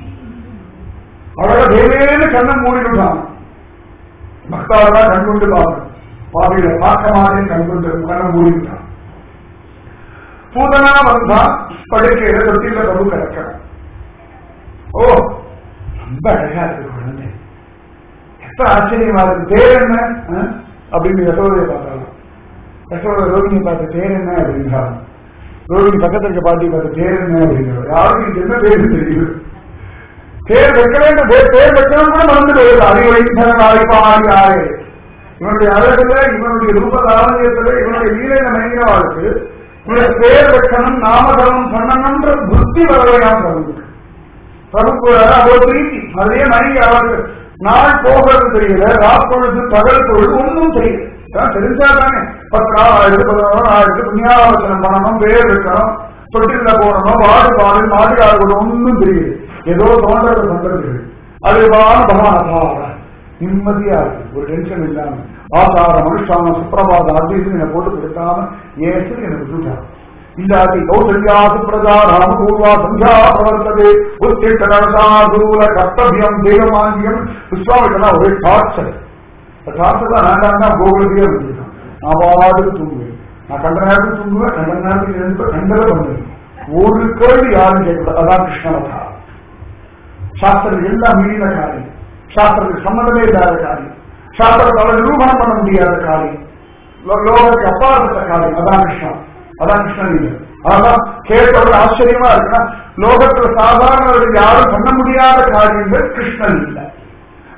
அழகா தேவேன்னு கண்ணை மூடிட்டான் பக்தாவெல்லாம் கண் கொண்டு பார்க்கணும் பாவியில பார்க்க மாட்டேன் கண் கொண்டு கண்ணை மூடிட்டான் பூதனா வந்தா படுக்கையில தொட்டில பிரபு கிடக்கிறான் ஓ ரொம்ப அழகா இருக்கு குழந்தை எப்ப ஆச்சரியமா இருக்கு பேர் என்ன ஆ? அப்படின்னு யசோதையை பார்த்தாலும் யசோதை ரோகிணி பார்த்து பேர் என்ன அப்படின்றாங்க ரோகிணி பக்கத்துல இருக்க பாட்டி பார்த்து பேர் என்ன அப்படிங்கிறார் யாருக்கும் இது என்ன பேர் தெரியுது பேர் வைக்க வேண்டும் பேர் பேர் வைக்கணும் கூட மறந்து போயிடுது அறிவைத்தன நாளைப்பாடி ஆறு இவனுடைய அழகுல இவனுடைய ரூப தாரணியத்துல இவனுடைய லீலையில மயங்கிறவாளுக்கு இவனுடைய பேர் வைக்கணும் நாமகரணம் பண்ணணும்ன்ற புத்தி வரவையாம் பிரபுக்கு பிரபுக்கு அவ்வளவு பிரீத்தி அதே மயங்கி அவருக்கு நாள் போகிறது தெரியல ராப்பொழுது பகல் பொழுது ஒன்றும் தெரியல இதெல்லாம் தெரிஞ்சா தானே பத்து நாள் ஆயிடுது பதினோரு நாள் ஆயிடுது புண்ணியாவசனம் பண்ணணும் பேர் வைக்கணும் தொட்டில போடணும் வாடு பாடு மாடு ஆடு ஒன்றும் தெரியுது ஏதோ தோன்றது பண்றது அது பகவான் நிம்மதியா இருக்கு ஒரு டென்ஷன் இல்லாம ஆசார மனுஷான சுப்பிரபாத ஆதீசம் என்னை போட்டு கொடுக்காம ஏசு எனக்கு விட்டுட்டான் இல்லாதி கௌசல்யா சுப்ரஜா ராமபூர்வா சந்தியா பிரவர்த்ததே உத்திட்டூல கர்த்தவியம் தேவமாந்தியம் விஸ்வாமிட்டெல்லாம் ஒரே டார்ச்சர் டார்ச்சர் தான் வேண்டாம் தான் கோகுலத்தையே வந்துருக்கான் நான் பாடு தூங்குவேன் நான் கண்ட நேரத்தில் தூங்குவேன் கண்ட நேரத்தில் இருந்து கண்டதை பண்ணுவேன் ஒரு கேள்வி யாரும் கேட்கக்கூடாது அதான் கிருஷ்ணவதா சாஸ்திரம் எல்லாம் மீறின காரியம் சாஸ்திரத்துக்கு சம்மந்தமே இல்லாத காரியம் சாஸ்திரத்தால நிரூபணம் பண்ண முடியாத காரியம் லோ- லோகத்துக்கு அப்பாற்பட்ட காரியம் அதான் கிருஷ்ணன் அதான் கிருஷ்ணன் இல்லை அதான் கேட்டவர்கள் ஆச்சரியமா இருக்குன்னா லோகத்துல சாதாரணவர்கள் யாரும் பண்ண முடியாத காரியங்கள் கிருஷ்ணன் இல்லை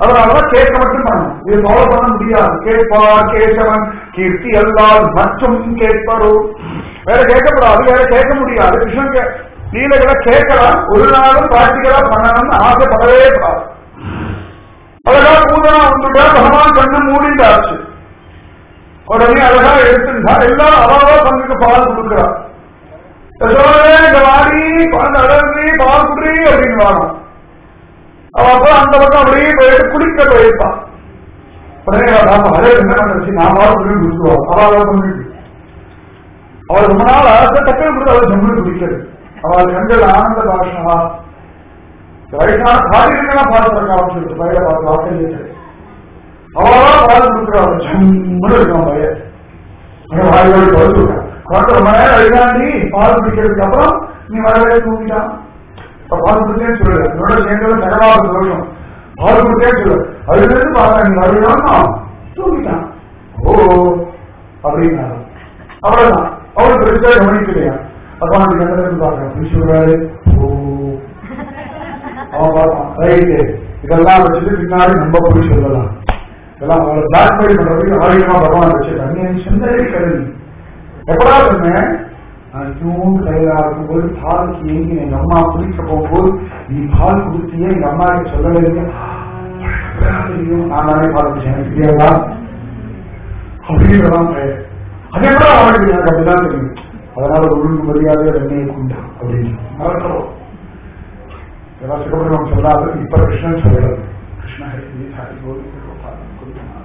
அதனாலதான் கேட்க மட்டும் பண்ணணும் இது ஃபாலோ பண்ண முடியாது கேட்பார் கேசவன் கீர்த்தி அல்லால் மற்றும் கேட்பாரோ வேற கேட்கக்கூடாது வேற கேட்க முடியாது கிருஷ்ணன் கே- லீலைகளை கேட்கலாம் ஒரு நாளும் பிராக்டிகலா பண்ணணும்னு ஆசைப்படவே கூடாது அழகா பூதனா வந்துட்டா பகவான் கண்ணு மூடிண்டாச்சு உடனே அழகா எடுத்துட்டா எல்லாரும் அவாவா பங்குக்கு பால் கொடுக்குறா யசோதே இந்த வாடி குழந்தை அழகு பால் குடி அப்படின்னு வாங்க அவ அப்ப அந்த பக்கம் அப்படியே போயிட்டு குளிக்க போயிருப்பான் உடனே அவ அழகு என்ன பண்ணுச்சு நான் பால் குடி குடிச்சுவான் அவாவா பங்குக்கு அவள் ரொம்ப நாள் ஆசை டக்குனு கொடுத்து அவள் ஜம்மு குடிக்கிறது அவள் கண்கள் ஆனந்த பாஷனா வயசான காரியங்களாம் பார்த்துருக்கான் சொல்லிட்டு பயிர பார்த்து வாசல் அவளா பால் கொடுக்குறாங்க ஜம்முன்னு இருக்கான் பையன் அவன் வாய்கள் படுத்துருக்கான் குழந்தை ரொம்ப நேரம் அழுதாண்டி பால் குடிக்கிறதுக்கு அப்புறம் நீ வரவே தூங்கிட்டான் இப்ப பால் குடிச்சேன்னு சொல்லு என்னோட சேர்ந்தது தகவலாக சொல்லணும் பால் குடிச்சேன்னு சொல்லு அதுல இருந்து பார்த்தா நீ வருவான்னா தூங்கிட்டான் ஓ அப்படின்னாரு அவ்வளவுதான் அவளுக்கு பெருசா கவனிக்கலையா அப்ப அந்த கண்டதுக்கு பார்க்க அப்படி சொல்றாரு ஓ அவன் பார்த்தான் ரைட்டு இதெல்லாம் வச்சுட்டு பின்னாடி நம்ம போய் சொல்லலாம் இதெல்லாம் அவளை பிளாக்மெயில் பண்றதுக்கு ஆரோக்கியமா பகவான் வச்சிருக்காங்க நீ சிந்தனை கருதி எப்படா சொன்னேன் நான் தூண்டு கையிலா இருக்கும்போது பாலுக்கு ஏங்கி எங்க அம்மா குளிக்க போகும்போது நீ பால் குடிச்சியே எங்க அம்மா கிட்ட சொல்லவே இல்லை தெரியும் நான் தானே பால் குடிச்சேன் எனக்கு தெரியாதா அப்படின்றதான் பெயர் அதே கூட அவனுக்கு எனக்கு அப்படிதான் தெரியும் அதனால ஒழுங்கு மரியாதை வெண்ணையை கொண்டா அப்படின்னு மறக்கிறோம் இதெல்லாம் சுப்பிரமணியம் சொல்லாது இப்ப கிருஷ்ணன் சொல்றது கிருஷ்ண ஹரி ஹரி கோவிந்த கோபாலம் குருநாத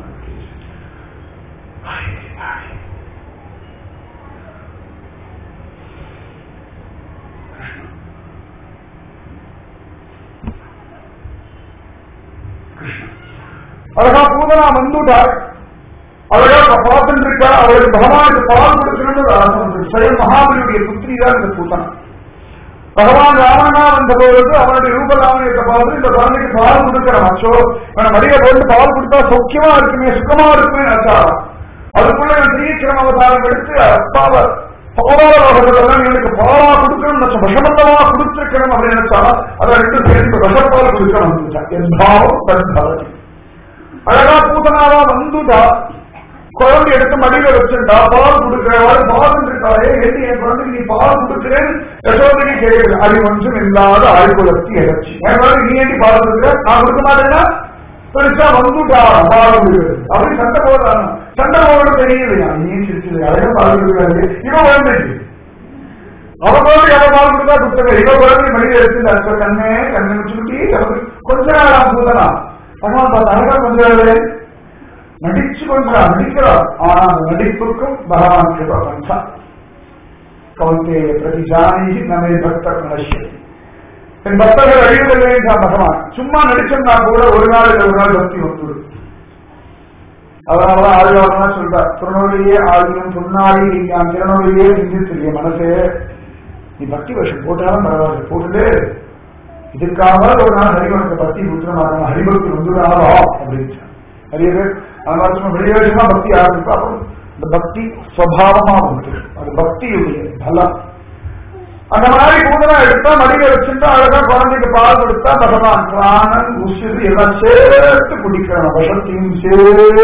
ஹரி ஹரி அழகா பூதனா வந்துட்டார் அழகா பார்த்துட்டு இருக்கா அவளுக்கு பகவானுக்கு பால் கொடுக்கணும்னு ஒரு ஆசை வந்து ஸ்வயம் மகாபலியுடைய புத்திரி தான் இந்த பூதனா பகவான் ராமனா வந்த பொழுது அவனுடைய ரூபராமனியத்தை பார்த்து இந்த குழந்தைக்கு பால் கொடுக்கிறான் அச்சோ இவனை மடிய போட்டு பால் கொடுத்தா சௌக்கியமா இருக்குமே சுகமா இருக்குமே நினைச்சா அதுக்குள்ள இவன் திடீக்கிரம் அவதாரம் எடுத்து அப்பாவை பௌராலோகத்தெல்லாம் இவனுக்கு பாலா கொடுக்கணும் நினைச்ச விஷமத்தமா கொடுத்திருக்கணும் அப்படின்னு நினைச்சா அதை ரெண்டு சேர்ந்து விஷப்பால் கொடுக்கணும் என் பாவம் தன் பவதி அழகா பூதனாவா வந்துட்டா குழந்தை எடுத்து மடியில வச்சுட்டா பால் கொடுக்கிறவாறு பால் இருக்காளே ஏடி என் குழந்தைக்கு நீ பால் கொடுக்கிறேன் யசோதைக்கு கேட்குது அது ஒன்றும் இல்லாத ஆய்வுலத்தி இறைச்சி என் குழந்தை நீ ஏடி பால் கொடுக்குற நான் கொடுக்க மாட்டேன்னா பெருசா வந்துட்டா பால் கொடுக்குறது அப்படி சண்டை போடுறாங்க சண்டை போட தெரியலையா நீ சிரிச்சது அழகா பால் கொடுக்குறாரு இவன் குழந்தைக்கு அவ குழந்தை அவ பால் கொடுத்தா கொடுத்தது இவ குழந்தை மடியில எடுத்து கண்ணே கண்ணை வச்சுக்கிட்டி கொஞ்ச நேரம் பூதனா பகவான் பார்த்து அழகா கொஞ்சம் நடிச்சு கொண்டார் நடிக்கிறார் ஆனா அந்த நடிப்புக்கும் பகவான் கிருபா பஞ்சா கவுந்தே பிரதி ஜானி நம்மை பக்த நஷ்யதி என் பக்தர்கள் அழிவதில்லை என்றான் பகவான் சும்மா நடிச்சிருந்தா கூட ஒரு நாள் இல்லை ஒரு நாள் பக்தி வந்துடும் அதனாலதான் ஆழ்வார்லாம் சொல்றார் திருநூலியே ஆழ்வியும் புன்னாடி நான் திருநூலியே சிந்தித்திரிய மனசே நீ பக்தி வருஷம் போட்டாலும் பரவாயில்ல போட்டுட்டு இதுக்காக ஒரு நாள் ஹரிவனுக்கு பக்தி புத்திரமாக ஹரிபக்தி வந்துடாதா அப்படின்னு நிறைய பேர் அதனால சும்மா வெளிவேஷமா பக்தி ஆரம்பிப்பா அப்புறம் இந்த பக்தி சுவாவமா வந்து அது பக்தியுடைய பலம் அந்த மாதிரி பூதனா எடுத்தா மடியில வச்சுட்டா அழகா குழந்தைக்கு பால் கொடுத்தா பகவான் பிராணன் உசிறு எல்லாம் சேர்த்து குடிக்கிறான் விஷத்தையும் சேர்த்து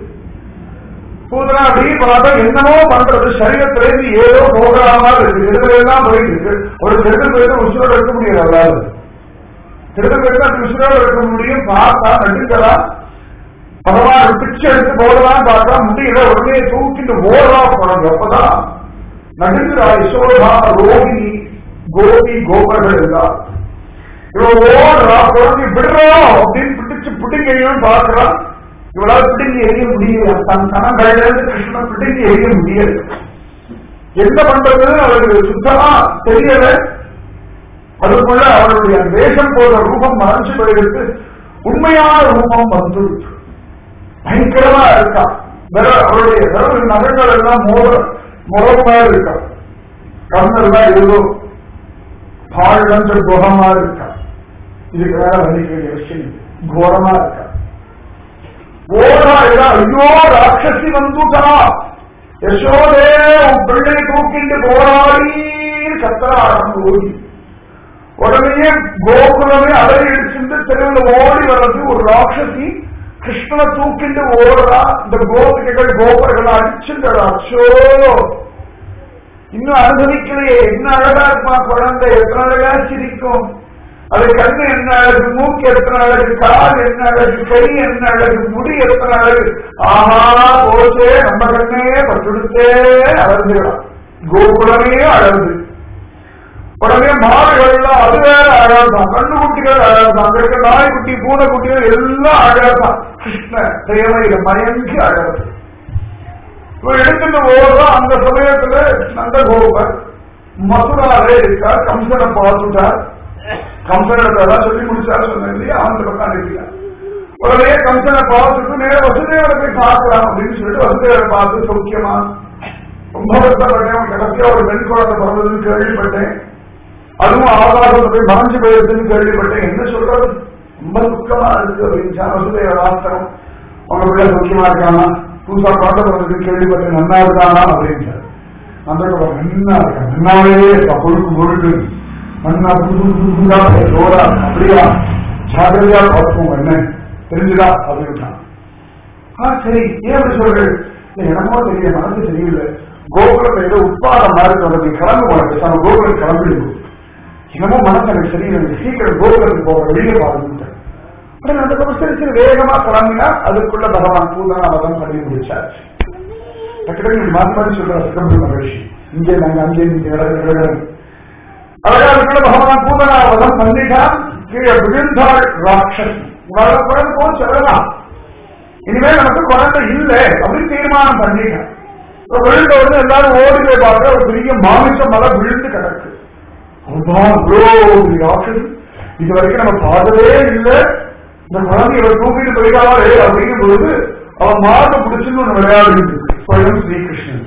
பூதனா அப்படி பார்த்தா என்னமோ பண்றது சரீரத்துல இருந்து ஏதோ போகாம இருக்கு கெடுதல் எல்லாம் போயிட்டு இருக்கு ஒரு கெடுதல் போயிட்டு உசுரோட இருக்க முடியாது அதாவது கெடுதல் போயிட்டு அந்த உசுரோட இருக்க முடியும் பார்த்தா நடுங்கலா பகவான் பிச்சை எடுத்து போடலாம் பார்த்தா முடியல உடனே தூக்கிட்டு ஓடலா போனாங்க அப்பதான் நடுங்குறா யசோதா ரோகிணி கோபி கோபர்கள் எல்லாம் இவன் ஓடுறா குழந்தை விடுறோம் அப்படின்னு பிடிச்சு பிடிங்கன்னு பாக்குறான் இவளால் பிடுங்கி எரிய முடியல தன் தனம் கையில இருந்து கிருஷ்ணன் பிடுங்கி எரிய முடியல என்ன பண்றதுன்னு அவருக்கு சுத்தமா தெரியல அதுக்குள்ள அவருடைய வேஷம் போன்ற ரூபம் மறைஞ்சு போயிருக்கு உண்மையான ரூபம் வந்து பயங்கரமா இருக்கா வேற அவருடைய வேற நகங்கள் எல்லாம் மோத முகமா இருக்கா கண்ணெல்லாம் ஏதோ பாழஞ்ச குகமா இருக்கா இதுக்கு வேற வலிக்க விஷயம் கோரமா இருக்கா ஓடா இதா ஐயோ ராட்சசி வந்துட்டா யசோதே உன் பிள்ளை தூக்கிட்டு போராடி கத்தரா ஓடி உடனே கோகுலமே அலறி அடிச்சு அடிச்சுட்டு தெருவில் ஓடி வர்றது ஒரு ராட்சசி கிருஷ்ணனை தூக்கிட்டு ஓடுறா இந்த கோபிகைகள் கோபர்கள் அடிச்சுட்டு அச்சோ இன்னும் அனுபவிக்கலையே என்ன அழகா இருப்பா குழந்தை எத்தனை அழகா சிரிக்கும் அது கண்ணு என்ன அழகு மூக்கு எத்தனை அழகு கால் என்ன அழகு கை என்ன அழகு முடி எத்தனை அழகு ஆஹா போச்சே நம்ம கண்ணே பட்டுடுத்தே அழகுகிறான் கோகுலமே அழகு உடனே மாடுகள்லாம் அது வேற அழகுதான் கண்ணுக்குட்டிகள் அழகுதான் அங்க இருக்க நாய்க்குட்டி பூனைக்குட்டிகள் எல்லாம் அழகுதான் கிருஷ்ண தேவையில மயங்கி அழகு இவர் எடுத்துட்டு ஓடுறோம் அந்த சமயத்துல நந்தகோபர் மதுராவே இருக்கார் கம்சனை பார்த்துட்டார் கம்சனிடத்தான் சொல்லி முடிச்சார் சொன்னேன் இல்லையா அந்த பக்கம் இருக்கிறார் உடனே கம்சனை பார்த்துட்டு நேர வசுதேவரை போய் பார்க்கலாம் அப்படின்னு சொல்லிட்டு வசுதேவரை பார்த்து சௌக்கியமா ரொம்ப வருத்தப்பட்டேன் கடைசியா ஒரு பெண் குழந்தை பிறந்ததுன்னு கேள்விப்பட்டேன் அதுவும் ஆதாரத்தை போய் மறைஞ்சு போயிருக்குன்னு கேள்விப்பட்டேன் என்ன சொல்றது ரொம்ப துக்கமா இருக்கு அப்படின்னு வசுதேவ ராஷ்டிரம் அவங்க பிள்ளை சௌக்கியமா இருக்கானா புதுசா குழந்தை பிறந்ததுன்னு கேள்விப்பட்டேன் நன்னா இருக்கானா அப்படின்னு அந்த நன்னா இருக்கா நன்னாவே இருக்கா பொழுக்கு பொழுது மண்ணா புது புது புதுதா ஜோரா அப்படியா ஜாகிரதையா பார்ப்போம் என்ன தெரிஞ்சுதா அப்படின்ட்டான் ஆ சரி ஏன் அப்படி சொல்றேன் எனமோ தெரியல மனசு தெரியல கோகுலத்தை ஏதோ உட்பாதம் மாதிரி சொல்றது கிளம்பு போன பேசாம கோகுலம் கிளம்பிடுவோம் என்னமோ மனசு எனக்கு தெரியல சீக்கிரம் கோகுலத்துக்கு போக வெளியே பாருங்க உடனே அந்த பக்கம் சரி சரி வேகமா கிளம்பினா அதுக்குள்ள பகவான் பூதனாவதம் பண்ணி முடிச்சாச்சு டக்கு மாற்றி மாற்றி சொல்ற சிதம்பரம் மகிழ்ச்சி இங்கே நாங்க அங்கே இங்கே நடக்கிறது அழகா அதுக்குள்ள பகவான் பூதனாவதம் பண்ணிட்டான் கீழே விழுந்தாள் ராட்சஸ் உங்களால குழந்தை போக சொல்லலாம் இனிமேல் நமக்கு குழந்தை இல்லை அப்படின்னு தீர்மானம் பண்ணிட்டேன் விழுந்த உடனே எல்லாரும் ஓடி போய் பார்க்க ஒரு பெரிய மாமிச மலை விழுந்து கிடக்கு ராட்சஸ் இது வரைக்கும் நம்ம பார்த்ததே இல்லை இந்த குழந்தை இவர் தூக்கிட்டு போயிட்டாலே அப்படிங்கும் பொழுது அவன் மார்பை பிடிச்சுன்னு ஒண்ணு விளையாடுது ஸ்வயம் ஸ்ரீகிருஷ்ணன்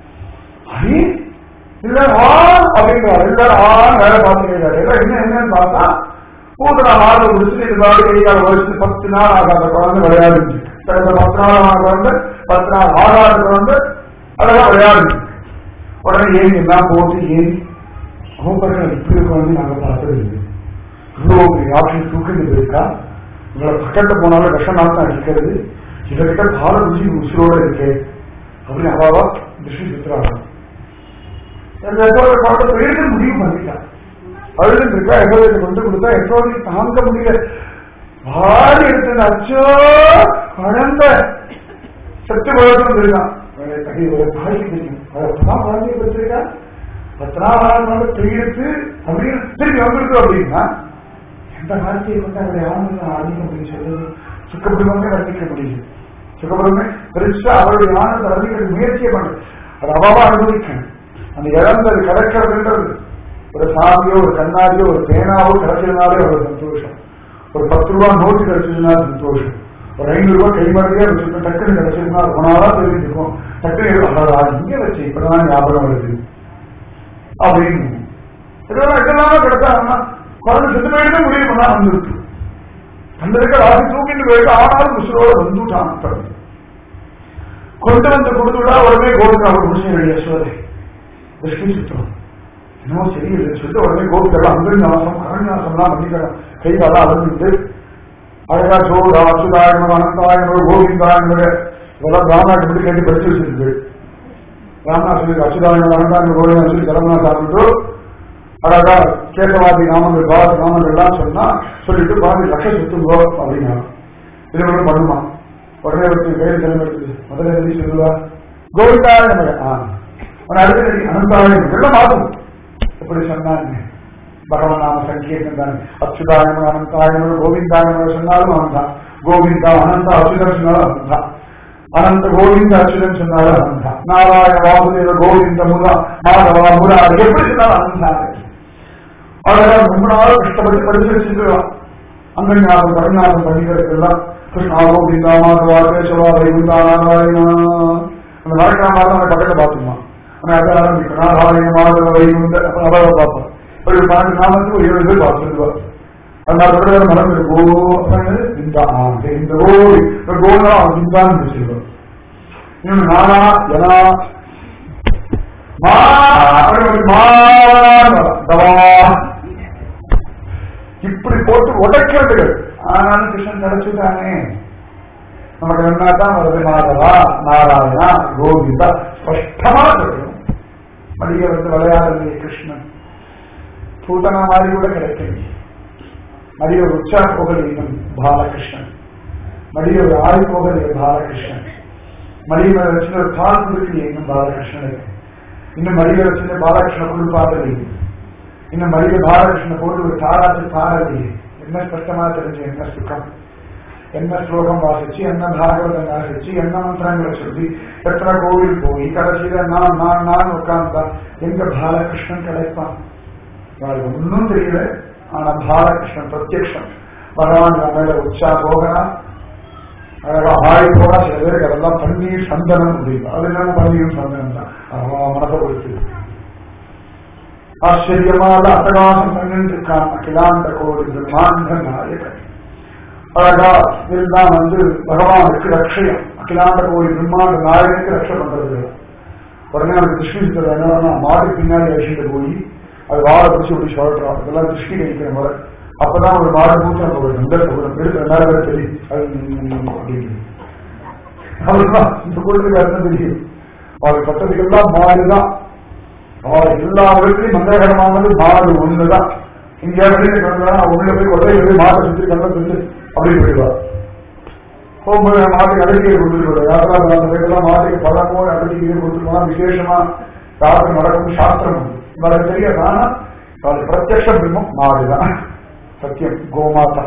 ஐ இல்ல ஆ அப்படிங்கிறார் எல்லாரும் ஆ வேலை பார்த்துக்கிறாரு எல்லாம் என்ன என்னன்னு பார்த்தா பூதனா மார்பை பிடிச்சிட்டு இது மாதிரி கை கால வச்சு பத்து நாள் ஆகாத குழந்தை விளையாடுச்சு கடந்த பத்து நாள் ஆன குழந்தை பத்து நாள் ஆகாத குழந்தை அதெல்லாம் விளையாடுச்சு உடனே ஏன் எல்லாம் போட்டு ஏன் கோபர்கள் இப்படி குழந்தை நாங்க பார்த்தது இல்லை இவ்வளவு பெரிய ஆப்ஷன் தூக்கிட்டு போயிருக்கா உங்களை பக்கத்துல போனாலும் விஷநாத்தம் அடிக்கிறது இதற்கிட்ட பால ருச்சி உசிரோட இருக்கு அப்படின்னு அவாவா திருஷ்டி சுத்துறாங்க குழந்தை போயிருக்கு முடிவு பண்ணிட்டான் அழுது இருக்கா எகோதத்தை கொண்டு கொடுத்தா எகோதை தாங்க முடியல வாரி எடுத்து அச்சோ குழந்தை சத்து வளர்த்து இருக்கான் ஒரு தாய்க்கு தெரியும் அதான் குழந்தைய பெற்றிருக்கா பத்து நாள் ஆறு பெய்யெடுத்து அப்படின்னு திரும்பி வந்திருக்கு அப்படின்னா எந்த வார்த்தையை கொண்டு அவருடைய ஆனந்தம் ஆதிக்கம் அப்படின்னு சொல்லுது சுக்கப்படுவங்க வர்ணிக்க முடியும் சுக்கப்படுவங்க பெருசா அவருடைய ஆனந்தம் வர்ணிக்க முயற்சியை பண்ணு அது அவாவா அனுபவிக்கணும் அந்த இழந்தது கிடைக்கிறதுன்றது ஒரு சாமியோ ஒரு கண்ணாடியோ ஒரு பேனாவோ கிடைச்சதுனாலே ஒரு சந்தோஷம் ஒரு பத்து ரூபா நோட்டு கிடைச்சதுனா சந்தோஷம் ஒரு ஐநூறு ரூபாய் கைமாறியே வச்சிருக்கோம் டக்குன்னு கிடைச்சதுன்னா ரொம்ப நாளா தெரிஞ்சுக்கும் டக்குன்னு இங்க வச்சு இப்பதான் ஞாபகம் வருது அப்படின்னு இதெல்லாம் இதெல்லாம் கிடைச்சா குழந்தை செத்து போயிட்டு முடிவு பண்ணா வந்துருக்கு வந்திருக்க ராசி தூக்கிட்டு போயிட்டு ஆனாலும் உசுரோட வந்துட்டான் கொண்டு வந்து கொடுத்துட்டா உடனே கோபிக்கு அவர் முடிச்சு யசோதை திருஷ்டி சுத்தம் என்னமோ சரியில்லை சொல்லிட்டு உடனே கோபிக்கெல்லாம் அங்கநாசம் கரண்யாசம்லாம் பண்ணிக்கலாம் கை காலம் அழுந்துட்டு அழகா சோழா அச்சுதாயனம் அனந்தாயனம் கோவிந்தாயனம் இதெல்லாம் ராமநாட்டு மட்டும் கேட்டு படிச்சு வச்சிருக்கு ராமநாத் சொல்லி அச்சுதாயனம் அனந்தாயனம் கோவிந்தா சொல்லி கிளம்புனா சாப்பிட்டு அழகா கேசவாதி நாமங்கள் பாஸ் நாமங்கள் எல்லாம் சொன்னா சொல்லிட்டு பாதி லட்ச சுத்துங்கோ அப்படின்னா இது ஒன்றும் பண்ணுமா உடனே ஒருத்தர் கையில் கிளம்பி முதல்ல எழுதி சொல்லுவா கோவிந்தாய நமக ஆ அவன் அடுத்த அனந்தாயம் எல்லாம் மாறும் எப்படி சொன்னாங்க பகவான் நாம சங்கீர்த்தம் தானே அச்சுதாயனம் அனந்தாயனம் கோவிந்தாயனம் சொன்னாலும் அவன் தான் கோவிந்தா அனந்த அச்சுதன் சொன்னாலும் அவன் தான் அனந்த கோவிந்த அச்சுதன் சொன்னாலும் அவன் தான் நாராயண வாசுதேவ கோவிந்த முரா மாதவா முராரி எப்படி சொன்னாலும் அவன் தான் அதெல்லாம் ரொம்ப நாள் கஷ்டப்பட்டு படிச்சு வச்சிருக்கலாம் அந்த ஞாபகம் பரிநாசம் பண்ணிக்கிறதுக்கெல்லாம் கிருஷ்ணா கோவிந்தா மாதவா கேசவா வைகுந்தா நாராயணா அந்த நாராயணா அந்த பக்கத்துல பார்த்துமா ஆனா அதை ஆரம்பிக்கும் நாராயண மாதவ வைகுந்த அப்புறம் அதாவது பார்ப்போம் ஒரு பன்னெண்டு நாமத்துக்கு ஒரு ஏழு பேர் பார்த்துருவா அந்த அதோட மரம் இருக்கும் இந்த இந்த கோவி கோனா அவன் வச்சிருக்கோம் இன்னொன்று நானா எனா மா மா தவா இப்படி போட்டு உடைக்கிறதுகள் ஆனாலும் கிருஷ்ணன் கிடைச்சுட்டானே நமக்கு என்ன தான் வருது மாதவா நாராயணா கோவிந்தா ஸ்பஷ்டமா தெரியும் மடிய வந்து விளையாடுறது கிருஷ்ணன் பூதனா மாதிரி கூட கிடைக்கல மடிய ஒரு உச்சா போகலையும் பாலகிருஷ்ணன் மடிய ஒரு ஆள் போகலையும் பாலகிருஷ்ணன் மடியில வச்சுட்டு ஒரு பால் குடுக்கலையும் பாலகிருஷ்ணனுக்கு இன்னும் மடியில வச்சுட்டு பாலகிருஷ்ண குழு பாடலையும் இன்னும் மடியில பாலகிருஷ்ணன் போட்டு ஒரு தாராட்டு பாடலையே என்ன ஸ்பஷ்டமா தெரிஞ்சு என்ன சுகம் என்ன ஸ்லோகம் வாசிச்சு என்ன பாகவதம் வாசிச்சு என்ன மந்திரங்களை சொல்லி எத்தனை கோவில் போய் கடைசியில நான் நான் நான் உட்கார்ந்தா எங்க பாலகிருஷ்ணன் கிடைப்பான் அவளுக்கு ஒன்றும் தெரியல ஆனா பாலகிருஷ்ணன் பிரத்யக்ஷம் பகவான் மேல உச்சா போகனா அழகா ஆய் போனா சில பேருக்கு அதெல்லாம் பன்னீர் சந்தனம் அப்படின்னு அது என்ன பன்னீர் சந்தனம் தான் அவன் மனதை கொடுத்து ஆச்சரியமான அட்டகாசம் பண்ணிட்டு இருக்கான் அகிலாண்ட கோடி பிரம்மாண்ட நாயகன் அழகா இதுதான் வந்து பகவானுக்கு ரட்சயம் அகிலாண்ட கோடி பிரம்மாண்ட நாயகனுக்கு ரட்சை பண்றது உடனே அவனுக்கு திருஷ்டி இருக்கிறது என்னன்னா மாடு பின்னாடி அழிச்சிட்டு போய் அது வாழை பிடிச்சி இப்படி சொல்றான் இதெல்லாம் திருஷ்டி கழிக்கிற முறை அப்பதான் ஒரு மாடு மூச்சம் போகுது இந்த போகுது எடுக்கிற மேல வேற தெரியும் அது அப்படின்னு அவ்வளவுதான் இந்த பொருளுக்கு அர்த்தம் தெரியும் அவள் பட்டதுக்கெல்லாம் மாடுதான் அவள் எல்லா இடத்துலையும் மங்களகரமானது மாடு ஒண்ணுதான் இங்க வெளியில கிடந்தா உள்ள போய் ஒரே போய் மாட்டை சுற்றி கண்ணை சுற்றி அப்படி போயிடுவார் போகும்போது மாட்டுக்கு அடிக்கடி கொடுத்துருக்கோம் யாரா அந்த வீட்டெல்லாம் மாட்டுக்கு பழமோ அடிக்கடி கொடுத்துருக்கோம் விசேஷமா யாருக்கு நடக்கும் சாஸ்திரம் உண்டு இவருக்கு தெரியாது ஆனா அவள் பிரத்யக்ஷ பிரம்மம் மாடுதான் சத்தியம் கோமாதா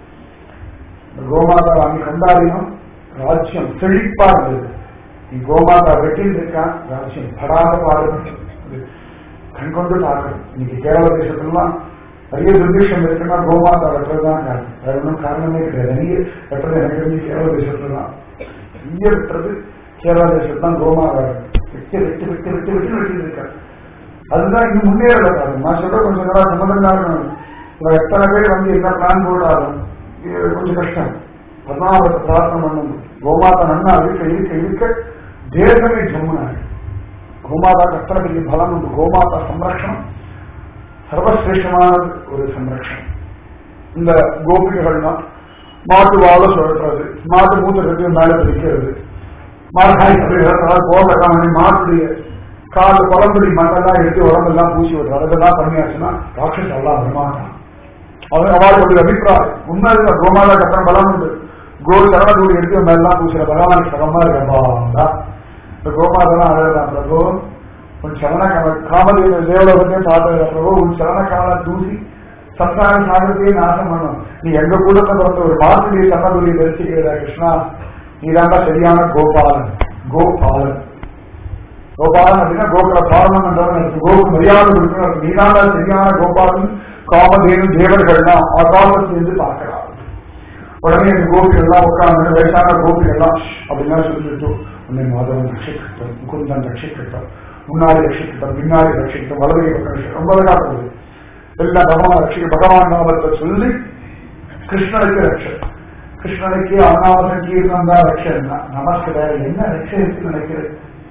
இந்த கோமாதா அங்கே கொண்டாடினோம் ராஜ்யம் செழிப்பா இருந்தது நீ கோமாதா வெட்டில் இருக்கான் ராஜ்யம் படாத பாடுபட்டு கண் கொண்டு பார்க்கணும் இன்னைக்கு கேரள தேசத்துலாம் நிறைய துர்பிஷம் இருக்குன்னா கோமாதா வெட்டுறதுதான் காரணம் வேற ஒன்றும் காரணமே கிடையாது நிறைய வெட்டுறது எனக்கு தெரிஞ்சு கேரள தேசத்துல தான் நிறைய வெட்டுறது கேரள தேசத்துல தான் கோமாதா வெட்டி வெட்டி வெட்டி வெட்டி வெட்டி வெட்டி இருக்காரு அதுதான் இன்னும் முன்னேறல காரணம் நான் சொல்ற கொஞ்சம் நேரம் சம்மந்தம் இருக்கணும் இவன் எத்தனை பேர் வந்து என்ன பிளான் போட்டாலும் இது கொஞ்சம் கஷ்டம் பத்மாவத்தை பிரார்த்தனை பண்ணணும் கோமாதா நன்னா இருக்க இருக்க இருக்க தேசமே ஜம்முனாரு கோமாதாக்கு அத்தனை பெரிய பலம் உண்டு கோமாதா சம்ரக்ஷணம் சர்வசிரேஷ்டமானது ஒரு சம்ரக்ஷணம் இந்த கோபிகைகள்லாம் மாட்டு வாழ சொல்றது மாட்டு மூத்த கட்டி மேல பிடிக்கிறது மாட்டாய் போடுற மாட்டுடைய கால் குழம்புடி மண்ணெல்லாம் எடுத்து உடம்பெல்லாம் பூசி விடுறாரு அதெல்லாம் பண்ணியாச்சுன்னா ராட்சஸ் எல்லாம் வரமாட்டான் அவன் அவளுடைய அபிப்பிராயம் உண்மை கோமாதா கத்தனம் பலம் உண்டு கோல் சரணதூடி எடுத்து மேலாம் பூசுற பகவானுக்கு சகமா இருக்கா இந்த கோமாதெல்லாம் அழகதான் பிரபு உன் சரண கம காமதேவ தேவலோகத்தையே பார்த்தது பிரபு உன் சரண கமல தூசி சம்சார சாகரத்தையே நாசம் பண்ணும் நீ எங்க கூட பிறந்த ஒரு மாசுடைய சரணதுரியை தரிசிக்கிறதா கிருஷ்ணா நீ சரியான கோபாலன் கோபாலன் கோபாலன் அப்படின்னா கோகுல பாலனம் என்றவன் எனக்கு கோகு மரியாதை கொடுக்கணும் நீதான சரியான கோபாலன் காமதேனு தேவர்கள்லாம் ஆகாசத்திலிருந்து பார்க்கலாம் உடனே இந்த கோபிகள்லாம் உட்கார்ந்து வயசான கோபிகள்லாம் அப்படின்னா சொல்லிட்டு உன்னை மாதவன் ரட்சிக்கட்டும் முகுந்தன் ரட்சிக்கட்டும் முன்னாடி ரட்சிக்கட்டும் பின்னாடி ரட்சிக்கட்டும் வலதுகை பக்கம் ரட்சிக்கட்டும் ரொம்ப அழகா போகுது எல்லாம் பகவான் ரட்சிக்க பகவான் நாமத்தை சொல்லி கிருஷ்ணனுக்கு ரட்சம் கிருஷ்ணனுக்கு அண்ணாவ சங்கீர்த்தம் தான் ரட்சம் தான் நமக்கு வேற என்ன ரட்சம் இருக்கு நினைக்கிறது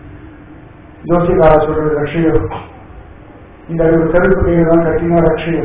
ஜோசிகாரா சொல்றது ரட்சையோ இந்த ஒரு கருப்பு கையை தான் கட்டினா ரட்சையோ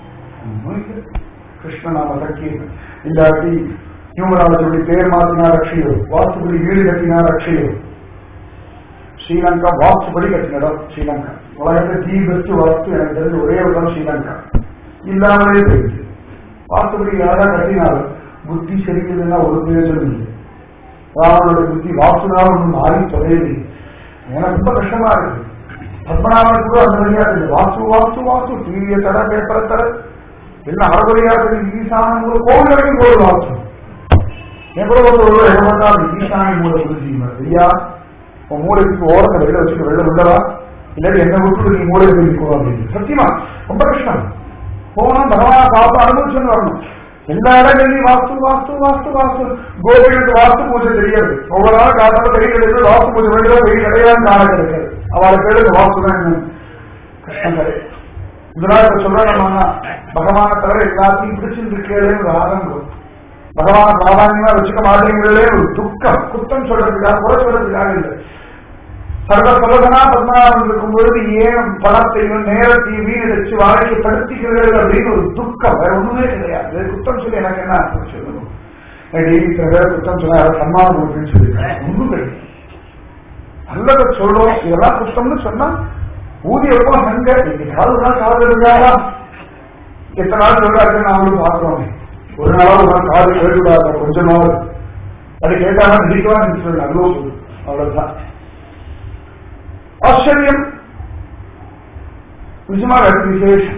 கிருஷ்ணநாம சங்கீர்த்தம் இல்லாட்டி ஹியூமரால சொல்லி பேர் மாத்தினா ரட்சையோ வாஸ்துபடி வீடு கட்டினா ரட்சையோ ஸ்ரீலங்கா வாஸ்துபடி கட்டின இடம் ஸ்ரீலங்கா உலகத்தை தி பெஸ்ட் வாஸ்து எனக்கு தெரிஞ்ச ஒரே ஒரு இடம் ஸ்ரீலங்கா இல்லாமலே போயிடுச்சு வாஸ்துபடி யாரா கட்டினாலும் புத்தி சரியில்லைன்னா ஒரு பிரயோஜனம் இல்லை ராவனோட புத்தி வாசுனால ஒன்று மாறி தொலையவில்லை எனக்கு ரொம்ப கஷ்டமா இருக்கு பத்மநாபனுக்கு கூட அந்த வழியா இருக்கு வாசு வாசு வாசு டிவியை தர பேப்பரை தர எல்லாம் அறகுறையா இருக்கு ஈசானம் கோவில் வரைக்கும் கோவில் வாசு எவ்வளவு ஒரு எவ்வளவு ஈசானி மூல புரிஞ்சுக்கணும் ஐயா உன் மூளைக்கு ஓரத்தை வெளில வச்சுட்டு வெளில உள்ளவா இல்லாட்டி என்ன விட்டு நீ மூளை போய் அப்படின்னு சத்தியமா ரொம்ப கஷ்டம் போனா பகவான பார்த்து அனுபவிச்சுன்னு வரணும் எல்லா இடங்களையும் வாஸ்து வாஸ்து வாஸ்து வாஸ்து கோபிகளுக்கு வாஸ்து பூஜை தெரியாது ஒவ்வொரு நாள் காலத்தால பெரிய கிடையாது வாஸ்து பூஜை வேண்டிய பெரிய கிடையாது காலம் கிடைக்காது அவளை பேருக்கு வாஸ்து தான் என்ன கஷ்டம் கிடையாது இதனால இப்ப சொல்றோம்னா பகவான தவிர எல்லாத்தையும் பிடிச்சிருக்கே ஒரு ஆரம்பம் பகவான பிராதானியமா வச்சுக்க மாட்டீங்களே ஒரு துக்கம் குத்தம் சொல்றதுக்காக குறை சொல்றதுக்காக இல்லை சர்வ சுலபனா பத்மநாபன் இருக்கும் பொழுது ஏன் பணத்தையும் நேரத்தையும் வீணடிச்சு வாழ்க்கையை படுத்திக்கிறீர்கள் அப்படின்னு ஒரு துக்கம் வேற ஒண்ணுமே கிடையாது குத்தம் சொல்லி எனக்கு என்ன அர்த்தம் சொல்லணும் டெய்லி சில பேர் குத்தம் சொன்னா யாரும் சன்மானம் அப்படின்னு சொல்லியிருக்காங்க ஒண்ணும் கிடையாது நல்லதை சொல்றோம் இதெல்லாம் குத்தம்னு சொன்னா ஊதியம் சங்க இன்னைக்காவது நாள் காதல் இருக்காரா எத்தனை நாள் சொல்றாரு நாங்களும் பார்க்கிறோமே ஒரு நாளாவது ஒரு நாள் காது கேட்டுவிடாத கொஞ்ச நாள் அது கேட்டாலும் நடிக்கவா சொல்லு நல்லோ சொல்லு அவ்வளவுதான் ஆச்சரியம் நிஜமா அது விசேஷம்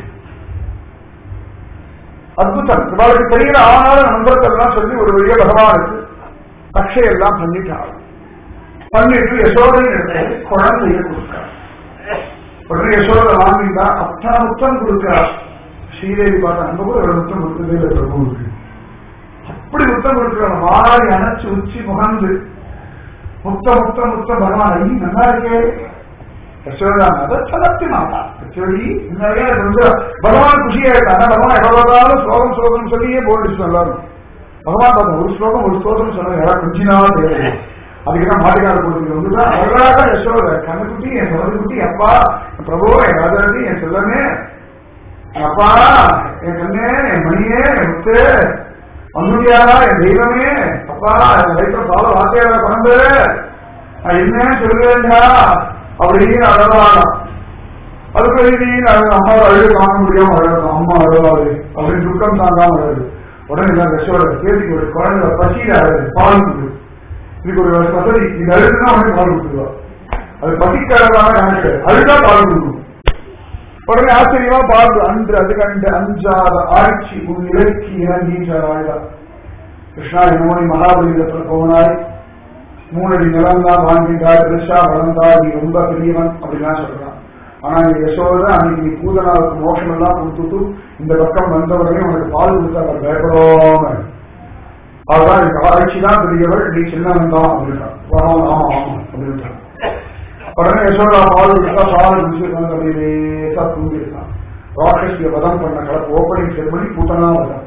அற்புதம் இவளுக்கு தெரியல ஆனாலும் நண்பர்கள்லாம் சொல்லி ஒரு வழியா பகவானுக்கு பக்ஷையெல்லாம் பண்ணிட்டாள் பண்ணிட்டு யசோதனை எடுத்து குழந்தைய கொடுக்கிறார் உடனே யசோதை வாங்கிட்டா அத்தனை முத்தம் கொடுக்கிறார் ஸ்ரீதேவி பார்த்தா அங்க கூட ஒரு முத்தம் கொடுத்ததே இல்லை பிரபுவுக்கு அப்படி முத்தம் கொடுக்கிறார் வாரி அணைச்சு உச்சி முகந்து முத்த முத்த முத்த பகவான் ஐ நல்லா இருக்கே யசோதா அதை சலத்தி மாட்டா சொல்லி நிறைய கொஞ்சம் பகவான் குஷியாயிட்டாங்க பகவான் எவ்வளவு ஸ்லோகம் ஸ்லோகம் சொல்லியே போயிடுச்சு எல்லாரும் பகவான் பார்த்த ஒரு ஸ்லோகம் ஒரு ஸ்லோகம் சொன்னாங்க யாரா கொஞ்சினா தேவை அதுக்குதான் மாட்டுக்கார கொடுத்து வந்துதான் அழகாக யசோத கண்ணுக்குட்டி என் குட்டி அப்பா என் பிரபு என் ராஜாதி என் செல்லமே என் அப்பா என் கண்ணே என் மணியே என் முத்து வந்துடியாரா என் தெய்வமே அப்பா என் வயிற்று பால வார்த்தையார குழம்பு நான் என்னன்னு சொல்லுவேண்டா அப்படின்னு அழகாலாம் அதுக்கு எழுதி அம்மா அழுது தாங்க முடியாம அழகும் அம்மா அழுவாது அப்படின்னு துக்கம் தாங்காம அழுது உடனே நான் யசோட பேருக்கு ஒரு குழந்தை பசியில அழுது பால் கொடுத்து இதுக்கு ஒரு வசதி இது அழுதுனா உடனே பால் கொடுத்துருவா அது பசிக்காரதான கணக்கு அழுதா பால் கொடுக்கும் உடனே ஆச்சரியமா பால் அன்று அது கண்டு அஞ்சாத ஆட்சி உன் இலக்கி இறங்கின்றார் ஆழ்வா கிருஷ்ணா என்னமோ நீ மகாபலிபுரத்துல போனாய் மூணடி நிலம் தான் வாங்கிட்டார் பெருசா வளர்ந்தா நீ ரொம்ப பெரியவன் அப்படிலாம் சொல்றான் ஆனா நீ யசோத அன்னைக்கு நீ பூதனாவுக்கு மோஷம் எல்லாம் கொடுத்துட்டு இந்த பக்கம் வந்தவரையும் உனக்கு பால் கொடுத்தா அவர் பயப்படாம அதுதான் எனக்கு ஆராய்ச்சி தான் பெரியவள் நீ சின்னவன் தான் அப்படின்றான் ஆமா ஆமா ஆமா அப்படின்றான் உடனே யசோதா பால் கொடுத்தா பால் குடிச்சிருக்காங்க அப்படியே லேசா தூங்கிருக்கான் ராட்சசிய வதம் பண்ண கலப்பு ஓப்பனிங் செருமணி பூத்தனா வதம்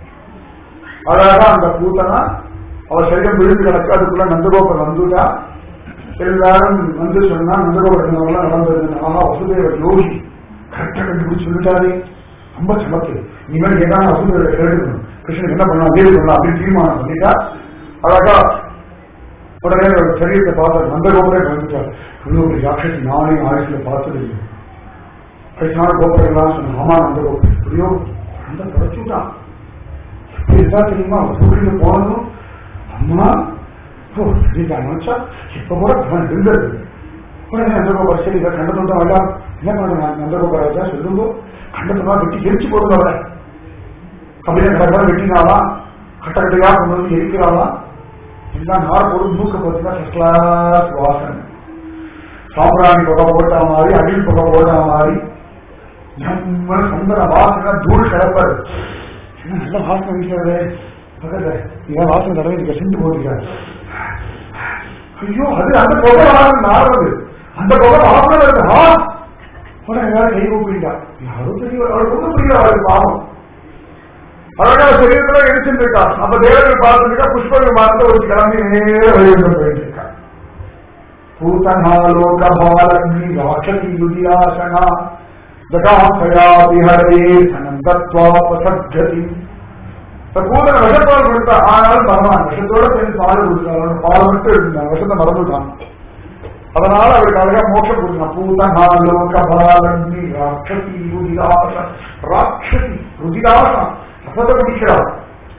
அழகா அந்த பூத்தனா அவர் சரீரம் விழுந்து கிடக்கு அதுக்குள்ள நந்தகோபர் வந்துட்டா எல்லாரும் வந்து சொன்னா நந்தகோபர் நடந்தது ஆஹா வசுதேவர் யோகி கரெக்டா கண்டுபிடிச்சு சொல்லிட்டாரு ரொம்ப சமத்து இனிமேல் ஏதாவது வசுதேவரை கேட்டுக்கணும் கிருஷ்ணன் என்ன பண்ணலாம் அதே பண்ணலாம் அப்படின்னு தீர்மானம் பண்ணிட்டா அழகா உடனே ஒரு சரீரத்தை பார்த்தார் நந்தகோபரே வந்துட்டார் இவ்வளவு ஒரு ராட்சசி நானே ஆயுஷ்ல பார்த்தது இல்லை வயசான கோபுரம் எல்லாம் சொன்ன ஆமா நந்தகோபுரம் எப்படியோ அந்த படைச்சுட்டான் இதுதான் தெரியுமா சூரியன் போனதும் அம்மா ஓ சரிதான் நினைச்சா இப்ப கூட அவன் இருந்தது உடனே நந்தகோபுரம் சரி இதை கண்டதும் எல்லாம் என்ன பண்ண நந்தகோபுரம் தான் சொல்லுங்க கண்டதுமா வெட்டி எரிச்சு போடுங்க அவரை அப்படியே கடற்கரை வெட்டினாலாம் கட்டக்கட்டையா கொண்டு வந்து எரிக்கிறாளாம் எல்லாம் நார் போடும் மூக்க பார்த்தீங்கன்னா ஃபர்ஸ்ட் கிளாஸ் வாசனை சாம்பிராணி புகை போட்டா மாதிரி அடில் புகை போட்டா மாதிரி நம்ம சந்தன வாசனை தூள் கிடப்பாரு என்ன நல்ல வாசனை வீசுறது பக்கத்துல இவன் வாசனை தடவை இதுக்கு செஞ்சு போட்டுக்காரு ஐயோ அது அந்த புகை வாசனை நாடுறது அந்த புகை வாசனை வருது ஆ உடனே வேற கை கூப்பிட்டா யாரும் தெரிய அவளுக்கு ஒன்றும் புரியல அவளுக்கு பாவம் அழகா சரீரத்துல இடிச்சுட்டு இருக்கா அப்ப தேவர்கள் பார்த்துருக்கா புஷ்ப விமானத்தை ஒரு கிளம்பி நேர வெளியிட்டு போயிட்டு இருக்கா பூதனாலோக பாலக்னி ராட்சதி யுதியாசனா ஜகாசயாதி ஹரே சனந்தத்வாபசத்கதி பூதன விஷப்பால் கொடுத்தா ஆனாலும் பகவான் விஷத்தோட சேர்ந்து பால் கொடுத்தாரு பால் மட்டும் இருந்தான் விஷத்தை மறந்துட்டான் அதனால அவருக்கு அழகா மோட்சம் கொடுத்தான் பூதனாலோக பாலக்னி ராட்சதி ருதிராச ராட்சதி ருதிராசம் ரசத்தை குடிக்கிறார்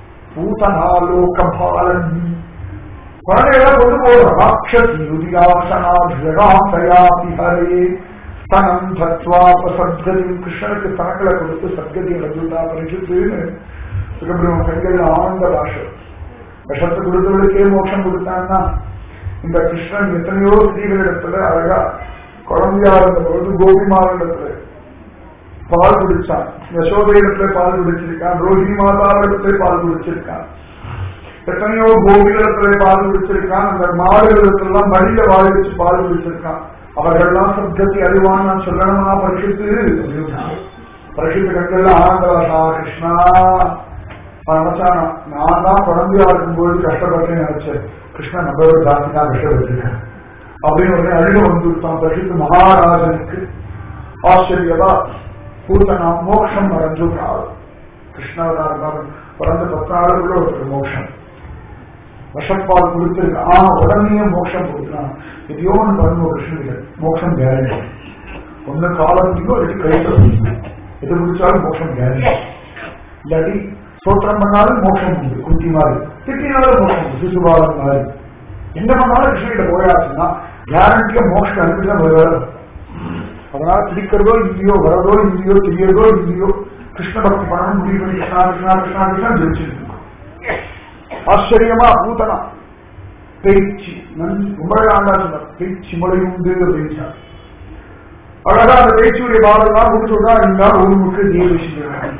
பூதனாலோகபாலன் குழந்தைகளை கொண்டு போற ராட்சசி ருதிராசனா ஜகாசயாபி ஹரே ஸ்தனம் தத்வாப சத்கதி கிருஷ்ணனுக்கு தனங்களை கொடுத்து சத்கதி அடைஞ்சுட்டா பரிசுத்துன்னு சுகபிரம கண்கள் ஆனந்த பாஷை விஷத்தை கொடுத்தவர்களுக்கே மோட்சம் கொடுத்தான்னா இந்த கிருஷ்ணன் எத்தனையோ ஸ்திரீகளிடத்துல அழகா குழந்தையா இருந்த பொழுது கோபிமாரிடத்துல பால் குடிச்சான் யசோதையிடத்துல பால் குடிச்சிருக்கான் ரோஹிணி மாதாவிடத்துல பால் குடிச்சிருக்கான் எத்தனையோ கோபிகளிடத்துல பால் குடிச்சிருக்கான் அந்த மாடுகளிடத்துலாம் மடியில வாழ வச்சு பால் குடிச்சிருக்கான் அவர்கள்லாம் சப்தத்தை அறிவான் நான் சொல்லணும்னா பரிசுத்து பரிசுத்த கண்கள் ஆனந்தவாசா கிருஷ்ணா நினைச்சா நான் தான் குழந்தையா இருக்கும்போது கஷ்டப்பட்டேன்னு நினைச்சேன் கிருஷ்ணன் நம்ம ஒரு ஜாஸ்தி தான் கஷ்டப்பட்டிருக்கேன் அப்படின்னு உடனே அழுக வந்து தான் பரிசுத்த மகாராஜனுக்கு ஆச்சரியதா பூத்தனா மோட்சம் அடைஞ்சுட்டாள் கிருஷ்ணவதாரம் பிறந்த பத்து நாளுக்குள்ள ஒருத்தர் மோட்சம் விஷப்பால் கொடுத்திருக்கு ஆனா உடனே மோட்சம் கொடுத்தான் எதையோ ஒன்று பண்ணுவோம் கிருஷ்ணன் மோட்சம் கேரண்டி ஒண்ணு காலத்துக்கோ இல்லாட்டி கைத்தொழில் எது முடிச்சாலும் மோட்சம் கேரண்டி இல்லாட்டி சோத்திரம் பண்ணாலும் மோட்சம் உண்டு குட்டி மாதிரி திட்டினாலும் மோட்சம் உண்டு சிசுபாலன் மாதிரி என்ன பண்ணாலும் கிருஷ்ணகிட்ட போயாச்சுன்னா கேரண்டியா மோட்சம் அனுப்பிட்டு தான் வருவார் அதனால பிடிக்கிறதோ இல்லையோ வரதோ இல்லையோ தெரியறதோ இல்லையோ கிருஷ்ண பக்தி பண்ணணும் முடிவு பண்ணி கிருஷ்ணா கிருஷ்ணா கிருஷ்ணா கிருஷ்ணா ஜெயிச்சிருக்கு ஆச்சரியமா பூதனா பேச்சு ரொம்ப ஆண்டா சொன்ன பேச்சு மொழி உண்டு அப்படின்னு அழகா அந்த பேச்சுடைய பாடலாம் முடிச்சு விட்டா இருந்தால் ஒரு முக்கு தேசிக்கிறாங்க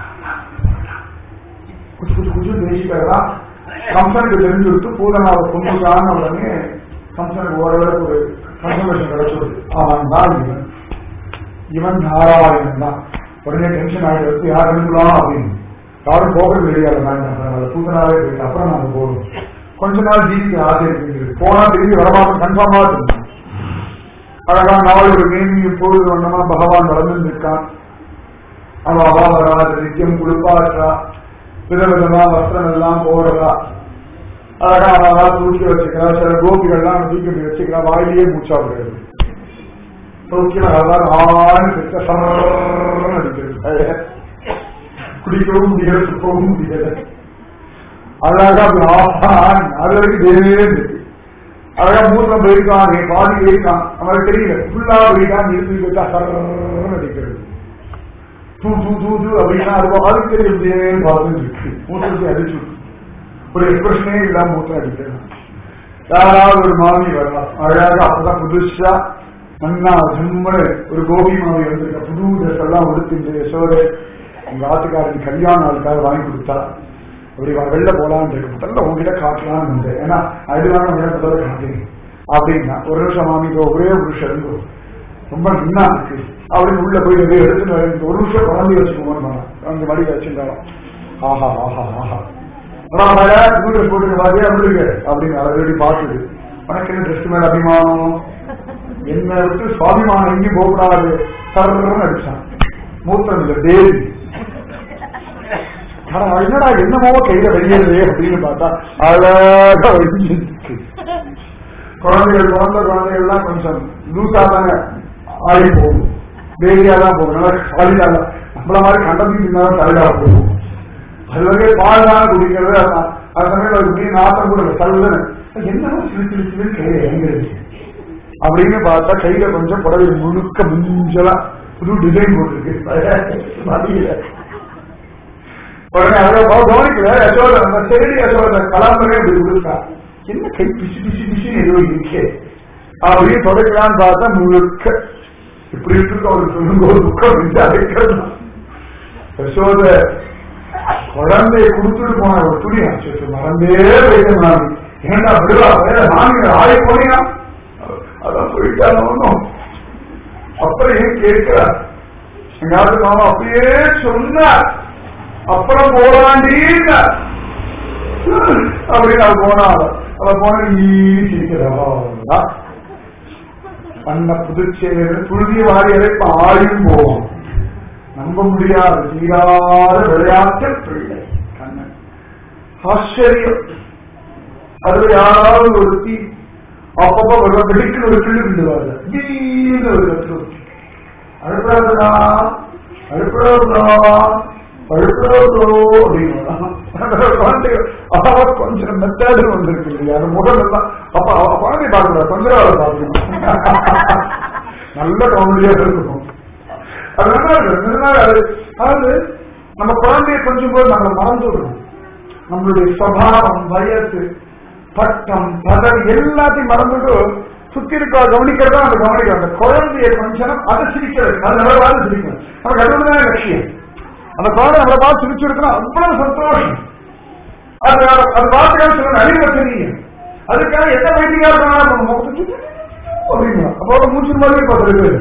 குச்சு குச்சு குச்சு தேசிக்கிறதா கம்சனுக்கு தெரிஞ்சு கொடுத்து பூதனாவை கொண்டுதான் உடனே கம்சனுக்கு ஓரளவுக்கு ஒரு கன்ஃபர்மேஷன் கிடைச்சது அவன் தான் இவன் இவன் நாராயணன் தான் உடனே டென்ஷன் ஆகிடுறது யார் அனுப்பலாம் அப்படின்னு யாரும் போகிறது கிடையாது வேண்டாம் பூதனாவே போயிட்டு அப்புறம் நாங்கள் போகணும் கொஞ்ச நாள் ஜீவிக்க ஆசை இருக்குது போனா திரும்பி வரமாட்டோம் கன்ஃபார்மா தெரியும் அழகா நாளோட மேனியும் பொழுது வண்ணமா பகவான் வளர்ந்துருக்கான் அவ அவா வராது நித்தியம் குளிப்பாற்றா விதவிதமா வஸ்திரம் எல்லாம் போடுறா அழகா அவா தூக்கி வச்சுக்கிறா சில கோபிகள்லாம் தூக்கி வச்சுக்கிறா வாயிலேயே மூச்சா விடுறது தூக்கில அதான் ஆண் பெற்ற சமரம் அடிக்கிறது குடிக்கவும் முடியாது துப்பவும் முடியாது அழகா ஆஹான் அது வரைக்கும் தேவே இருக்கு அழகா மூலம் போயிருக்கான் என் பாதி போயிருக்கான் அவனுக்கு தெரியல ஃபுல்லா போயிருக்கான் நிறுத்தி வச்சா சரன்னு அடிக்கிறது தூ தூ தூ தூ அப்படின்னா அது அதுக்கு தெரியும் பார்த்து இருக்கு மூத்தத்தை அடிச்சு ஒரு எக்ஸ்பிரஷனே இல்லாம மூத்தம் அடிக்கிறது யாராவது ஒரு மாமி வரலாம் அழகாக அப்பதான் புதுசா மன்னா ஜம்முன்னு ஒரு கோபி மாமி வந்திருக்க புது ட்ரெஸ் எல்லாம் உடுத்திட்டு யசோதே உங்க ஆத்துக்காரருக்கு கல்யாண நாளுக்காக வாங்கி கொடுத்தா அப்படி வெளில போலான்னு இருக்கு முதல்ல உங்ககிட்ட காட்டலாம்னு இருந்தேன் ஏன்னா அதுதான் நம்ம முதல்ல காட்டுங்க அப்படின்னா ஒரு நிமிஷம் மாமிக்கோ ஒரே ஒரு நிமிஷம் இருந்தோ ரொம்ப நின்னா இருக்கு அப்படின்னு உள்ள போய் எதையோ எடுத்துட்டு வரேன் ஒரு நிமிஷம் குழந்தை வச்சுக்கோங்க அந்த மடியில வச்சிருந்தாலும் ஆஹா ஆஹா ஆஹா ஸ்கூட்டர் போட்டுக்க பாத்தியா அப்படிங்க அப்படின்னு அதை பார்த்துது உனக்கு என்ன ட்ரெஸ் மேல அபிமானம் என்ன விட்டு சுவாபிமானம் எங்கேயும் போகக்கூடாது சர்ன்னு அடிச்சான் மூத்தம் இல்லை தேவி ஆனா என்னடா என்னமோ கையில வெளியேறது அப்படின்னு பார்த்தா அழகா வெளியிருக்கு குழந்தைகள் குழந்தை குழந்தைகள்லாம் கொஞ்சம் லூசா தானே ஆகி போகும் பேரியா தான் போகும் நல்லா சாலிடா நம்மள மாதிரி கண்டத்துக்கு இருந்தாலும் தலைடா போகும் அது வரைக்கும் பால் தான் குடிக்கிறது அது சமயம் அது மீன் நாட்டம் கூட தள்ளுன்னு என்னமோ சிறு சிறு சிறு கையில இறங்குறது அப்படின்னு பார்த்தா கையில கொஞ்சம் புடவை முழுக்க முஞ்சலா புது டிசைன் போட்டிருக்கு மதியில உடனே அவ்வளவு கவனிக்கல யசோத நம்ம சரி யசோத கலாம்பரே அப்படி கொடுத்தா என்ன கை பிசு பிசு பிசு ஏதோ இருக்கே அப்படின்னு தொடக்கலான்னு பார்த்தா முழுக்க இப்படி இருக்கு அவருக்கு சொல்லுங்க ஒரு துக்கம் இல்லை அடைக்கிறது யசோத குழந்தைய கொடுத்துட்டு போன ஒரு துணி அச்சு மறந்தே போயிட்டேன் நான் ஏன்டா விடுவா வேற நாங்க ஆய போனீங்க அதான் போயிட்டாங்க ஒன்றும் அப்புறம் ஏன் கேட்கிறார் எங்காவது மாமா அப்படியே சொன்னார் அப்புறம் போறாண்டின்னு அப்படின்னு அவ போனாள் அவ போன ஈசிக்கிறவா பண்ண புதுச்சேரி புழுதிய வாரியரை இப்ப ஆயும் போவோம் நம்ப முடியாது தீராத விளையாட்டு பிள்ளை கண்ணன் ஆச்சரியம் அதுல யாராவது ஒருத்தி அப்பப்ப ஒரு வெடிக்கிற ஒரு கிள்ளு விடுவாரு திடீர்னு ஒரு கற்று அழுப்புறாதா அழுப்புறாதா அழுப்புறாதோ அப்படின்னு அவ கொஞ்சம் மெத்தேடு வந்திருக்கு இல்லையா அந்த முகம் எல்லாம் அப்ப அவ குழந்தை பார்க்கல கொஞ்சம் அவளை பார்க்கணும் நல்ல காமெடியா இருக்கும் அதனால அதனால அது அதாவது நம்ம குழந்தைய கொஞ்சம் போது நம்மளை மறந்துடுறோம் நம்மளுடைய சுவாவம் வயசு பட்டம் பதவி எல்லாத்தையும் மறந்துட்டு சுத்தி இருக்க கவனிக்கிறதா அந்த கவனிக்கிறோம் அந்த குழந்தைய கொஞ்சம் அதை சிரிக்கிறது அது நல்லவாறு சிரிக்கணும் நமக்கு அதுதான் லட்சியம் அந்த குழந்தை நம்மளை பார்த்து சிரிச்சிருக்கணும் அவ்வளவு சந்தோஷம் அது அது பார்த்துக்காக சொல்ல அறிவை தெரியும் அதுக்காக எந்த வைத்தியா இருக்கணும் அப்படின்னா அப்போ மூச்சு மாதிரி பார்த்துருக்கு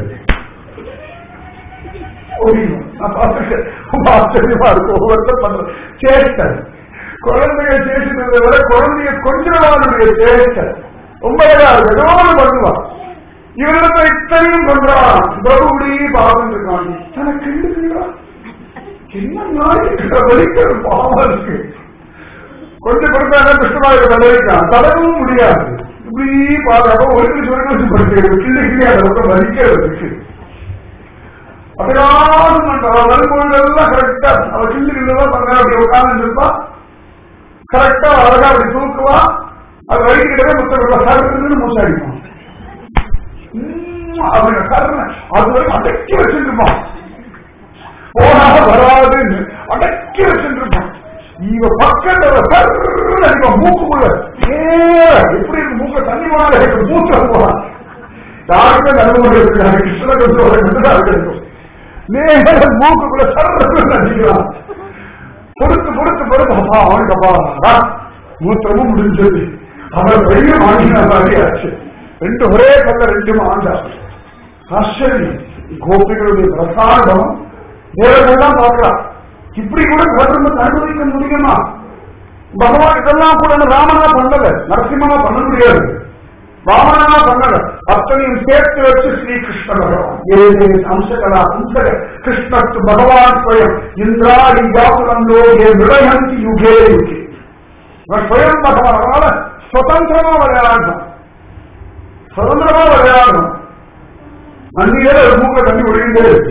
ஆச்சரியமா இருக்கும் ஒவ்வொருத்தர் பண்ற சேஷ்டர் குழந்தைய சேஷித்ததை விட குழந்தைய கொஞ்சமானுடைய சேஷ்டர் ரொம்ப அழகா இருக்கு ஏதோ ஒண்ணு பண்ணுவான் இவரிடத்தை இத்தனையும் பண்றான் பிரபுடி பாவம் இருக்கான் இத்தனை கிண்டுக்கிறா என்ன நாளைக்கு வலிக்கிற பாவம் இருக்கு கொஞ்சம் கொடுத்தாங்க கிருஷ்ணமாயிரம் வலிக்கான் தடவும் முடியாது இப்படி பாதுகாப்பா ஒரு நிமிஷம் ஒரு நிமிஷம் படிக்கிறது கிள்ளி கிள்ளி அதை ரொம்ப வலிக்கிறது இருக்கு அப்படியாவது பண்றான் வரும்பொழுதெல்லாம் கரெக்டா அவ கிள்ளி கிள்ளதான் பண்ண அப்படி உட்கார்ந்து இருப்பா கரெக்டா அழகா அப்படி தூக்குவா அது வலிக்கிட்டே முத்தம் சருக்குன்னு மூச்சாடிப்பான் அவங்க கருணை அது வரைக்கும் அடக்கி வச்சுருப்பான் போனா வராதுன்னு அடக்கி வச்சுருப்பான் இவ பக்கத்துல அடிப்பா மூக்குக்குள்ள எப்படி இருக்கு மூக்க தண்ணி போனால மூச்ச போறான் யாருமே அனுபவம் இருக்கிறாங்க கிருஷ்ண கிடைக்கும் நேர மூக்குக்குள்ள சர்றது அடிக்கிறான் பொறுத்து பொறுத்து பொறுத்து அப்பா அவனுக்கு அப்பா மூத்திரமும் முடிஞ்சது அவன் பெரிய வாங்கின மாதிரி ஆச்சு ரெண்டு ஒரே கல்ல ரெண்டும் ஆண்டா ஆச்சரியம் கோபிகளுடைய பிரசாதம் தேவர்கள்லாம் பார்க்கலாம் இப்படி கூட கவர்மெண்ட் அனுபவிக்க முடியுமா பகவான் இதெல்லாம் கூட ராமனா பண்ணல நரசிம்மனா பண்ண முடியாது வாமனா பண்ணல அத்தனையும் சேர்த்து வச்சு ஸ்ரீ கிருஷ்ண பகவான் ஏதே அம்சகலா அம்சக கிருஷ்ணத்து பகவான் ஸ்வயம் இந்திராடி ஜாபுரம் லோகே விடயந்தி யுகே யுகே இவன் ஸ்வயம் பகவான் அதனால சுதந்திரமா விளையாடணும் சுதந்திரமா விளையாடணும் அன்னிலே ஒரு மூக்க தண்ணி ஒழுங்கிட்டே இருக்கு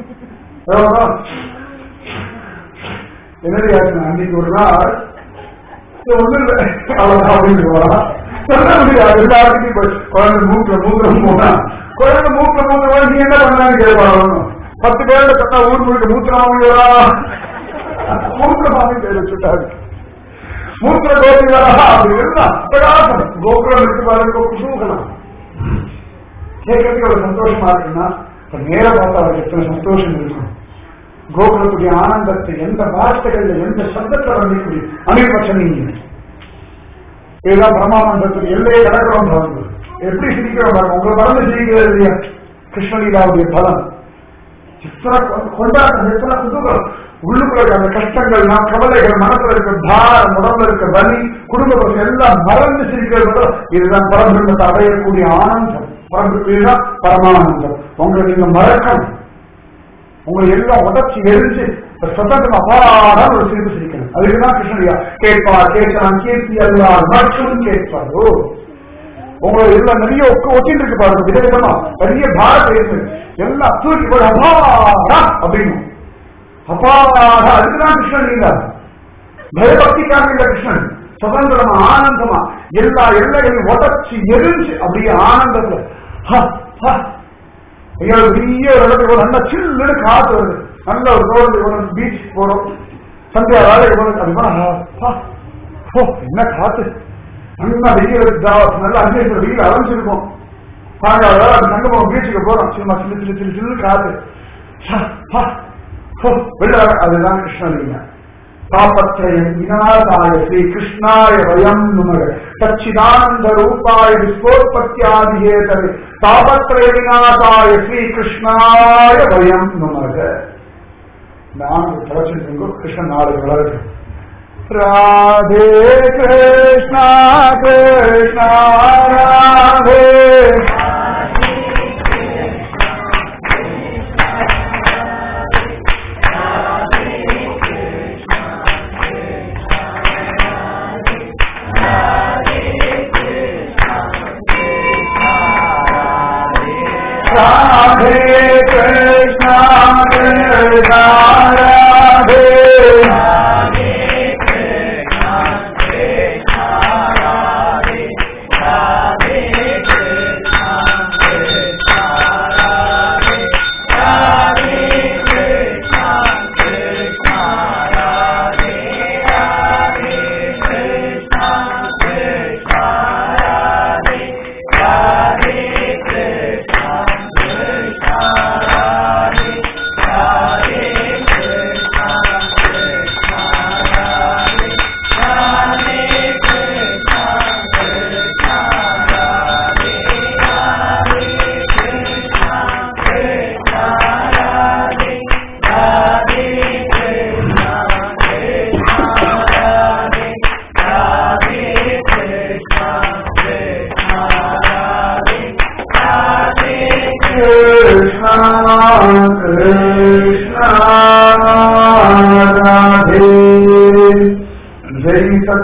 என்னடி ஆச்சு அன்னைக்கு ஒரு நாள் ஒண்ணு இல்லை அவ்வளவுதான் அப்படின்னு சொல்லலாம் சொல்ல முடியாது எல்லாருக்கும் இப்ப குழந்தை மூக்குல மூத்திரம் போனா குழந்தை மூக்குல மூத்திரம் நீ என்ன பண்ணலான்னு கேட்பாங்க பத்து பேரோட கத்தா ஊர் முழுக்க மூத்திரமாங்களா மூத்திரமாக பேர் வச்சுட்டாரு மூத்திர கோபிகளா அப்படி இருந்தா பிரகாசம் கோகுலம் இருக்கு பாருங்க குசூகலாம் கேட்கறதுக்கு ஒரு சந்தோஷமா இருக்குன்னா இப்ப நேர பார்த்தா அவருக்கு எத்தனை சந்தோஷம் இருக்கும் கோகுலத்துடைய ஆனந்தத்தை எந்த வார்த்தைகள்ல எந்த சப்தத்தை வந்திக்கூடிய அனிர்பட்சம் நீங்க இதுதான் பிரமானந்தத்துக்கு எல்லையை கடக்கிறோம் பாருங்க எப்படி சிரிக்கிறோம் பாருங்க உங்களை மறந்து சிரிக்கிறது இல்லையா கிருஷ்ணலீலாவுடைய பலம் எத்தனை கொண்டாட்டம் எத்தனை குதூகலம் உள்ளுக்குள்ள இருக்க அந்த கஷ்டங்கள் நான் கவலைகள் மனசுல இருக்க பாரம் உடம்புல இருக்க வலி குடும்ப பிரச்சனை எல்லாம் மறந்து சிரிக்கிறது இதுதான் பரபிரம்மத்தை அடையக்கூடிய ஆனந்தம் பரபிரதான் பரமானந்தம் உங்களை நீங்க மறக்கணும் உங்களை எல்லாம் உடச்சி எரிஞ்சு சுதந்திரம் அபாரான ஒரு சிரிப்பு சிரிக்கணும் அதுக்குதான் கிருஷ்ணடியா கேட்பார் கேட்கலாம் கீர்த்தி அல்லார் மற்றும் கேட்பாரோ உங்களை எல்லாம் நிறைய ஒட்டிட்டு இருக்கு பாருங்க விதவிதமா பெரிய பாரத இருக்கு எல்லாம் தூக்கி போய் அபாரா அப்படின்னு அபாரா அதுக்குதான் கிருஷ்ணன் நீங்க பயபக்திக்காக இல்ல கிருஷ்ணன் சுதந்திரமா ஆனந்தமா எல்லா எல்லைகளையும் உடச்சி எரிஞ்சு அப்படியே ஆனந்தத்துல ஐயா பெரிய ஒரு இடத்துக்கு போறோம் நல்லா சில்லுன்னு காத்து வருது நல்ல ஒரு ரோடு போறோம் பீச் போறோம் சந்தியா வேலைக்கு போறோம் அது போனா என்ன காத்து நல்லா வெயில் நல்லா அஞ்சு வெயில் அலைஞ்சிருக்கும் சாயங்காலம் அது தங்க போவோம் பீச்சுக்கு போறோம் சும்மா சில்லு சில்லு சில்லு சில்லு காத்து வெளில அதுதான் கிருஷ்ணலீங்க தாபத்ரயம் விநாதாய ஸ்ரீ கிருஷ்ணாய வயம் நுமக சச்சிதானந்த ரூபாய விஸ்வோத்பத்தியாதிஹேதவே தாபத்ரய விநாதாய ஸ்ரீ கிருஷ்ணாய வயம் நுமக நான் பிரவச்சனம் கிருஷ்ணன் நாளைக்கு வளர்க்கு ராதே கிருஷ்ணா கிருஷ்ணா ராதே राधे कृष्णा कृष्णा राधे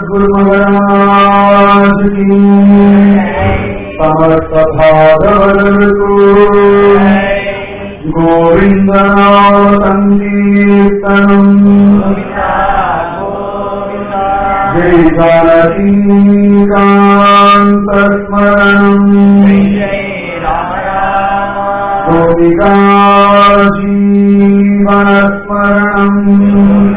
सद्गुरु महाराज की समस्त भागवतु गोविन्द नाम सङ्कीर्तनम् जय जानकीकान्तस्मरणम् गोपिका जीवनस्मरणम्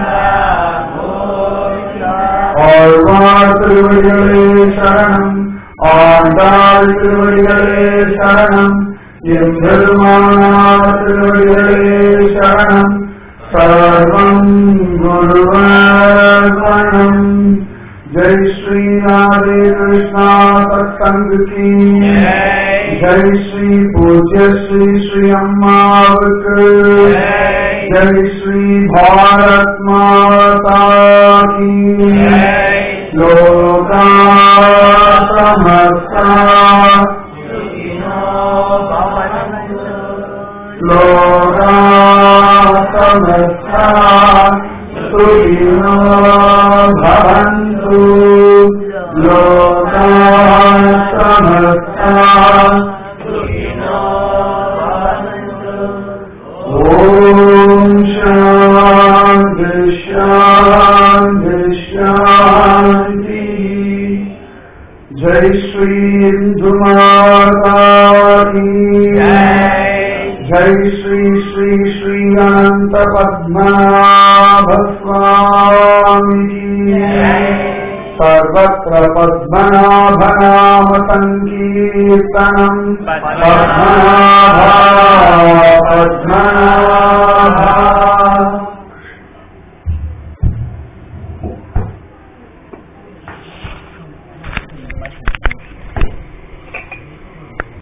ஆழ்வார் திருவடிகளே சரணம் ஆண்டாள் திருவடிகளே சரணம் எம்பெருமானார் திருவடிகளே சரணம் சர்வம் குருவர்வணம் ஜெய் ஸ்ரீ ராதே கிருஷ்ணா சத்சங்க கி ஜெய் ஸ்ரீ பூஜ்ய ஸ்ரீ ஸ்ரீ அம்மாவுக்கு ஜெய் ஸ்ரீ பாரத் மாதா கி लोका समस्ता लोका समस्ता सुखिनो भवन्तु लोका समस्ता ॐ शान्ति शान्ति शान्ति जय श्री इंदुमाता की जय श्री श्री श्री अनंत पद्मनाभ स्वामी की सर्वत्र पद्मनाभ नाम संकीर्तनम् पद्मनाभा